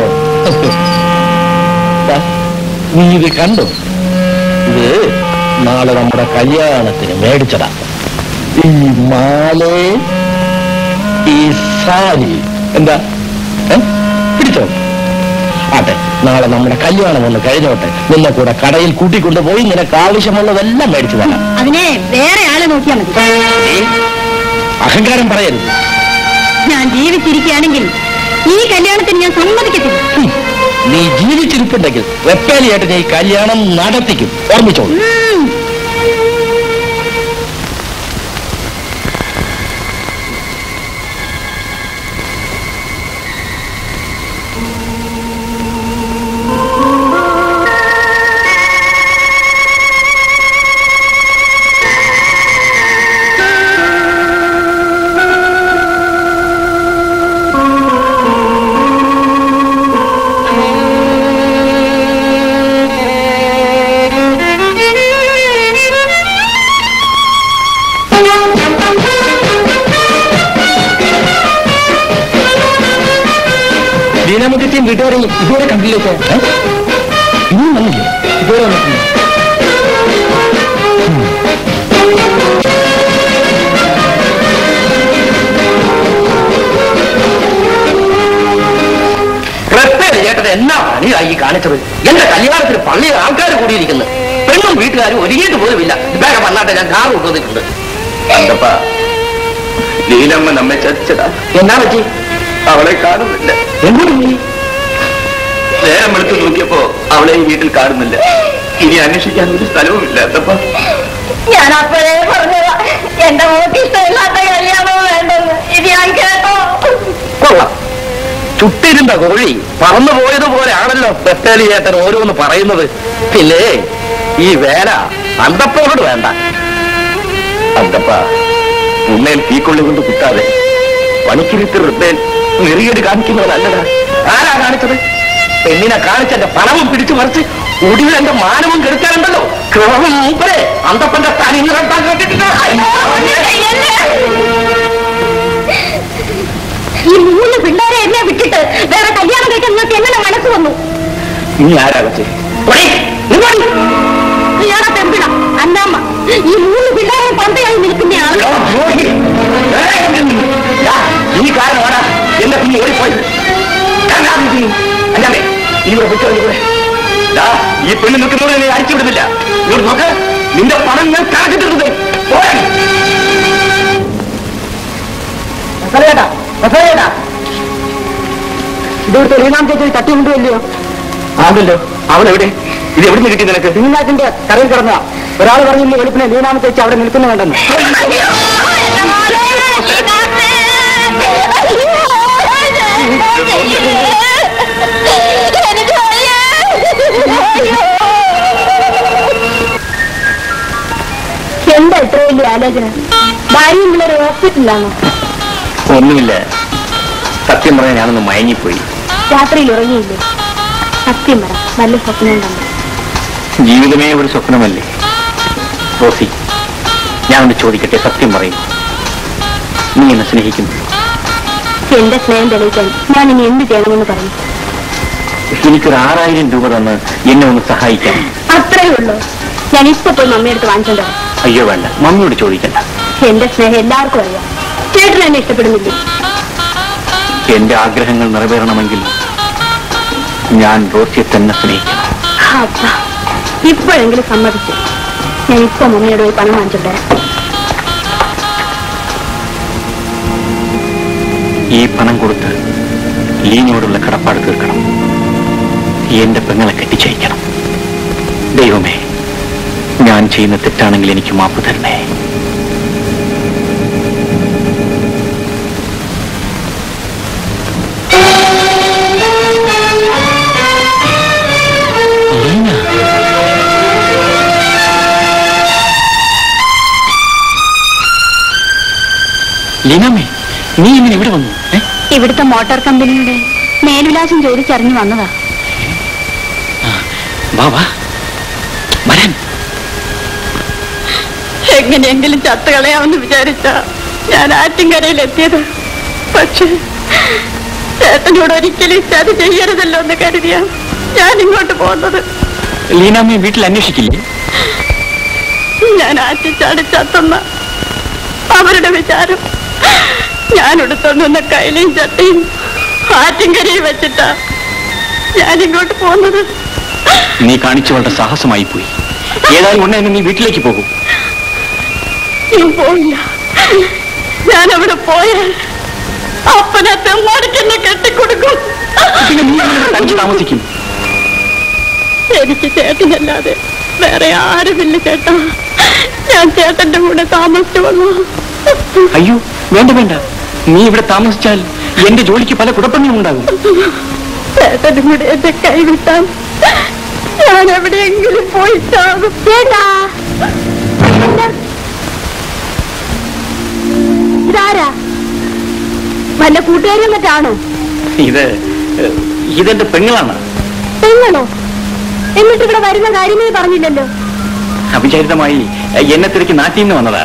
ദാ, നീ ഇത് കണ്ടു ഇത് നാളെ നമ്മുടെ കല്യാണത്തിന് മേടിച്ചതാ ഈ മാലേ ഈ സാരി എന്താ ഏ? പിടിച്ചോ ആട്ടെ നാളെ നമ്മുടെ കല്യാണം ഒന്ന് കഴിഞ്ഞോട്ടെ നിന്നെ കൂടെ കടയിൽ കൂട്ടിക്കൊണ്ടുപോയി നിനക്ക് ആവശ്യമുള്ളതെല്ലാം മേടിച്ചു തരാം അതിനെ വേറെ ആളെ നോക്കിയാൽ മതി ഏ? അഹങ്കാരം പറയരുത് ഞാൻ ജീവിച്ചിരിക്കുകയാണെങ്കിൽ ഈ കല്യാണത്തിന് ഞാൻ സമ്മതിക്കത്തില്ല ഹും. നീ ജീവിച്ചിരിപ്പുണ്ടെങ്കിൽ വെപ്പാലിയായിട്ട് നീ കല്യാണം നടത്തിക്കും ഓർമ്മിച്ചോളൂ ഉം. ലീനാമുദ്രത്തെയും വീട്ടുകാരെയും ഇതുവരെ കണ്ടില്ലേ സാർ ഏ? ഇനിയും വന്നില്ലേ ഇതുവരെ വന്നിട്ടില്ല ചേട്ടൻ എന്നാ പണിയായി കാണിച്ചത് എന്റെ കല്യാണത്തിന് പള്ളിയിൽ ആൾക്കാർ കൂടിയിരിക്കുന്നു പെണ്ണും വീട്ടുകാരും ഒരുങ്ങിയിട്ട് പോലുമില്ല വേഗം വന്നാട്ടെ ഞാൻ കാർ കൊണ്ടുവന്നിട്ടുണ്ട് കണ്ടപ്പ ലീലമ്മ നമ്മെ ചതിച്ചതാ എന്നാ പറ്റി അവളെ കാണുന്നില്ല എങ്ങോട്ട് പോയി നേരം എടുത്ത് നോക്കിയപ്പോ അവളെ ഈ വീട്ടിൽ കാണുന്നില്ല ഇനി അന്വേഷിക്കാൻ ഒരു സ്ഥലവുമില്ല എന്തപ്പ ഞാൻ അപ്പോഴേ പറഞ്ഞതാ എന്റെ മോക്ക് ഇഷ്ടമില്ലാത്ത കല്യാണം വേണ്ടെന്ന് ഇത് ഞാൻ കേട്ടോ കൊള്ളാം ചുട്ടിരുന്ന കോഴി പറന്നു പോയതുപോലെ ആണല്ലോ ബത്തേലി ചേട്ടൻ ഓരോന്ന് പറയുന്നത് പിന്നെ ഈ വേല അന്തപ്പോട് വേണ്ട അന്തപ്പ ഉണ്ണയിൽ തീക്കൊള്ളി കൊണ്ട് കുത്താതെ പണിക്കിരുത്ത് വൃദ്ധൻ നെറിയേട് കാണിക്കുന്നവനല്ലടാ ആരാ കാണിച്ചത് പെണ്ണിനെ കാണിച്ച് എന്റെ പണവും പിടിച്ചു മറിച്ച് ഒടുവിൽ എന്റെ മാനവും കെടുക്കാനുണ്ടല്ലോ ക്രമം മൂപ്പരെ അന്തപ്പന്റെ തനി നിറത്താൻ കേട്ടിട്ടില്ല ഈ മൂന്ന് പിള്ളേരെ എന്നെ വിട്ടിട്ട് വേറെ കല്യാണം കഴിക്കാൻ നിങ്ങൾക്ക് എങ്ങനെ മനസ്സ് വന്നു നീ ആരാ വെച്ചേ ഇയാളെ പെമ്പിട അന്നാമ്മ ഈ മൂന്ന് പിള്ളേരെ പന്തയായി നിൽക്കുന്നയാൾ ഈ കാരണമാണ് എന്റെ കുഞ്ഞ് ഓടിപ്പോയി അല്ലാതെ ഇവിടെ വിട്ടു ഈ പെണ്ണ് നിൽക്കുന്നവരെ നീ അയച്ചു വിടുന്നില്ല ഇങ്ങോട്ട് നോക്ക് നിന്റെ പണം ഞാൻ കണക്കിട്ടിരുന്നത് പോരാ ചേട്ടാ ചേട്ടാ ഇതൊരു തെളിനാം ചേച്ചി തട്ടി കൊണ്ടുവല്ലയോ ആണല്ലോ അവൻ എവിടെ ഇത് എവിടെ നിന്ന് കിട്ടി നിനക്ക് സിനിമാറ്റിന്റെ കരയിൽ കിടന്നതാ ഒരാൾ പറഞ്ഞില്ലേ വെളുപ്പിനെ ലീനാമ ചേച്ചി അവിടെ നിൽക്കുന്ന വേണ്ടെന്ന് എന്താ ഇത്ര വലിയ ആലോചന ഭാര്യയും പിള്ളേരെ ഹോസ്പിറ്റലിലാണോ ഒന്നുമില്ല സത്യം പറയാൻ ഞാനൊന്ന് മയങ്ങിപ്പോയി രാത്രിയിൽ ഉറങ്ങിയില്ലേ സത്യം പറ നല്ല സ്വപ്നം കണ്ടു ജീവിതമേ ഒരു സ്വപ്നമല്ലേ റോസി ഞാനൊന്ന് ചോദിക്കട്ടെ സത്യം പറയും നീ എന്നെ സ്നേഹിക്കുന്നു എന്റെ സ്നേഹം തെളിയിക്കാൻ ഞാൻ ഇനി എന്ത് ചെയ്യണമെന്ന് പറഞ്ഞു എനിക്കൊരു ആറായിരം രൂപ തന്ന് എന്നെ ഒന്ന് സഹായിക്കാം അത്രേ ഉള്ളൂ ഞാൻ ഇപ്പൊ പോയി മമ്മിയെടുത്ത് വാങ്ങിച്ചോണ്ടോ അയ്യോ വേണ്ട മമ്മിയോട് ചോദിക്കണ്ട എന്റെ സ്നേഹം എല്ലാവർക്കും അറിയാം ചേട്ടൻ എന്നെ ഇഷ്ടപ്പെടുന്നില്ലേ എന്റെ ആഗ്രഹങ്ങൾ നിറവേറണമെങ്കിൽ ഞാൻ റോസിയെ തന്നെ സ്നേഹിക്കണം അപ്പാ ഇപ്പോഴെങ്കിലും സമ്മതിച്ചു ഞാൻ ഇപ്പൊ മമ്മിയോട് പോയി പണം വാങ്ങിച്ചോണ്ടേ ഈ പണം കൊടുത്ത് ലീനയോടുള്ള കടപ്പാട് തീർക്കണം എന്റെ പെങ്ങളെ കെട്ടിച്ചയക്കണം ദൈവമേ ഞാൻ ചെയ്യുന്ന തെറ്റാണെങ്കിൽ എനിക്ക് മാപ്പ് തരണേ ലീന ലീനാമേ നീ ഇങ്ങനെ ഇവിടെ വന്നു ഏ ഇവിടുത്തെ മോട്ടോർ കമ്പനിയുടെ മേൽവിലാസം ചോദിച്ചറിഞ്ഞു വന്നതാ വാ വാ വരാൻ എങ്ങനെയെങ്കിലും ചത്ത് കളയാമെന്ന് വിചാരിച്ച ഞാൻ ആറ്റിൻകരയിൽ എത്തിയത് പക്ഷേ ചേട്ടനോട് ഒരിക്കലും ചതി ചെയ്യരുതല്ലോ എന്ന് കരുതിയ ഞാൻ ഇങ്ങോട്ട് പോകുന്നത് ലീനാമ്മയെ വീട്ടിൽ അന്വേഷിക്കില്ലേ ഞാൻ ആറ്റിച്ചാടി ചത്തുന്ന അവരുടെ വിചാരം ഞാൻ എടുത്തോണ്ടുവന്ന കൈലയും ചട്ടിയും ആറ്റിൻകരയിൽ വെച്ചിട്ടാ ഞാൻ ഇങ്ങോട്ട് പോകുന്നത് നീ കാണിച്ചവളുടെ സാഹസമായി പോയി ഏതായാലും ഉടനെ തന്നെ നീ വീട്ടിലേക്ക് പോകും ഞാൻ പോയില്ല ഞാൻ അവിടെ പോയാൽ അപ്പനെ തെമ്മാടിക്കെന്നെ കെട്ടിക്കൊടുക്കും പിന്നെ നീ എങ്ങനെ ഇവിടെ തനിച്ച് താമസിക്കും എനിക്ക് ചേട്ടനല്ലാതെ വേറെ ആരുമില്ല ചേട്ടാ ഞാൻ ചേട്ടന്റെ കൂടെ താമസിച്ചു വന്നു അയ്യോ വേണ്ട വേണ്ട നീ ഇവിടെ താമസിച്ചാൽ എന്റെ ജോലിക്ക് പല കുഴപ്പങ്ങളും ഉണ്ടാകും ചേട്ടനും കൂടെ എന്റെ കൈവിട്ടാൽ ഞാൻ എവിടെയെങ്കിലും പോയി ചാകും ചേട്ടാ ഇതാരാ വല്ല കൂട്ടുകാരും മറ്റാണോ ഇത് ഏഹ്, ഇതെന്റെ പെങ്ങളാണ് പെങ്ങളോ എന്നിട്ട് ഇവിടെ വരുന്ന കാര്യമേ പറഞ്ഞില്ലല്ലോ അവിചാരിതമായി ഏഹ്, എന്നെ തിരക്കി നാട്ടിൽ നിന്ന് വന്നതാ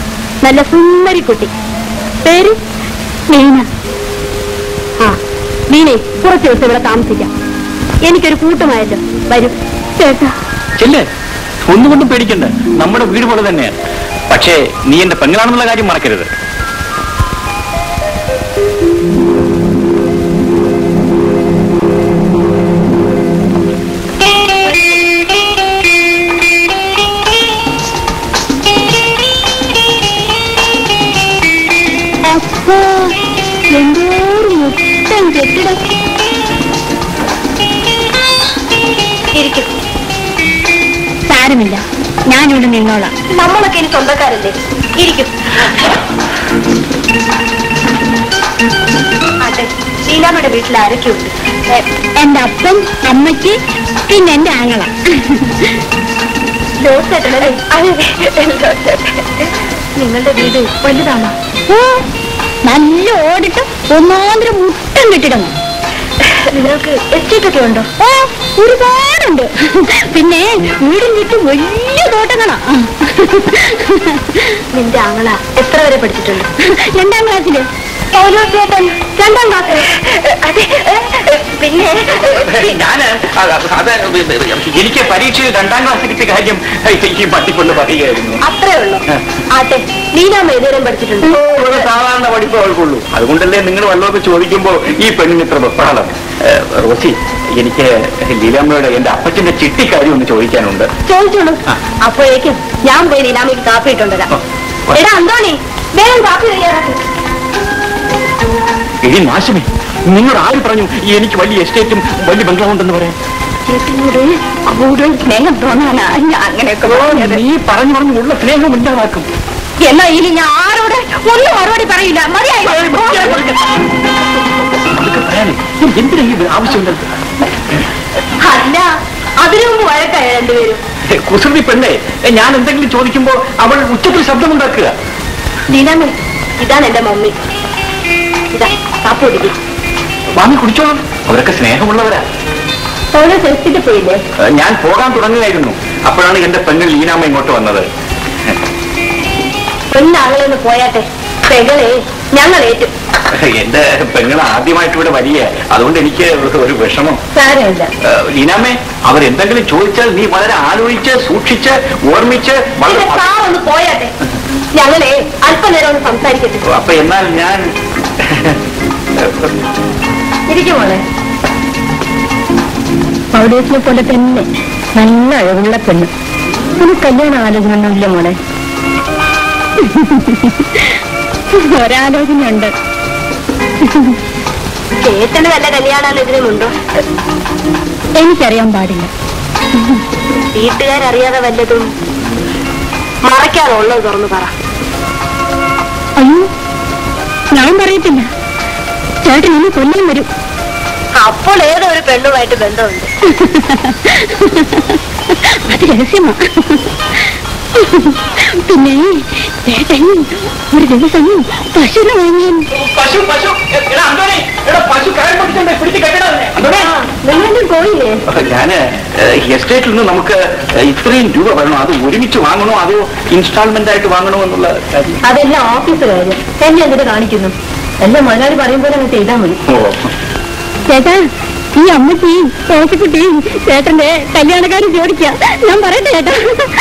നല്ല സുന്ദരി കുട്ടി പേര് ലീന ആ നീനെ കുറച്ച് ദിവസം ഇവിടെ താമസിക്കാം എനിക്കൊരു കൂട്ടമായല്ലോ വരും ചേട്ടാ ചെല്ലേ ഒന്നുകൊണ്ടും പേടിക്കണ്ട നമ്മുടെ വീട് പോലെ തന്നെയാണ് പക്ഷേ നീ എന്റെ പെങ്ങളാണെന്നുള്ള കാര്യം മറക്കരുത് അപ്പോ എന്തോരം മുട്ടൻ കെട്ടിടം ഇരിക്കും സാരമില്ല ഞാനിവിടെ നിന്നോളാം നമ്മളൊക്കെ ഇനി സ്വന്തക്കാരല്ലേ ഇരിക്കും അതെ ശീലാമ്മയുടെ വീട്ടിൽ ആരൊക്കെയുണ്ട് എന്റെ അപ്പൻ അമ്മയ്ക്ക് പിന്നെ എന്റെ ആങ്ങള നിങ്ങളുടെ വീട് വലുതാണോ നല്ല ഓടിട്ട് ഒന്നാന്തരം മുട്ടം കെട്ടിടമോ നിങ്ങൾക്ക് എസ്റ്റേറ്റ് ഒക്കെ ഉണ്ടോ ഓ ഒരുപാടുണ്ട് പിന്നെ വീടിന് ചുറ്റും വലിയ തോട്ടങ്ങളാ നിന്റെ ആങ്ങള എത്ര വരെ പഠിച്ചിട്ടുണ്ട് രണ്ടാം ക്ലാസ്സില് ചേട്ടൻ രണ്ടാം ക്ലാസ്സിൽ അതെ പിന്നെ ഞാന് അത് അത് എനിക്ക് പരീക്ഷയിൽ രണ്ടാം ക്ലാസ് കിട്ടിയ കാര്യം ഈ പട്ടിക്കൊണ്ട് പറയുകയായിരുന്നു അത്രേ ഉള്ളൂ ആട്ടെ നീനാമ ഏതുവരെയും പഠിച്ചിട്ടുണ്ട് ഒരു സാധാരണ പഠിപ്പ് അവൾക്കുള്ളൂ അതുകൊണ്ടല്ലേ നിങ്ങൾ വല്ലതൊക്കെ ചോദിക്കുമ്പോ ഈ പെണ്ണിന് ഇത്ര വെപ്പാളം റോസി എനിക്ക് ലീലാമ്മയുടെ എന്റെ അപ്പച്ചന്റെ ചിട്ടിക്കാര്യം ഒന്ന് ചോദിക്കാനുണ്ട് ചോദിച്ചോളൂ അപ്പോഴേക്കും ഞാൻ പോയി നീനാമയ്ക്ക് കാപ്പി ഇട്ടുണ്ടരാം എടാ അന്തോണി വേഗം കാപ്പി തയ്യാറാക്കി എടി നാശമേ നിങ്ങൾ ആര് പറഞ്ഞു എനിക്ക് വലിയ എസ്റ്റേറ്റും വലിയ ബംഗ്ലാവ് ഉണ്ടെന്ന് പറയാൻ ചേട്ടനോട് കൂടുതൽ സ്നേഹം തോന്നാനാ ഞാൻ അങ്ങനെയൊക്കെ പറഞ്ഞത് നീ പറഞ്ഞു പറഞ്ഞു ഉള്ള സ്നേഹം ഇല്ലാതാക്കും എന്നാ ഇനി ഞാൻ ആരോട് ഒന്നും മറുപടി പറയില്ല മതിയായി അതൊക്കെ പറയാനേ എന്തിനാ ഈ ആവശ്യമുണ്ടത് അല്ല അതിനു മുമ്പ് വഴക്കായ രണ്ടുപേരും കുസൃതി പെണ്ണേ ഞാൻ എന്തെങ്കിലും ചോദിക്കുമ്പോ അവൾ ഉച്ചത്തിൽ ശബ്ദമുണ്ടാക്കുക നീനാമ ഇതാണ് എന്റെ മമ്മി ഇതാ കാപ്പി കുടിക്കും വാങ്ങി കുടിച്ചോളാം അവരൊക്കെ സ്നേഹമുള്ളവരാ ഓരോ സെൽഫിട്ട് പോയില്ലേ ഏഹ് ഞാൻ പോകാൻ തുടങ്ങുകയായിരുന്നു അപ്പോഴാണ് എന്റെ പെണ്ണിൽ ലീനാമ്മ ഇങ്ങോട്ട് വന്നത് പെണ്ണാങ്ങളെന്ന് പോയാട്ടെ പെകളെ ഞങ്ങൾ ഏറ്റു എന്റെ പെങ്ങൾ ആദ്യമായിട്ട് ഇവിടെ വരിക അതുകൊണ്ട് എനിക്ക് ഒരു വിഷമം സാരമില്ല ഏഹ് ലീനാമ്മേ അവരെന്തെങ്കിലും ചോദിച്ചാൽ നീ വളരെ ആലോചിച്ച് സൂക്ഷിച്ച് ഓർമ്മിച്ച് വളരെ എന്റെ കാർ ഒന്ന് പോയാട്ടെ ഞങ്ങളെ അല്പനേരം ഒന്ന് സംസാരിക്കട്ടെ അപ്പൊ എന്നാൽ ഞാൻ ഇരിക്കും മോളെ പൗഡേസിനെ പോലെ തന്നെ നല്ല അഴകുള്ള പെണ്ണ് ഒരു കല്യാണ ആലോചന ഒന്നുമില്ല മോളെ ഒരാലോചനയുണ്ട് ചേട്ടന് വല്ല കല്യാണാലോചനയുണ്ടോ എനിക്കറിയാൻ പാടില്ല വീട്ടുകാരറിയാതെ വല്ലതും മറയ്ക്കാനുള്ളത് തുറന്നു പറ അയ്യോ ഞാൻ പറയത്തില്ല ചേട്ടൻ ഇന്ന് കൊല്ലം വരും അപ്പോൾ ഏതോ ഒരു പെണ്ണുമായിട്ട് ബന്ധമുണ്ട് അത് രഹസ്യമാ പിന്നെ ചേട്ടൻ ഒരു ദിവസം പശുവിനെ വാങ്ങിയാൻ പശു പശു എടാ അന്തോണി എടാ പശു കയറി പിടിച്ചോണ്ട് പിടിച്ച് കെട്ടണേ നിങ്ങളെന്തും പോയില്ലേ ഞാന് ഏഹ്, എസ്റ്റേറ്റിൽ നിന്ന് നമുക്ക് ഏഹ്, ഇത്രയും രൂപ വരണോ അത് ഒരുമിച്ച് വാങ്ങണോ അതോ ഇൻസ്റ്റാൾമെന്റ് ആയിട്ട് വാങ്ങണോ എന്നുള്ള കാര്യം അതെല്ലാം ഓഫീസ് കാര്യം എന്നെ എന്തിട്ട് കാണിക്കുന്നു എല്ലാം മലയാളി പറയും പോലെ അങ്ങ് ചെയ്താൽ മതി ഓ ചേട്ടാ ഈ അമ്മച്ചി തോശക്കുട്ടി ചേട്ടന്റെ കല്യാണക്കാരൻ ചോദിക്ക ഞാൻ പറയട്ടെ ചേട്ടാ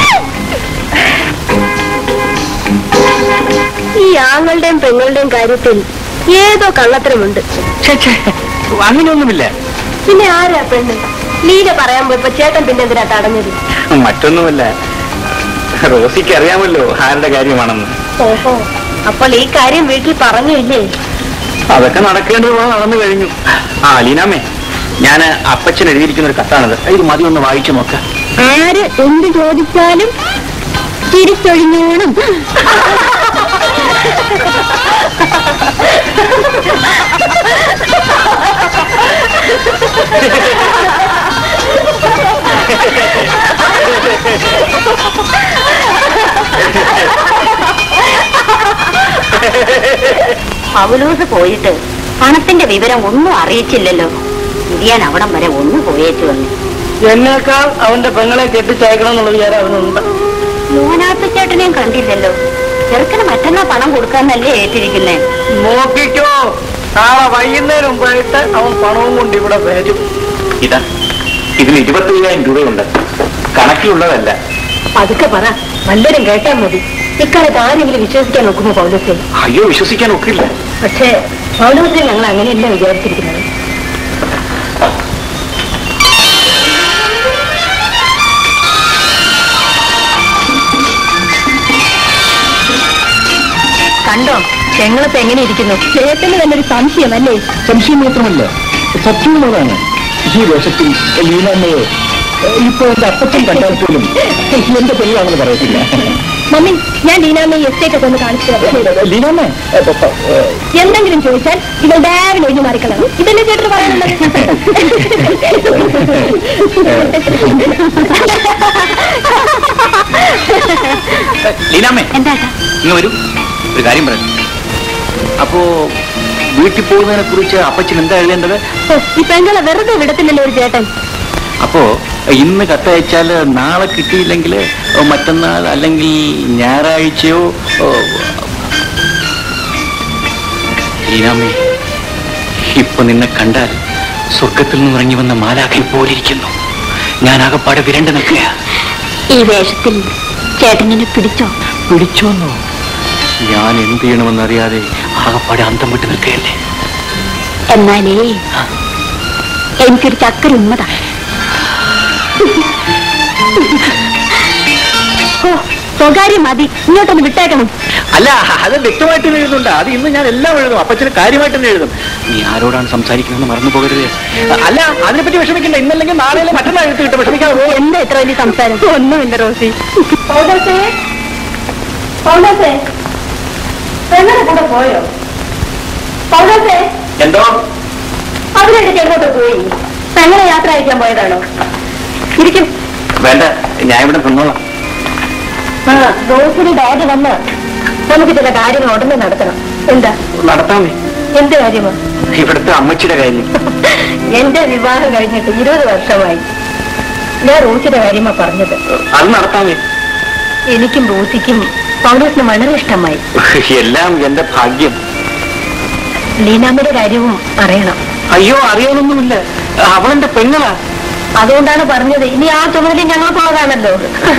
ഈ ആങ്ങളുടെയും പെങ്ങളുടെയും കാര്യത്തിൽ ഏതോ കള്ളത്തരമുണ്ട് ഛെ, ഛെ, അങ്ങനെയൊന്നുമില്ല പിന്നെ ആരാ പെണ്ണ് ലീല പറയാൻ പോയപ്പോ ചേട്ടൻ പിന്നെ എന്തിനാ തടഞ്ഞത് മറ്റൊന്നുമല്ല റോസിക്ക് അറിയാമല്ലോ ആരുടെ കാര്യമാണെന്ന് ഓഹോ അപ്പോൾ ഈ കാര്യം വീട്ടിൽ പറഞ്ഞില്ലേ അതൊക്കെ നടക്കേണ്ടത് നടന്നു കഴിഞ്ഞു ആ ലീനാമേ ഞാൻ അപ്പച്ചൻ എഴുതിയിരിക്കുന്ന ഒരു കത്താണത് ഇത് മതി ഒന്ന് വായിച്ചു നോക്കാം ആര് എന്ത് ചോദിച്ചാലും തിരിച്ചൊഴിഞ്ഞോണം പൗലൂസ് പോയിട്ട് പണത്തിന്റെ വിവരം ഒന്നും അറിയിച്ചില്ലല്ലോ ഇരിയാൻ അവിടം വരെ ഒന്ന് പോയേച്ചു വന്നു എന്നേക്കാൾ അവന്റെ പെങ്ങളെ കെട്ടിച്ചയക്കണം എന്നുള്ള വിചാരം അവനുണ്ട് ലോനാത്ത ചേട്ടനെയും കണ്ടില്ലല്ലോ ചെറുക്കന് മറ്റന്നാ പണം കൊടുക്കാന്നല്ലേ ഏറ്റിരിക്കുന്നേ നോക്കിക്കോ നാളെ വൈകുന്നേരം മുമ്പായിട്ട് അവൻ പണവും കൊണ്ട് ഇവിടെ വരും ഇതാ ഇതിൽ ഇരുപത്തയ്യായിരം രൂപയുണ്ട് കണക്കിലുള്ളതല്ല അതൊക്കെ പറ വല്ലരും കേട്ടാൽ മതി ഇക്കാലത്ത് ആരെങ്കിലും വിശ്വസിക്കാൻ നോക്കുമോ പൗലോസെ അയ്യോ വിശ്വസിക്കാൻ ഒക്കില്ല പക്ഷേ പൗലോസെ ഞങ്ങൾ അങ്ങനെയല്ല വിചാരിച്ചിരിക്കുന്നത് കണ്ടോ ഞങ്ങളിപ്പോ എങ്ങനെ ഇരിക്കുന്നു ചേട്ടന് തന്നെ ഒരു സംശയമല്ലേ സംശയം മാത്രമല്ല സത്യമുള്ളതാണ് ഈ വേഷത്തിൽ ലീനമ്മയെ ഇപ്പൊ എന്റെ അപ്പച്ചൻ കണ്ടാൽ പോലും എന്റെ പെണ്ണാണെന്ന് പറയത്തില്ല മമ്മി ഞാൻ ലീനാമ്മയെ എസ്റ്റേറ്റ് ഒക്കെ ഒന്ന് കാണിച്ചു തരാം ലീനമ്മ എന്തെങ്കിലും ചോദിച്ചാൽ ഇവൾ ബാഗിൽ ഒഴിഞ്ഞു മാറിക്കളാം ഇതല്ലേ ചേട്ടന് പറയാനുള്ളത് ലീനാമ്മേ എന്താ ഇങ്ങ് വരൂ ഒരു കാര്യം പറയാം അപ്പോ വീട്ടിൽ പോകുന്നതിനെ കുറിച്ച് അപ്പച്ചൻ എന്താ എഴുതേണ്ടത് ഈ പെങ്ങളെ വെറുതെ വിടത്തില്ലല്ലോ ഒരു ചേട്ടൻ അപ്പോ ഇന്ന് കത്തയച്ചാൽ നാളെ കിട്ടിയില്ലെങ്കിൽ മറ്റന്നാൾ അല്ലെങ്കിൽ ഞായറാഴ്ചയോ ഓ, ലീനാമ്മേ ഇപ്പൊ നിന്നെ കണ്ടാൽ സ്വർഗത്തിൽ നിന്ന് ഇറങ്ങി വന്ന മാലാഖയെ പോലിരിക്കുന്നു ഞാൻ ആകപ്പാടെ വിരണ്ടു നിൽക്കുക ഈ വേഷത്തിൽ ചേട്ടനെ പിടിച്ചോ പിടിച്ചോന്നോ ഞാൻ എന്ത് ചെയ്യണമെന്നറിയാതെ ആകപ്പാടെ അന്തം വിട്ട് നിൽക്കുകയല്ലേ എന്നാലേ എനിക്കൊരു ചക്കര ഉമ്മതാ ഓ സ്വകാര്യം മതി ഇങ്ങോട്ടൊന്ന് വിട്ടേക്കണം അല്ല അത് വ്യക്തമായിട്ട് തന്നെ എഴുതുന്നുണ്ട് അത് ഇന്ന് ഞാൻ എല്ലാം എഴുതും അപ്പച്ചന് കാര്യമായിട്ട് തന്നെ എഴുതും നീ ആരോടാണ് സംസാരിക്കുന്നതെന്ന് മറന്നു പോകരുത് അല്ല അതിനെപ്പറ്റി വിഷമിക്കണ്ട ഇന്നല്ലെങ്കിൽ നാളെ മറ്റന്നാൾ എഴുത്ത് കിട്ടും വിഷമിക്കാതെ പോ. എന്താ ഇത്ര വലിയ സംസാരം ഒന്നുമില്ല റോസി പൗലോസേ പൗലോസേ പെങ്ങളെ കൂടെ പോയോ പൗലോസേ എന്തോ അവരെടുത്ത് എങ്ങോട്ട് പോയി പെങ്ങളെ യാത്ര അയക്കാൻ പോയതാണോ ഇരിക്കും വേണ്ട ഞാൻ ഇവിടെ നിന്നോളാം ആ റോസിന് ഡാഡി വന്ന് നമുക്ക് ചില കാര്യങ്ങൾ ഉടനെ നടത്തണം എന്താ നടത്താമേ എന്ത് കാര്യമാ ഇവിടുത്തെ അമ്മച്ചിയുടെ കാര്യം എന്റെ വിവാഹം കഴിഞ്ഞിട്ട് ഇരുപത് വർഷമായി ഞാൻ റോസിയുടെ കാര്യമാ പറഞ്ഞത് അത് നടത്താമേ എനിക്കും റോസിക്കും പൗലോസിന് വളരെ ഇഷ്ടമായി എല്ലാം എന്റെ ഭാഗ്യം ലീനാമ്മയുടെ കാര്യവും അറിയണം അയ്യോ അറിയാനൊന്നുമില്ല അവളെന്റെ പെങ്ങളാ അതുകൊണ്ടാണ് പറഞ്ഞത് ഇനി ആ ചുമതല ഞങ്ങൾക്കുള്ളതാണല്ലോ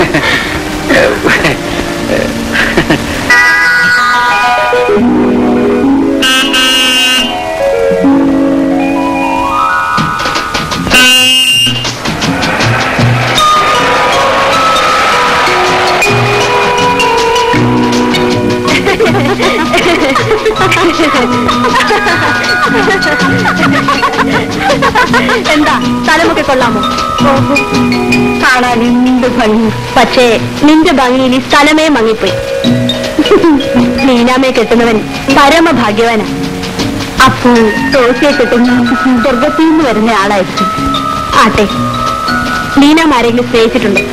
എന്താ തലമുക്കെ കൊള്ളാമോ ഓഹോ കാണാൻ എന്ത് ഭംഗി പക്ഷേ നിന്റെ ഭംഗിയിൽ ഈ സ്ഥലമേ മങ്ങിപ്പോയി നീനാമയെ കെട്ടുന്നവൻ പരമഭാഗ്യവാനാ അപ്പോൾ തോസിയെ കെട്ടുന്ന സ്വർഗത്തിൽ നിന്ന് വരുന്ന ആളായിരിക്കും ആട്ടെ നീനാം ആരെങ്കിലും സ്നേഹിച്ചിട്ടുണ്ടോ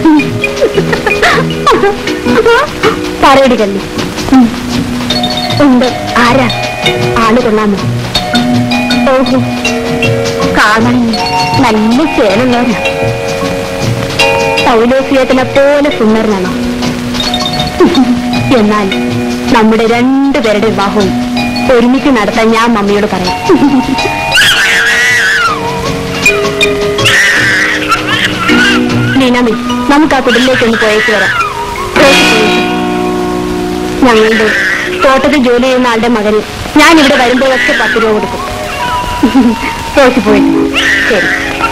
പറയടി കല്ലി ഉം. ഉണ്ട് ആരാ ആള് കൊള്ളാമോ ഓഹോ കാണാൻ നല്ല ചേലുള്ളവരാ പൗലോസിയത്തിനെ പോലെ സുന്ദരനാണോ എന്നാൽ നമ്മുടെ രണ്ടുപേരുടെ വിവാഹവും ഒരുമിച്ച് നടത്താൻ ഞാൻ മമ്മിയോട് പറയാം ലീനാമി നമുക്ക് ആ കുടിലേക്ക് ഒന്ന് പോയേക്ക് വരാം ഞങ്ങളുടെ തോട്ടത്തിൽ ജോലി ചെയ്യുന്ന ആളുടെ മകന് ഞാൻ ഇവിടെ വരുമ്പോഴൊക്കെ പത്ത് രൂപ കൊടുക്കും റോസി പോയിട്ട് ശരി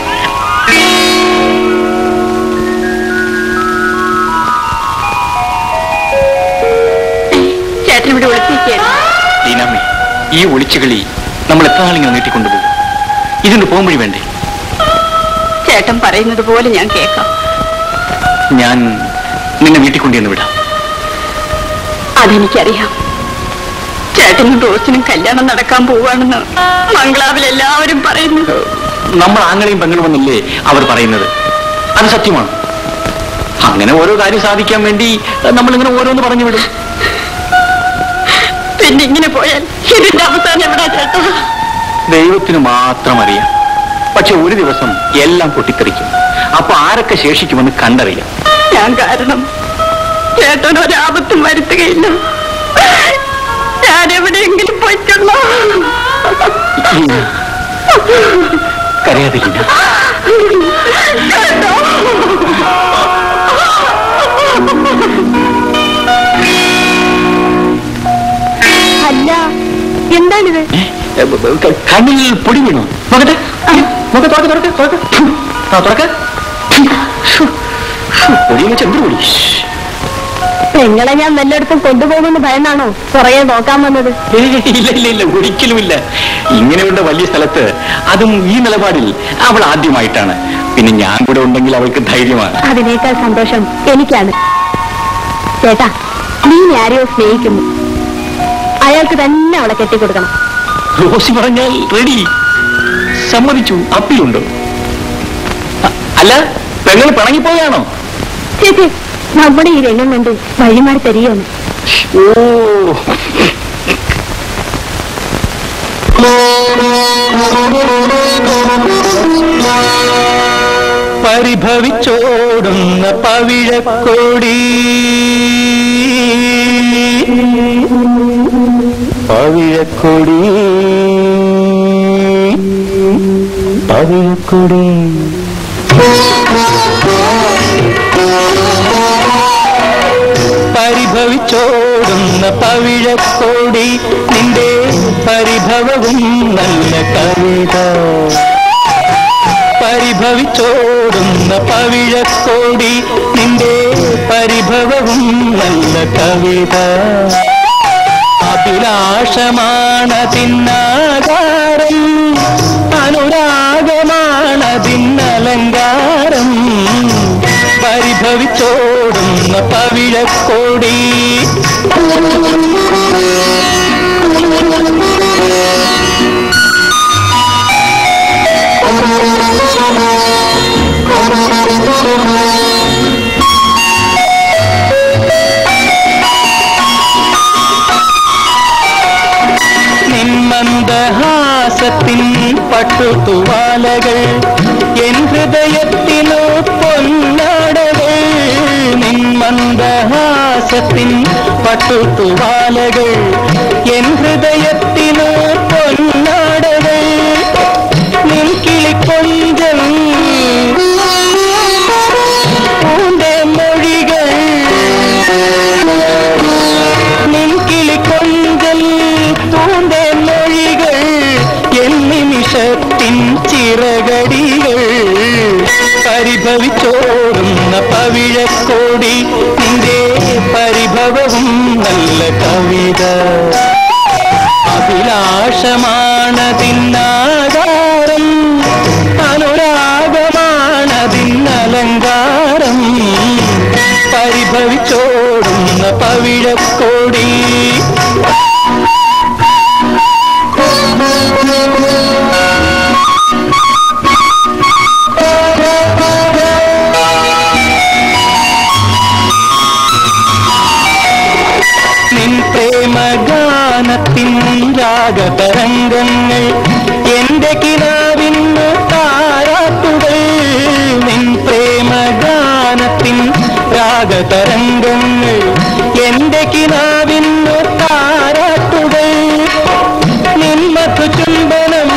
ചേട്ടൻ ഇവിടെ വിളിപ്പിക്കുകയായിരുന്നു ലീനാമ്മേ ഈ ഒളിച്ചുകളി നമ്മൾ എത്ര നാളിങ്ങനെ നീട്ടിക്കൊണ്ടുപോകും ഇതിന് പോകുമ്പഴി വേണ്ടേ ചേട്ടൻ പറയുന്നത് പോലെ ഞാൻ കേൾക്കാം ഞാൻ നിന്നെ വീട്ടിൽ കൊണ്ടുവന്ന് വിടാം അതെനിക്കറിയാം ചേട്ടനും റോസിനും കല്യാണം നടക്കാൻ പോവാണെന്ന് മംഗളാവിൽ എല്ലാവരും പറയുന്നു നമ്മൾ ആങ്ങളെയും പെങ്ങളുമെന്നല്ലേ അവർ പറയുന്നത് അത് സത്യമാണ് അങ്ങനെ ഓരോ കാര്യം സാധിക്കാൻ വേണ്ടി നമ്മളിങ്ങനെ ഓരോന്ന് പറഞ്ഞു വിടും പിന്നെ ഇങ്ങനെ പോയാൽ ഇതിന്റെ അവസാനം എവിടാ ചേട്ടാ ദൈവത്തിന് മാത്രം അറിയാം പക്ഷെ ഒരു ദിവസം എല്ലാം പൊട്ടിത്തെറിക്കും അപ്പൊ ആരൊക്കെ ശേഷിക്കുമെന്ന് കണ്ടറിയാം ഞാൻ കാരണം ചേട്ടൻ ഒരാപത്തും വരുത്തുകയില്ല ഞാൻ എവിടെയെങ്കിലും പോയിക്കൊള്ളാം ലീന കരയാതെ ലീന അല്ല എന്താണിത് ഏ, ബ- ബ- ക- കണ്ണിൽ പൊടി വീണു നോക്കട്ടെ നോക്ക തുറക്ക തുറക്ക തുറക്ക ആ തുറക്ക പൊടി വെച്ച് എന്തൊരു പൊടി പെങ്ങളെ ഞാൻ വല്ലയിടത്തും കൊണ്ടുപോകുമെന്ന് ഭയന്നാണോ പുറകെ നോക്കാൻ വന്നത് ഏയ്, ഇല്ല ഇല്ല ഇല്ല ഒരിക്കലുമില്ല ഇങ്ങനെയുള്ള വലിയ സ്ഥലത്ത് അതും ഈ നിലപാടിൽ അവൾ ആദ്യമായിട്ടാണ് പിന്നെ ഞാൻ കൂടെ ഉണ്ടെങ്കിൽ അവൾക്ക് ധൈര്യമാണ് അതിനേക്കാൾ സന്തോഷം എനിക്കാണ് ചേട്ടാ നീ ആരെയോ സ്നേഹിക്കുന്നു അയാൾക്ക് തന്നെ അവളെ കെട്ടിക്കൊടുക്കണം റോസി പറഞ്ഞാൽ റെഡി സമ്മതിച്ചു അപ്പിലുണ്ടോ അ- അല്ല പെങ്ങൾ പിണങ്ങിപ്പോയാണോ ചേച്ചി നമ്മുടെ ഈ രംഗം കണ്ട് വഴിമാറി തരികയാണ് ഓ പരിഭവിച്ചോടുന്ന പവിഴക്കൊടി പവിഴക്കൊടി പവിഴക്കൊടി പരിഭവിച്ചോടുന്ന പവിഴക്കൊടി നിന്റെ പരിഭവവും നല്ല കവിത പരിഭവിച്ചോടുന്ന പവിഴക്കോടി നിന്റെ പരിഭവവും നല്ല കവിത അഭിലാഷമാണതിന്നാകാരം അനുരാഗമാണതിന്നലങ്കാരം പരിഭവിച്ചോടുന്ന പവിഴക്കോടി നിന്മന്ദഹാസത്തിൻ പട്ടുതുവാലകൾ എൻ ഹൃദയത്തിനു പൊന്നാടകൾ നിന്മന്ദഹാസത്തിൻ പട്ടുതുവാലകൾ എൻ ഹൃദയത്തിനു പൊന്നാടകൾ നിൻ കിളിക്കൊഞ്ചൽ പൂന്റെ മൊഴികൾ നിൻ കിളിക്കൊഞ്ചൽ തൂന്റെ മൊഴികൾ എൻ നിമിഷത്തിൻ ചിറകടികൾ പരിഭവിച്ചോടുന്ന പവിഴക്കോടി നിന്റെ പരിഭവവും നല്ല കവിത അഭിലാഷമാണതിന്നാകാരം അനുരാഗമാണതിന്നലങ്കാരം പരിഭവിച്ചോടുന്ന പവിഴക്കോടി നിൻ പ്രേമഗാനത്തിൻ രാഗതരംഗങ്ങൾ എന്റെ കിനാവിന്ന് താരാട്ടുകൾ നിൻ പ്രേമഗാനത്തിൻ രാഗതരംഗങ്ങൾ എന്റെ കിനാവിന്ന് താരാട്ടുകൾ നിൻ മധുചുംബനം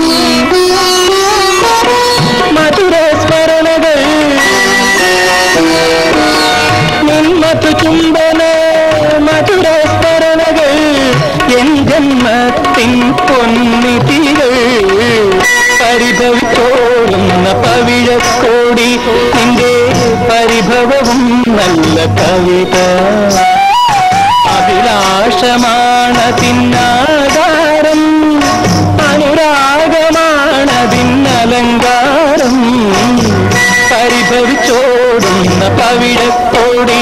മധുര സ്മരണകൾ നിന്മതു ചുംബന മധുര സ്മരണകൾ എൻ ജന്മത്തിൻ പൊന്നിതികൾ പരിഭവിച്ചോളുന്ന പവിഴക്കോടി നിന്റെ പരിഭവവും നല്ല കവിത അഭിലാഷമാണതിന്നാകാരം അനുരാഗമാണതിന്നലങ്കാരം പരിഭവിച്ചോടുന്ന പവിഴക്കോടി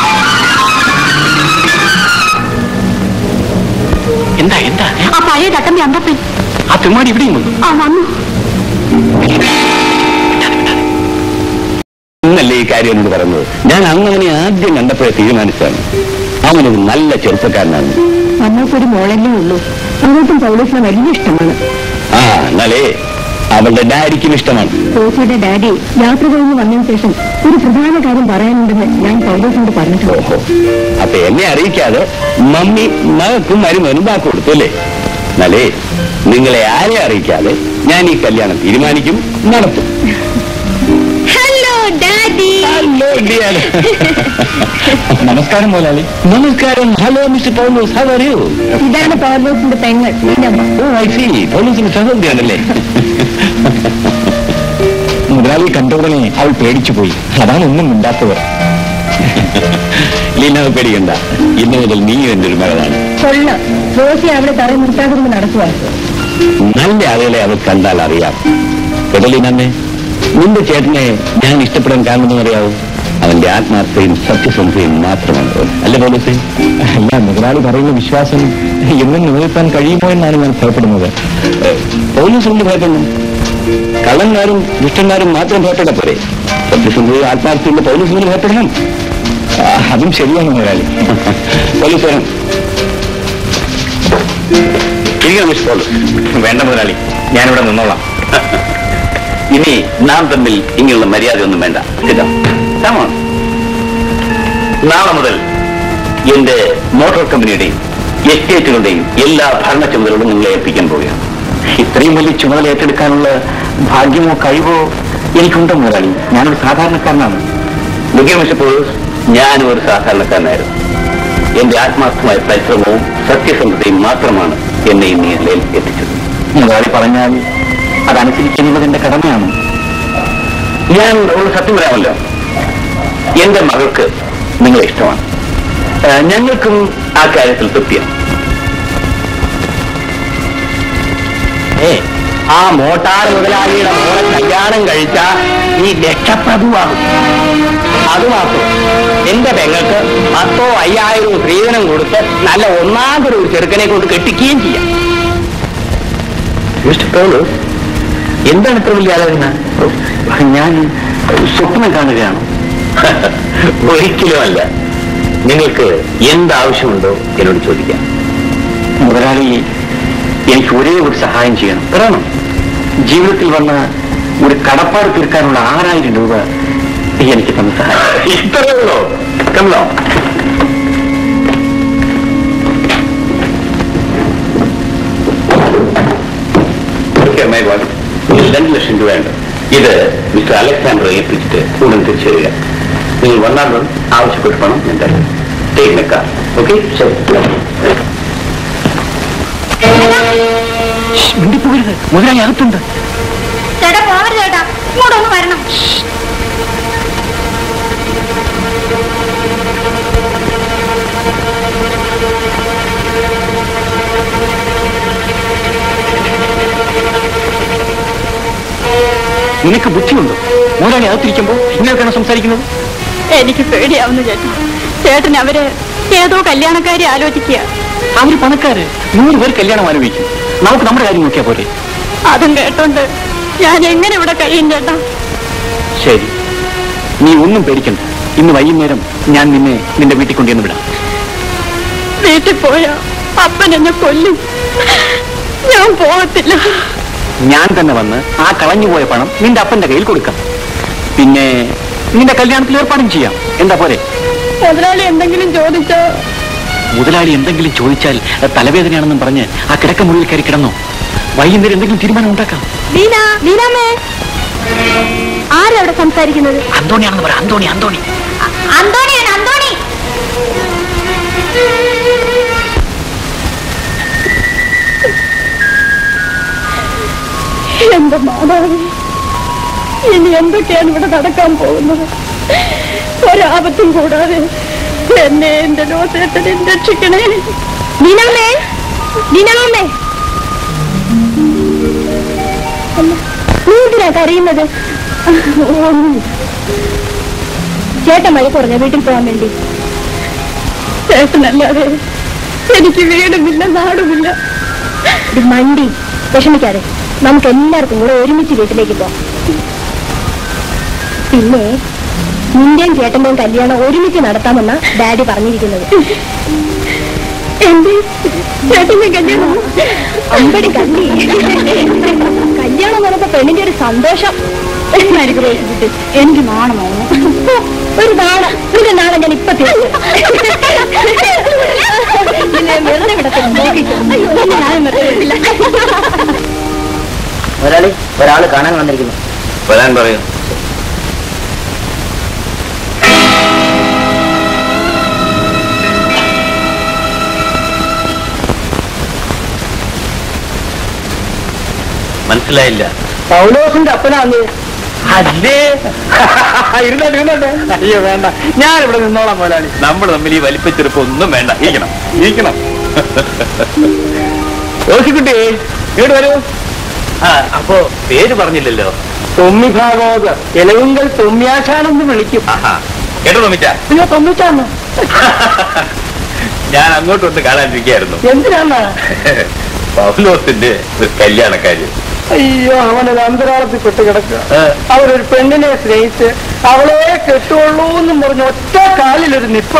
എന്താ എന്താ ആ പഴയ തട്ടം അവന്റെ അമ്പപ്പൻ ആ തെമ്മാടി ഇവിടെയും വന്നു ആ വന്നു ഇന്നല്ലേ ഈ കാര്യം എന്നോട് പറഞ്ഞത് ഞാൻ അന്ന് അവനെ ആദ്യം കണ്ടപ്പോഴേ തീരുമാനിച്ചതാണ് അവനൊരു നല്ല ചെറുപ്പക്കാരനാണ് ഞങ്ങൾക്കൊരു മോളല്ലേ ഉള്ളൂ അവൾക്കും പൗലോസിനെ വലിയ ഇഷ്ടമാണ് ആ എന്നാലേ അവളുടെ ഡാഡിക്കും ഇഷ്ടമാണ് കോച്ചിയുടെ ഡാഡി യാത്ര കഴിഞ്ഞ് വന്നതിന് ശേഷം ഒരു പ്രധാന കാര്യം പറയാനുണ്ടെന്ന് ഞാൻ പൗലോസിനോട് പറഞ്ഞിട്ടുണ്ട് ഓഹോ അപ്പൊ എന്നെ അറിയിക്കാതെ മമ്മി മകക്കും മരുമോനും വാക്ക് കൊടുത്തു അല്ലേ എന്നാലേ നിങ്ങളെ ആരെ അറിയിക്കാതെ ഞാൻ ഈ കല്യാണം തീരുമാനിക്കും നടത്തും ഹലോ ഡാഡി ഹലോ ഡിയർ നമസ്കാരം മോലാളി നമസ്കാരം hello mister Paulose how are you ഇതാണ് പൗലോസിന്റെ പെങ്ങൾ നീലമ്മ ഓ ഐ സി പൗലോസിന് സഹോദരിയാണല്ലേ മുതലാളി കണ്ട ഉടനെ അവൾ പേടിച്ചു പോയി അതാണ് ഒന്നും മിണ്ടാത്തത് ലീന പേടിക്കണ്ട ഇന്ന് മുതൽ നീയും എന്റെ ഒരു മകളാണ് കൊള്ളാം റോസി അവളെ തറ നിർത്താതെ നടത്തുക നല്ല ആളുകളെ അവർ കണ്ടാൽ അറിയാം കേട്ടല്ലേ നന്നെ നിന്റെ ചേട്ടനെ ഞാൻ ഇഷ്ടപ്പെടാൻ കാരണമെന്ന് അറിയാവൂ അവന്റെ ആത്മാർത്ഥയും സത്യസന്ധതയും മാത്രമാണ് അല്ലേ പോലീസേ അല്ല മുതലാളി പറയുന്ന വിശ്വാസം എന്നും നിലനിർത്താൻ കഴിയുമോ എന്നാണ് ഞാൻ ഭയപ്പെടുന്നത് പോലീസ് കൊണ്ട് ഭയപ്പെടണം കള്ളന്മാരും ദുഷ്ടന്മാരും മാത്രം ഭയപ്പെട പോരെ സത്യസന്ധതയും ആത്മാർത്ഥതയുള്ള പോലീസ് കൊണ്ട് ഭയപ്പെടണം ആ, അതും ശരിയാണ് മുതലാളി പോലീസ് വരണം ഇരിക്കണം മിസ് പോലീസ് വേണ്ട മുതലാളി ഞാനിവിടെ നിന്നോളാം ഇനി നാം തമ്മിൽ ഇങ്ങനെയുള്ള മര്യാദയൊന്നും വേണ്ട ഇതാ Come on. നാളെ മുതൽ എന്റെ മോട്ടോർ കമ്പനിയുടെയും എസ്റ്റേറ്റുകളുടെയും എല്ലാ ഭരണ ചുമതലകളും നിങ്ങളെ ഏൽപ്പിക്കാൻ പോവുകയാണ് ഇത്രയും വലിയ ചുമതല ഏറ്റെടുക്കാനുള്ള ഭാഗ്യമോ കഴിവോ എനിക്കുണ്ടോ മുതലാളി ഞാനൊരു സാധാരണക്കാരനാണ് മുഖ്യമന്ത്രി ഞാനും ഒരു സാധാരണക്കാരനായിരുന്നു എന്റെ ആത്മാർത്ഥമായ പരിശ്രമവും സത്യസന്ധതയും മാത്രമാണ് എന്നെ ഈ നിലയിൽ എത്തിച്ചത് മുതലാളി പറഞ്ഞാൽ അതനുസരിക്കുന്നത് എന്റെ കടമയാണ് ഞാൻ ഒരു സത്യം പറയാമല്ലോ എന്റെ മകൾക്ക് നിങ്ങളെ ഇഷ്ടമാണ് ആ, ഞങ്ങൾക്കും ആ കാര്യത്തിൽ തൃപ്തിയാണ് ഏ ആ മോട്ടാർ മുതലാളിയുടെ മോളെ കല്യാണം കഴിച്ച ഈ രക്ഷപ്രഭുവാകും അതുമാത്രം എന്റെ പെങ്ങൾക്ക് പത്തോ അയ്യായിരമോ സ്ത്രീധനം കൊടുത്ത് നല്ല ഒന്നാമതൊരു ചെറുക്കനെ കൊണ്ട് കെട്ടിക്കുകയും ചെയ്യാം മിസ്റ്റർ പൗലോസ് എന്താണ് ഇത്ര വലിയ ആലോചന ഞാൻ സ്വപ്നം കാണുകയാണ് ഒരിക്കലുമല്ല നിങ്ങൾക്ക് എന്താവശ്യമുണ്ടോ എന്നോട് ചോദിക്കാം മുതലാളി എനിക്ക് ഒരേ ഒരു സഹായം ചെയ്യണം പറയണം ജീവിതത്തിൽ വന്ന ഒരു കടപ്പാട് തീർക്കാനുള്ള ആറായിരം രൂപ എനിക്ക് തന്ന സഹായം ഇത്രയേ ഉള്ളൂ കമലോ രണ്ട് ലക്ഷം രൂപയുണ്ട് ഇത് മിസ്റ്റർ അലക്സാണ്ടർ ഏൽപ്പിച്ചിട്ട് ഉടൻ തിരിച്ചു തരിക നിങ്ങൾ വന്നാൽ ആവശ്യപ്പെട്ട പണം ഞാൻ തരാം ടേക്ക് മൈ കാർ ഓക്കെ ശരി മിണ്ടിപ്പോകരുത് മുതലാളി അകത്തുണ്ട് ചേട്ടാ പോവരുത് ചേട്ടാ ഇങ്ങോട്ടൊന്ന് വരണം നിനക്ക് ബുദ്ധിയുണ്ടോ മുതലാളി അകത്തിരിക്കുമ്പോ ഇങ്ങനെയൊക്കെയാണ് സംസാരിക്കുന്നത് എനിക്ക് പേടിയാവുന്നു ചേട്ടാ ചേട്ടൻ അവര് ഏതോ കല്യാണക്കാരി ആലോചിക്കുക അവര് പണക്കാര് നൂറ് പേർ കല്യാണം ആലോചിക്കും നമുക്ക് നമ്മുടെ കാര്യം നോക്കിയാ പോരെ അതും കേട്ടോണ്ട് ഞാൻ എങ്ങനെ ഇവിടെ കഴിയും ചേട്ടാ ശരി നീ ഒന്നും പേടിക്കണ്ട ഇന്ന് വൈകുന്നേരം ഞാൻ നിന്നെ നിന്റെ വീട്ടിൽ കൊണ്ടുവന്ന് വിടാം വീട്ടിൽ പോയാ അപ്പൻ എന്നെ കൊല്ലും ഞാൻ പോകത്തില്ല ഞാൻ തന്നെ വന്ന് ആ കളഞ്ഞുപോയ പണം നിന്റെ അപ്പന്റെ കയ്യിൽ കൊടുക്കാം പിന്നെ നിന്റെ കല്യാണത്തിൽ ഏർപ്പാടും ചെയ്യാം എന്താ പോരെ മുതലാളി എന്തെങ്കിലും ചോദിച്ചോ മുതലാളി എന്തെങ്കിലും ചോദിച്ചാൽ അത് തലവേദനയാണെന്നും പറഞ്ഞ് ആ കിടക്ക മുറിയിൽ കയറി കിടന്നോ വൈകുന്നേരം എന്തെങ്കിലും തീരുമാനം ഉണ്ടാക്കാം ലീന ലീനാമേ ആരാ അവിടെ സംസാരിക്കുന്നത് അന്തോണിയാണെന്ന് പറ അന്തോണി അന്തോണി അന്തോണിയാണ് അന്തോണി എന്റെ മാതാവേ ഇനി എന്തൊക്കെയാണ് ഇവിടെ നടക്കാൻ പോകുന്നത് ഒരാപത്തും കൂടാതെ എന്നെ എന്റെ ലോകത്തേട്ടനെ രക്ഷിക്കണേ ലീനാമേ ലീനാമേ നീ എന്തിനാ കരയുന്നത് ചേട്ടൻ മഴ കുറഞ്ഞ വീട്ടിൽ പോകാൻ വേണ്ടി ചേട്ടനല്ലാതെ എനിക്ക് വീടുമില്ല നാടുമില്ല ഇത് മണ്ടി വിഷമിക്കാതെ നമുക്ക് എല്ലാവർക്കും കൂടെ ഒരുമിച്ച് വീട്ടിലേക്ക് പോവാം പിന്നെ നിന്റെയും ചേട്ടന്റെയും കല്യാണം ഒരുമിച്ച് നടത്താമെന്ന ഡാഡി പറഞ്ഞിരിക്കുന്നത് എന്റെ ചേട്ടന്റെ കല്യാണം അമ്പടി കല്ലി കല്യാണം നടന്ന പെണ്ണിന്റെ ഒരു സന്തോഷം എനിക്ക് നാണമോ ഒരു നാണം ഒരു നാണം ഞാൻ ഇപ്പൊ തീർന്നു നിന്നെ വെറുതെ വിടത്തില്ല നോക്കിക്കോ. നിന്നെ ഞാൻ വെറുതെ വിടില്ല. ഒരാളി ഒരാള് കാണാൻ വന്നിരിക്കുന്നു വരാൻ പറയൂ മനസ്സിലായില്ല പൗലോസിന്റെ അപ്പനാന്ന് അല്ലേ ഇരുന്നോട്ടെ ഇരുന്നോട്ടെ അയ്യോ വേണ്ട ഞാൻ ഇവിടെ നിന്നോളാം മുതലാളി നമ്മൾ തമ്മിൽ ഈ വലിപ്പച്ചെറുപ്പം ഒന്നും വേണ്ട ഇരിക്കണം ഇരിക്കണം ജോസിക്കുട്ടി ഇങ്ങോട്ട് വരൂ ആ അപ്പോ പേര് പറഞ്ഞില്ലല്ലോ തൊമ്മി ഭാഗവത ഇലവുങ്കൽ തൊമ്യാശാനെന്ന് വിളിക്കും ആഹാ കേട്ടോ തോമിച്ച പിന്നെ തൊമ്മിച്ചാന്ന് ഞാൻ അങ്ങോട്ടൊന്ന് കാണാനിരിക്കായിരുന്നു എന്തിനാണ് പൗലോസിന്റെ ഒരു കല്യാണക്കാര്യം അയ്യോ അവനൊരു അന്തരാളത്തിൽ പെട്ട് കിടക്കുക അവരൊരു പെണ്ണിനെ സ്നേഹിച്ച് അവളെ കെട്ടുള്ളൂ എന്നും പറഞ്ഞ് ഒറ്റ കാലിലൊരു നിപ്പ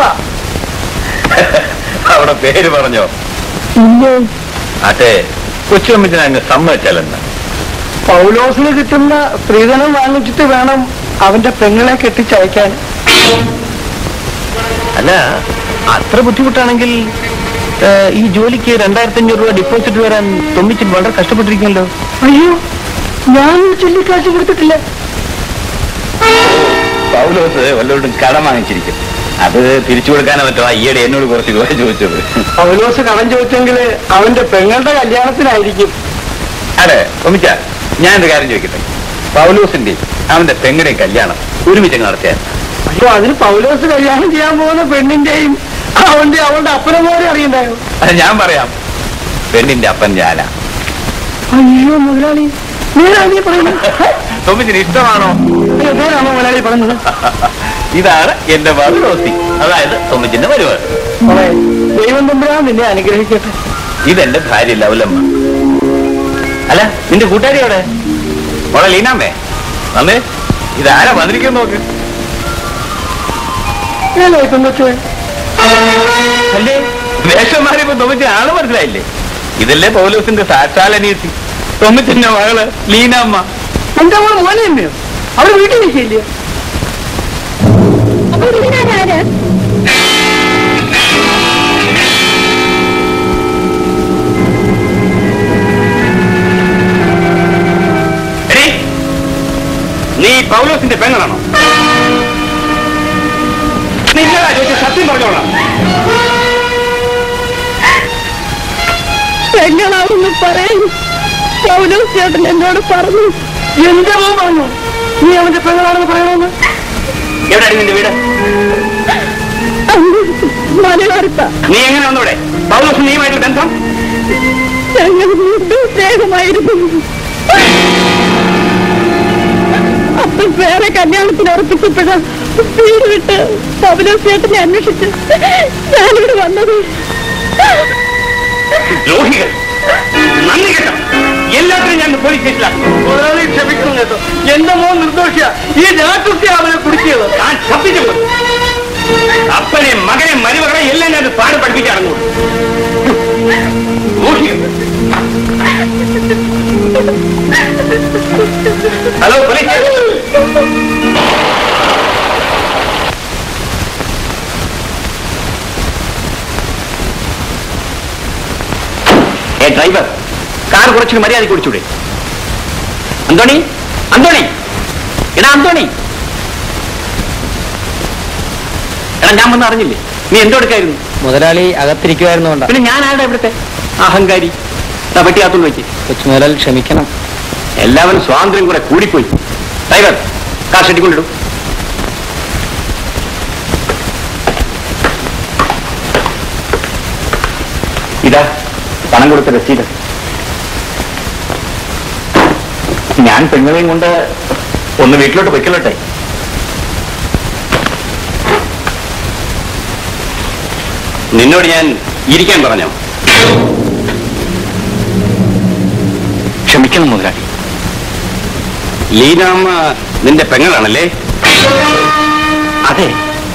അവിടെ പേര് പറഞ്ഞോ അതെ കൊച്ചുമ്മച്ചിനെ അങ്ങ് സമ്മതിച്ചാലെന്ന് പൗലോസിന് കിട്ടുന്ന സ്ത്രീധനം വാങ്ങിച്ചിട്ട് വേണം അവന്റെ പെങ്ങളെ കെട്ടിച്ചയക്കാൻ അല്ല അത്ര ബുദ്ധിമുട്ടാണെങ്കിൽ ഏഹ്, ഈ ജോലിക്ക് രണ്ടായിരത്തി അഞ്ഞൂറ് രൂപ ഡിപ്പോസിറ്റ് വരാൻ തൊമ്മിച്ചിട്ട് വളരെ കഷ്ടപ്പെട്ടിരിക്കുമല്ലോ അയ്യോ ഞാൻ ചൊല്ലിക്കാശ് കൊടുത്തിട്ടില്ല പൗലോസ് വല്ലവരോടും കടം വാങ്ങിച്ചിരിക്കും അത് തിരിച്ചു കൊടുക്കാനോ പറ്റോ ഈയിടെ എന്നോട് കുറച്ച് രൂപ ചോദിച്ചത് പൗലോസ് കടം ചോദിച്ചെങ്കിൽ അവന്റെ പെങ്ങളുടെ കല്യാണത്തിനായിരിക്കും അതെ തൊമ്മിച്ച ഞാൻ ഒരു കാര്യം ചോദിക്കട്ടെ പൗലോസിന്റെ അവന്റെ പെങ്ങളുടെയും കല്യാണം ഒരുമിച്ച് അങ്ങ് നടത്തിയാൽ അയ്യോ അതിന് പൗലോസ് കല്യാണം ചെയ്യാൻ പോകുന്ന പെണ്ണിന്റെയും അവന്റെ അവളുടെ അപ്പനെ പോലെ അറിയണ്ടായോ അത് ഞാൻ പറയാം പെണ്ണിന്റെ അപ്പൻ ഞാനാ അയ്യോ മുതലാളി നേരാണ് നീ പറയുന്നത് തൊമ്മിച്ചിന് ഇഷ്ടമാണോ അയ്യോ, നേരാണോ മുതലാളി പറഞ്ഞത് ഇതാണ് എന്റെ പൗലോസി അതായത് തൊമ്മിച്ചിന്റെ വരുവാൻ മോളെ ദൈവം തമ്പുരാൻ നിന്നെ അനുഗ്രഹിക്കട്ടെ ഇതെന്റെ ഭാര്യ ലവലമ്മ അല്ല നിന്റെ കൂട്ടുകാരി എവിടെ മോളെ ലീനാമ്മേ വന്നേ ഇതാരാ വന്നിരിക്കുന്നു നോക്ക് ഏതാ ഇപ്പം കൊച്ചേ അല്ലേ വേഷം മാറിയപ്പോ തൊമ്മിച്ച ആള് മനസ്സിലായില്ലേ ഇതല്ലേ പൗലോസിന്റെ സാക്ഷാലനീതി തൊമ്മിച്ചന്റെ മകള് ലീനാമ്മ എന്റെ മോളെ മോനെ തന്നെയോ അവിടെ വീട്ടിൽ നിൽക്കില്ലേ അപ്പൊ ഇതിനാരാ എടീ, നീ പൗലോസിന്റെ പെങ്ങളാണോ നിങ്ങളാ ചോദിച്ച സത്യം പറഞ്ഞോളാം പെങ്ങളാണെന്ന് പറയാൻ പൗലോസ് ചേട്ടൻ എന്നോട് പറഞ്ഞു എന്റെ മോൻ പറഞ്ഞു നീ അവന്റെ പെങ്ങളാണെന്ന് പറയണമെന്ന് എവിടെയാണ് നിന്റെ വീട് മലയോരത്ത നീ എങ്ങനെ വന്നൂടെ പൗലോസ് നീയുമായിട്ട് ബന്ധം ഞങ്ങൾ വീണ്ടും സ്നേഹമായിരുന്നു അപ്പം വേറെ കല്യാണത്തിന് ഉറപ്പിച്ചപ്പോഴാ വീട് വിട്ട് പൗലോസ് ചേട്ടനെ അന്വേഷിച്ച് ഞാനിവിടെ വന്നത് ദ്രോഹികൾ നന്ദി കേട്ടോ എല്ലാത്തിനും ഞാൻ പോലീസ് സ്റ്റേഷനിലാക്കും മുതലാളി ക്ഷമിക്കും കേട്ടോ എന്റെ മോൻ നിർദോഷിയ ഈ രാത്രി അവനെ കുടിക്കിയത് ഞാൻ ശബ്ദിച്ചു അപ്പനെ മകനെ മരുമകളെ എല്ലാം ഞാൻ പാട് പഠിപ്പിക്കാറുണ്ട് ഹലോ പോലീസ് ഏ ഡ്രൈവർ കാർ കുറച്ച് മര്യാദ കുടിച്ചൂടെ അന്തോണി അന്തോണി എടാ അന്തോണി എടാ ഞാൻ വന്ന് അറിഞ്ഞില്ലേ നീ എന്തെടുക്കായിരുന്നു മുതലാളി അകത്തിരിക്കുമായിരുന്നു കൊണ്ടാ പിന്നെ ഞാൻ ആരുടെ ഇവിടുത്തെ അഹങ്കാരി ദാ പെട്ടിയാത്തുകൊണ്ട് വെച്ച് കൊച്ചു മുതലാളി ക്ഷമിക്കണം എല്ലാവരും സ്വാതന്ത്ര്യം കൂടെ കൂടിപ്പോയി ഡ്രൈവർ കാർ ഷെട്ടി കൊണ്ടിടും ഇതാ പണം കൊടുത്ത രസീത് ഞാൻ പെങ്ങളെയും കൊണ്ട് ഒന്ന് വീട്ടിലോട്ട് പൊയ്ക്കൊള്ളട്ടെ നിന്നോട് ഞാൻ ഇരിക്കാൻ പറഞ്ഞോ ക്ഷമിക്കണം മുതലാളി ലീനാമ്മ നിന്റെ പെങ്ങളാണല്ലേ അതെ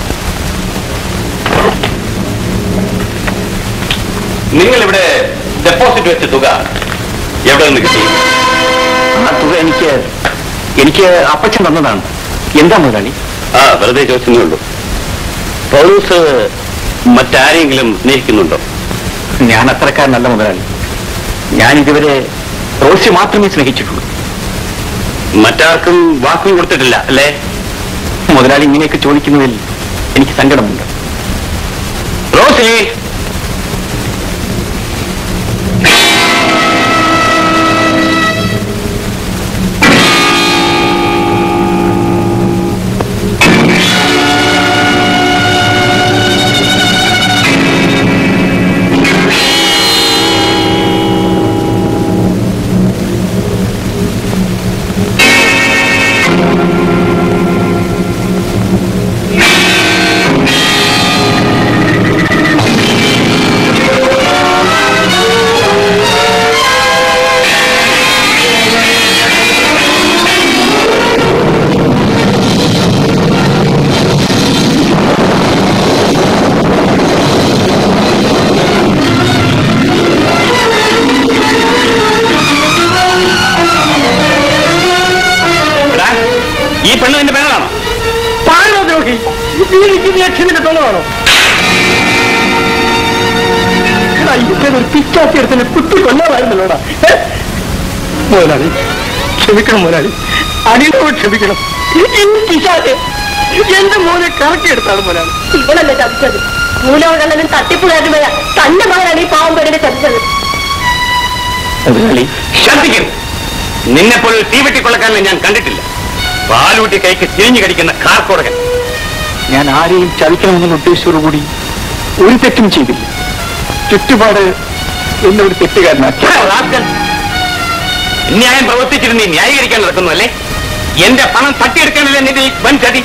നിങ്ങൾ ഇവിടെ ഡെപ്പോസിറ്റ് വെച്ച തുക എവിടെ നിന്ന് കിട്ടി ആ തുക എനിക്ക് എനിക്ക് അപ്പച്ചൻ തന്നതാണ് എന്താ മുതലാളി ആ വെറുതെ ചോദിച്ചേ ഉള്ളൂ പൗലൂസ് മറ്റാരെങ്കിലും സ്നേഹിക്കുന്നുണ്ടോ ഞാൻ അത്രക്കാരനല്ല മുതലാളി ഞാൻ ഇതുവരെ റോസി മാത്രമേ സ്നേഹിച്ചിട്ടുള്ളൂ മറ്റാർക്കും വാക്കും കൊടുത്തിട്ടില്ല അല്ലേ മുതലാളി ഇങ്ങനെയൊക്കെ ചോദിക്കുന്നതിൽ എനിക്ക് സങ്കടമുണ്ട് റോസി എടാ, ഈ പെണ്ണ് നിന്റെ പെങ്ങളാണോ പാഴദ്രോഹി നീ എനിക്ക് ലക്ഷ്യമിന്റെ തൊള്ളതാണോ ഒരു പിച്ചാത്തി എടുത്തിന് കുത്തി കൊല്ലാമായിരുന്നല്ലോടാ ഏ? മുതലാളി ക്ഷമിക്കണം മുതലാളി അനിയനോട് ക്ഷമിക്കണം ഈ പിശാച് എന്റെ മോനെ കറക്കിയെടുത്താണ് മുതലാളി ഇവളല്ലേ ചതിച്ചത് മൂലവകള്ളനും തട്ടിപ്പുകാരുമായ തന്റെ മകനാണ് ഈ പാവം പെണ്ണിനെ ചതിച്ചത് മുതലാളി ശ്രദ്ധിക്കരുത് നിന്നെ പോലെ തീവെട്ടി കൊള്ളക്കാരനെ ഞാൻ കണ്ടിട്ടില്ല പാലൂട്ടി കൈക്ക് തിരിഞ്ഞു കടിക്കുന്ന കാർക്കോടകൻ ഞാൻ ആരെയും ചതിക്കണമെന്നുള്ള ഉദ്ദേശത്തോടുകൂടി ഒരു തെറ്റും ചെയ്തില്ല ചുറ്റുപാട് എന്നെ ഒരു തെറ്റുകാരനാക്കി റാസ്കൽ. ന്യായം പ്രവർത്തിച്ചിരുന്ന് നീ ന്യായീകരിക്കാൻ നടക്കുന്നു അല്ലേ എന്റെ പണം തട്ടിയെടുക്കാനല്ലേ നിന്റെ ഈ വൻ ചതി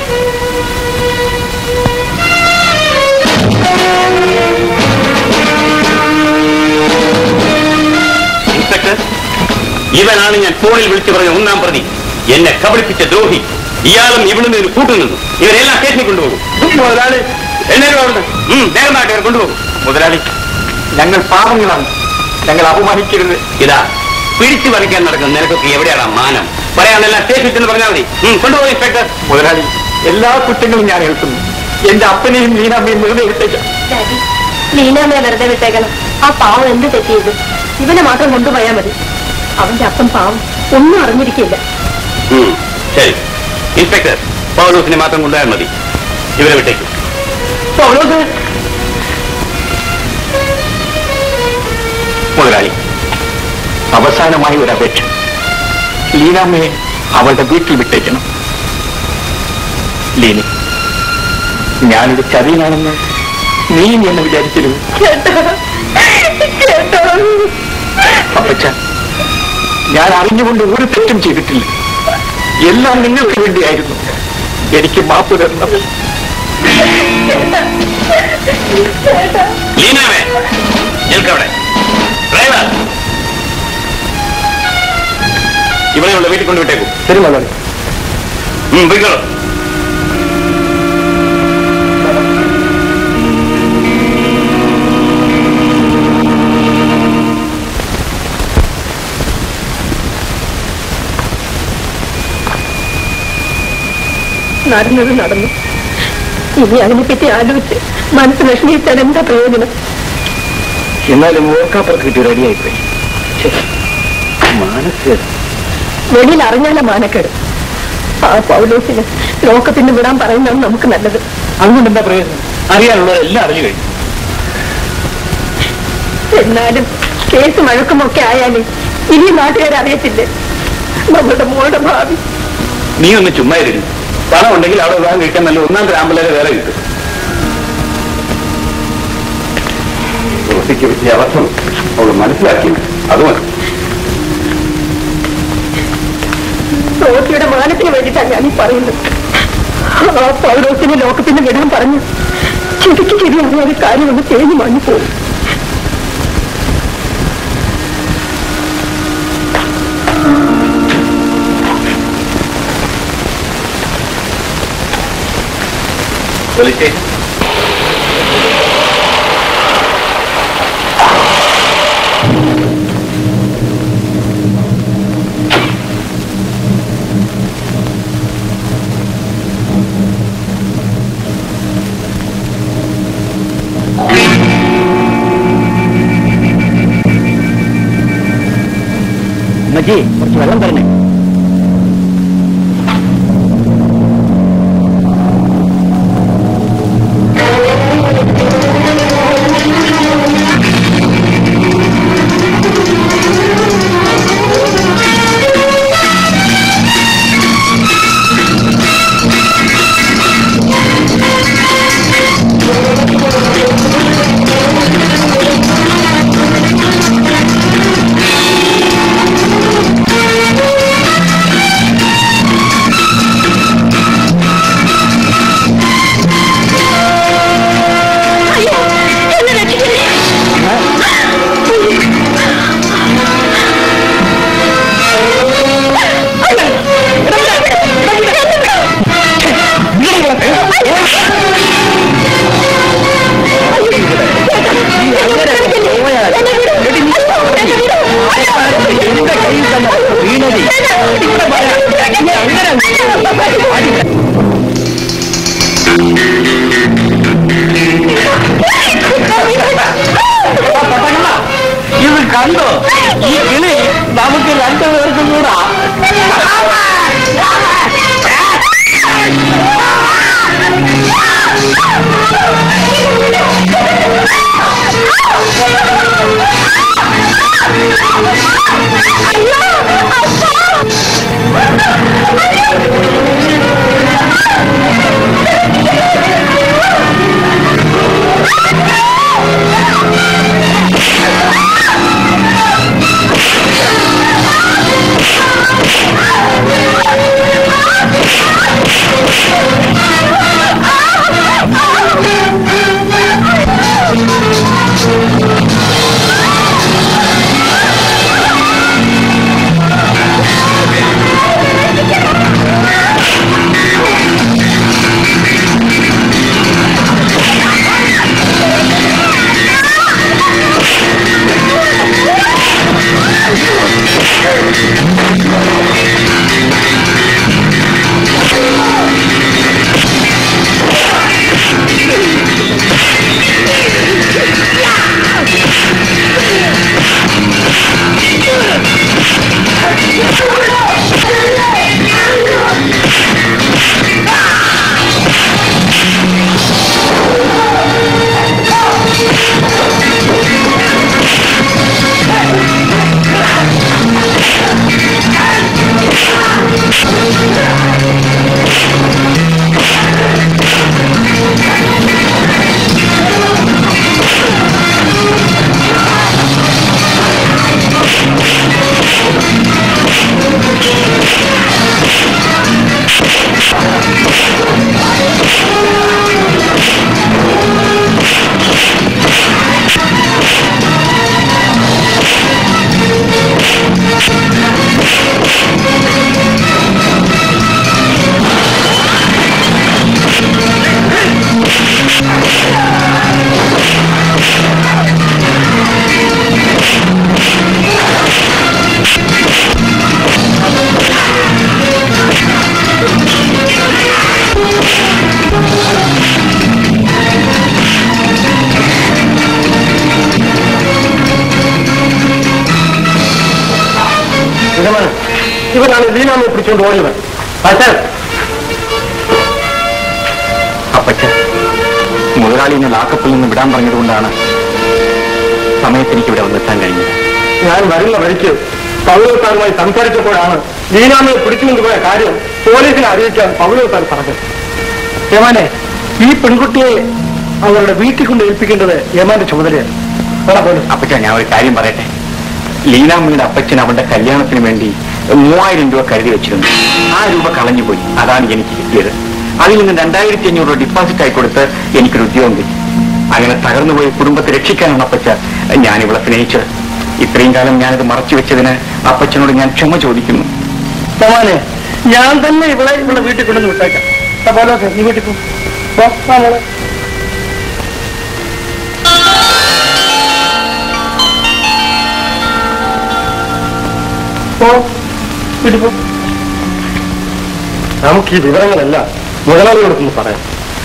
ഇൻസ്പെക്ടർ ഇവനാണ് ഞാൻ ഫോണിൽ വിളിച്ചു പറഞ്ഞ ഒന്നാം പ്രതി എന്നെ കബളിപ്പിച്ച ദ്രോഹി ഇയാളും ഇവിടുന്ന് ഇതിന് കൂട്ടുനിന്നു ഇവരെല്ലാം സ്റ്റേഷനിൽ കൊണ്ടുപോകും മുതലാളി എന്നേരും അവിടുന്ന് ഉം, വേഗമായിട്ട് ഇവരെ കൊണ്ടുപോകും മുതലാളി ഞങ്ങൾ പാവങ്ങളാണ് ഞങ്ങൾ അപമാനിക്കരുത് ഇതാ പിടിച്ചു പറിക്കാൻ നടക്കുന്ന നിനക്കൊക്കെ എവിടെയാണ് മാനം പറയാനെല്ലാം സ്റ്റേഷനിൽ ചെന്ന് പറഞ്ഞാൽ മതി ഉം, കൊണ്ടുപോകും ഇൻസ്പെക്ടർ മുതലാളി എല്ലാ കുറ്റങ്ങളും ഞാൻ ഏൽക്കുന്നു എന്റെ അപ്പനെയും മീനാമ്മയും വെറുതെ വിട്ടേക്കാം ഡാഡി ലീനാമ്മയെ വെറുതെ വിട്ടേക്കണം ആ പാവം എന്ത് തെറ്റിയത് ഇവനെ മാത്രം കൊണ്ടുപോയാൽ മതി അവന്റെ അപ്പം പാവം ഒന്നും അറിഞ്ഞിരിക്കില്ല ഉം, ശരി ഇൻസ്പെക്ടർ പൗലോസിനെ മാത്രം കൊണ്ടുപോയാൽ മതി ഇവരെ വിട്ടേക്കും പൗലോസ് മുതലാളി അവസാനമായി ഒരു അപേക്ഷ ലീനാമ്മയെ അവളുടെ വീട്ടിൽ വിട്ടേക്കണം ലീനി ഞാനൊരു ചതിയനാണെന്ന് നീയും എന്നെ വിചാരിച്ചിരുന്നു കേട്ടോ കേട്ടോ അപ്പച്ച ഞാൻ അറിഞ്ഞുകൊണ്ട് ഒരു തെറ്റും ചെയ്തിട്ടില്ല എല്ലാം നിങ്ങൾക്ക് വേണ്ടിയായിരുന്നു എനിക്ക് മാപ്പ് തരണം ലീനാവേ നിൽക്കവിടെ ഡ്രൈവർ ഇവിടെ ഉള്ള വീട്ടിൽ കൊണ്ട് വിട്ടേക്കും ശരി മുതലാളി ഉം, പോയിക്കോളൂ നടന്നത് നടന്നു ഇനി അതിനെപ്പറ്റി ആലോചിച്ച് മനസ്സ് വിഷമിച്ചാൽ എന്താ പ്രയോജനം എന്നാലും ഓർക്കാപ്പുറത്ത് കിട്ടി റെഡിയായിപ്പോയി മനസ്സ് വെളിയിൽ അറിഞ്ഞാല മാനക്കേട് ആ പൗലോസിന് ലോകത്തിന് വിടാൻ പറയുന്നതാണ് നമുക്ക് നല്ലത് അതുകൊണ്ട് എന്താ പ്രയോജനം അറിയാനുള്ളതെല്ലാം അറിഞ്ഞു കഴിഞ്ഞു എന്നാലും കേസ് മഴക്കുമൊക്കെ ആയാലേ ഇനി നാട്ടുകാർ അറിയത്തില്ലേ നമ്മുടെ മോളുടെ ഭാവി നീ ഒന്ന് ചുമ്മാ ഇരുന്നു പണം ഉണ്ടെങ്കിൽ അവിടെ വിവാഹം കഴിക്കാൻ നല്ല ഒന്നാം ഗ്രാമ്പിലേറെ വേറെ കിട്ടും റോസിക്ക് പറ്റിയ അബദ്ധം അവൾ മനസ്സിലാക്കി അത് മതി റോസിയുടെ മാനത്തിന് വേണ്ടിയിട്ടാണ് ഞാൻ ഈ പറയുന്നത് ആ പൗലോസിനെ ലോകത്തിന് വിടാൻ പറഞ്ഞു ശരിക്കും ശരിയായ കാര്യം ഒന്ന് തേഞ്ഞു മഞ്ഞു പോകും പോലീസ് സ്റ്റേഷൻ മജി കുറച്ച് വെള്ളം തരണേ ഇത് കണ്ടോ ഈ കിളി നമുക്ക് രണ്ടു പേർക്കും കൂടാ ഇവനാണ് ലീനാമെ പിടിച്ചുകൊണ്ട് ഓടിയത് പക്ഷേ അപ്പച്ച മുതലാളിനെ ലാക്കപ്പിൽ നിന്ന് വിടാൻ പറഞ്ഞതുകൊണ്ടാണ് സമയത്ത് എനിക്ക് ഇവിടെ വന്നെത്താൻ കഴിഞ്ഞത് ഞാൻ വരുന്ന വഴിക്ക് പൗലോസാറുമായി സംസാരിച്ചപ്പോഴാണ് ലീനാമയെ പിടിച്ചുകൊണ്ടുപോയ കാര്യം പോലീസിനെ അറിയിക്കാൻ പൗലോസാർ പറഞ്ഞത് യമാനെ ഈ പെൺകുട്ടിയെ അവരുടെ വീട്ടിൽ കൊണ്ട് ഏൽപ്പിക്കേണ്ടത് യമാന്റെ ചുമതലയാണ് വേണം പോലീസ് അപ്പച്ച ഞാൻ ഒരു കാര്യം പറയട്ടെ ലീനാമ്മയുടെ അപ്പച്ചൻ അവളുടെ കല്യാണത്തിന് വേണ്ടി മൂവായിരം രൂപ കരുതി വെച്ചിരുന്നു ആ രൂപ കളഞ്ഞുപോയി അതാണ് എനിക്ക് കിട്ടിയത് അതിൽ നിന്ന് രണ്ടായിരത്തി അഞ്ഞൂറ് രൂപ ഡിപ്പോസിറ്റ് ആയി കൊടുത്ത് എനിക്കൊരു ഉദ്യോഗം കിട്ടി അങ്ങനെ തകർന്നുപോയ കുടുംബത്തെ രക്ഷിക്കാനാണ് അപ്പച്ച ഞാൻ ഇവളെ സ്നേഹിച്ചത് ഇത്രയും കാലം ഞാനിത് മറച്ചു വെച്ചതിന് അപ്പച്ചനോട് ഞാൻ ക്ഷമ ചോദിക്കുന്നു യമാനെ ഞാൻ തന്നെ ഇവിടെ ഇവിടെ വീട്ടിൽ കൊണ്ടുവന്ന് വിട്ടേക്കാം പോലീസ് നീ വീട്ടിൽ പോ വാ, വാ മോളെ. പോ, വീട്ടിൽ പോ. നമുക്ക് ഈ വിവരങ്ങളെല്ലാം മുതലാളിയോടൊന്ന് പറയാം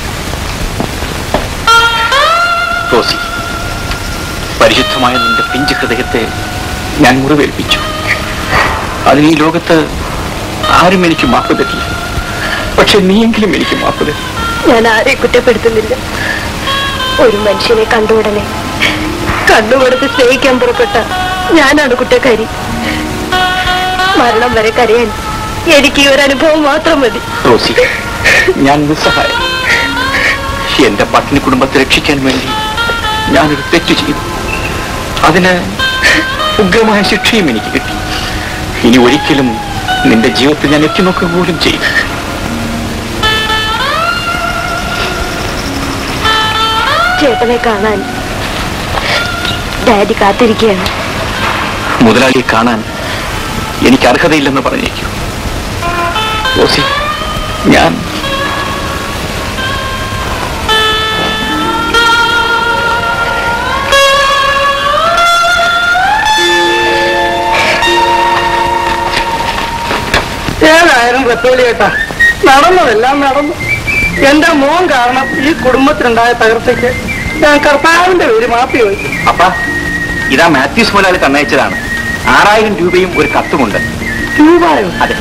റോസി പരിശുദ്ധമായ നിന്റെ പിഞ്ച് ഹൃദയത്തെ ഞാൻ മുറിവേൽപ്പിച്ചു അതിന് ഈ ലോകത്ത് ആരും എനിക്ക് മാപ്പ് തരില്ല പക്ഷെ നീയെങ്കിലും എനിക്ക് മാപ്പ് തരും ഞാൻ ആരെ കുറ്റപ്പെടുത്തുന്നില്ല ഒരു മനുഷ്യനെ കണ്ട ഉടനെ കണ്ണുകൊടുത്ത് സ്നേഹിക്കാൻ പുറപ്പെട്ട ഞാനാണ് കുറ്റക്കാരി മരണം വരെ കരയാൻ എനിക്ക് ഈ ഒരു അനുഭവം മാത്രം മതി റോസി ഞാൻ നിസ്സഹായം എന്റെ പട്ടിണി കുടുംബത്തെ രക്ഷിക്കാൻ വേണ്ടി ഞാനൊരു തെറ്റ് ചെയ്തു അതിന് ഉഗ്രമായ ശിക്ഷയും എനിക്ക് കിട്ടി ഇനി ഒരിക്കലും നിന്റെ ജീവിതത്തിൽ ഞാൻ എത്തി നോക്കുക പോലും ചെയ്യും ചേട്ടനെ കാണാൻ ഡാഡി കാത്തിരിക്കുകയാണ് മുതലാളിയെ കാണാൻ എനിക്ക് അർഹതയില്ലെന്ന് പറഞ്ഞേക്കൂ റോസി ഞാൻ ഏതായാലും റത്തോലിയേട്ടാ നടന്നതെല്ലാം നടന്നു എന്റെ മോൻ കാരണം ഈ കുടുംബത്തിനുണ്ടായ തകർച്ചയ്ക്ക് ഞാൻ കർത്താവിന്റെ പേര് മാപ്പി ചോദിച്ചു അപ്പ ഇതാ മാത്യൂസ് മുതലാളി തന്നയച്ചതാണ് ആറായിരം രൂപയും ഒരു കത്തുമുണ്ട് രൂപായോ അതെ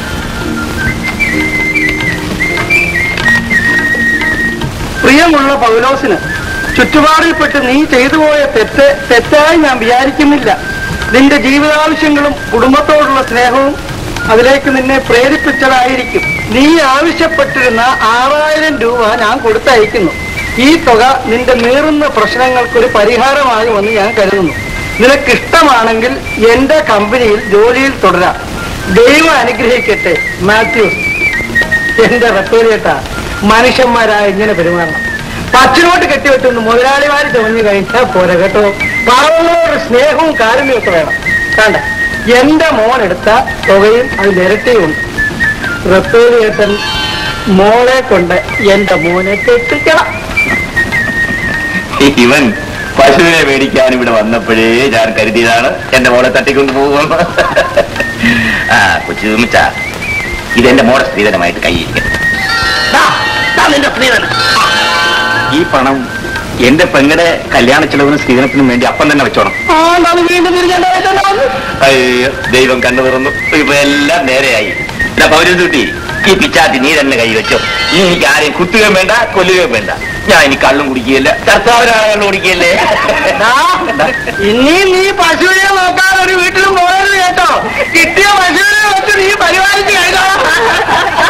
പ്രിയമുള്ള പൗലോസിന് ചുറ്റുപാടിൽപ്പെട്ട് നീ ചെയ്തു പോയ തെറ്റ് തെറ്റായി ഞാൻ വിചാരിക്കുന്നില്ല നിന്റെ ജീവിതാവശ്യങ്ങളും കുടുംബത്തോടുള്ള സ്നേഹവും അതിലേക്ക് നിന്നെ പ്രേരിപ്പിച്ചതായിരിക്കും നീ ആവശ്യപ്പെട്ടിരുന്ന ആറായിരം രൂപ ഞാൻ കൊടുത്തയക്കുന്നു ഈ തുക നിന്റെ നീറുന്ന പ്രശ്നങ്ങൾക്കൊരു പരിഹാരമാകുമെന്ന് ഞാൻ കരുതുന്നു നിനക്കിഷ്ടമാണെങ്കിൽ എന്റെ കമ്പനിയിൽ ജോലിയിൽ തുടരാം ദൈവം അനുഗ്രഹിക്കട്ടെ മാത്യൂസ് എന്റെ റത്തോലിയേട്ടാ മനുഷ്യന്മാരായ ഇങ്ങനെ പെരുമാറണം പച്ചിനോട്ട് കെട്ടിവെച്ചൊന്ന് മുതലാളിമാർ ചുമഞ്ഞു കഴിഞ്ഞാൽ പോരെ കേട്ടോ പാവങ്ങളോട് സ്നേഹവും കാരുണ്യവും ഒക്കെ വേണം കണ്ട എന്റെ മോൻ എടുത്ത തുകയും അതിൽ ഇരട്ടിയുണ്ട് റത്തോലിയേട്ടൻ മോളെ കൊണ്ട് എന്റെ മോനെ കെട്ടിക്കണം ഇവൻ പശുവിനെ മേടിക്കാൻ ഇവിടെ വന്നപ്പോഴേ ഞാൻ കരുതിയതാണ് എന്റെ മോളെ തട്ടിക്കൊണ്ട് പോകുമെന്ന് ആ കൊച്ചു തുമ്മിച്ച ഇതെന്റെ മോളെ സ്ത്രീധനമായിട്ട് കൈയിരിക്കട്ടെ നിന്റെ സ്ത്രീധനം ഈ പണം എന്റെ പെങ്ങളുടെ കല്യാണ ചെലവിനും സ്ത്രീധനത്തിനും വേണ്ടി അപ്പം തന്നെ വെച്ചോണം ആ അത് വീണ്ടും തിരിച്ചേണ്ടതായിട്ടല്ല വന്നു അയ്യോ ദൈവം കണ്ണു തുറന്നു ഇപ്പൊ എല്ലാം നേരെയായി പൗരസൂട്ടി ഈ പിച്ചാത്തി നീ തന്നെ കൈ വെച്ചോ ഈ എനിക്ക് ആരെയും കുത്തുകയും വേണ്ട കൊല്ലുകയും വേണ്ട ഞാൻ ഇനി കള്ളും കുടിക്കുകയില്ല കർത്താവിനാണ് കള്ളു കുടിക്കുകയല്ലേ ഇനി നീ പശുവിനെ നോക്കാൻ ഒരു വീട്ടിലും പോകരുത് കേട്ടോ കിട്ടിയ പശുവിനെ വെച്ച് നീ പരിപാലിച്ച് കഴിഞ്ഞോ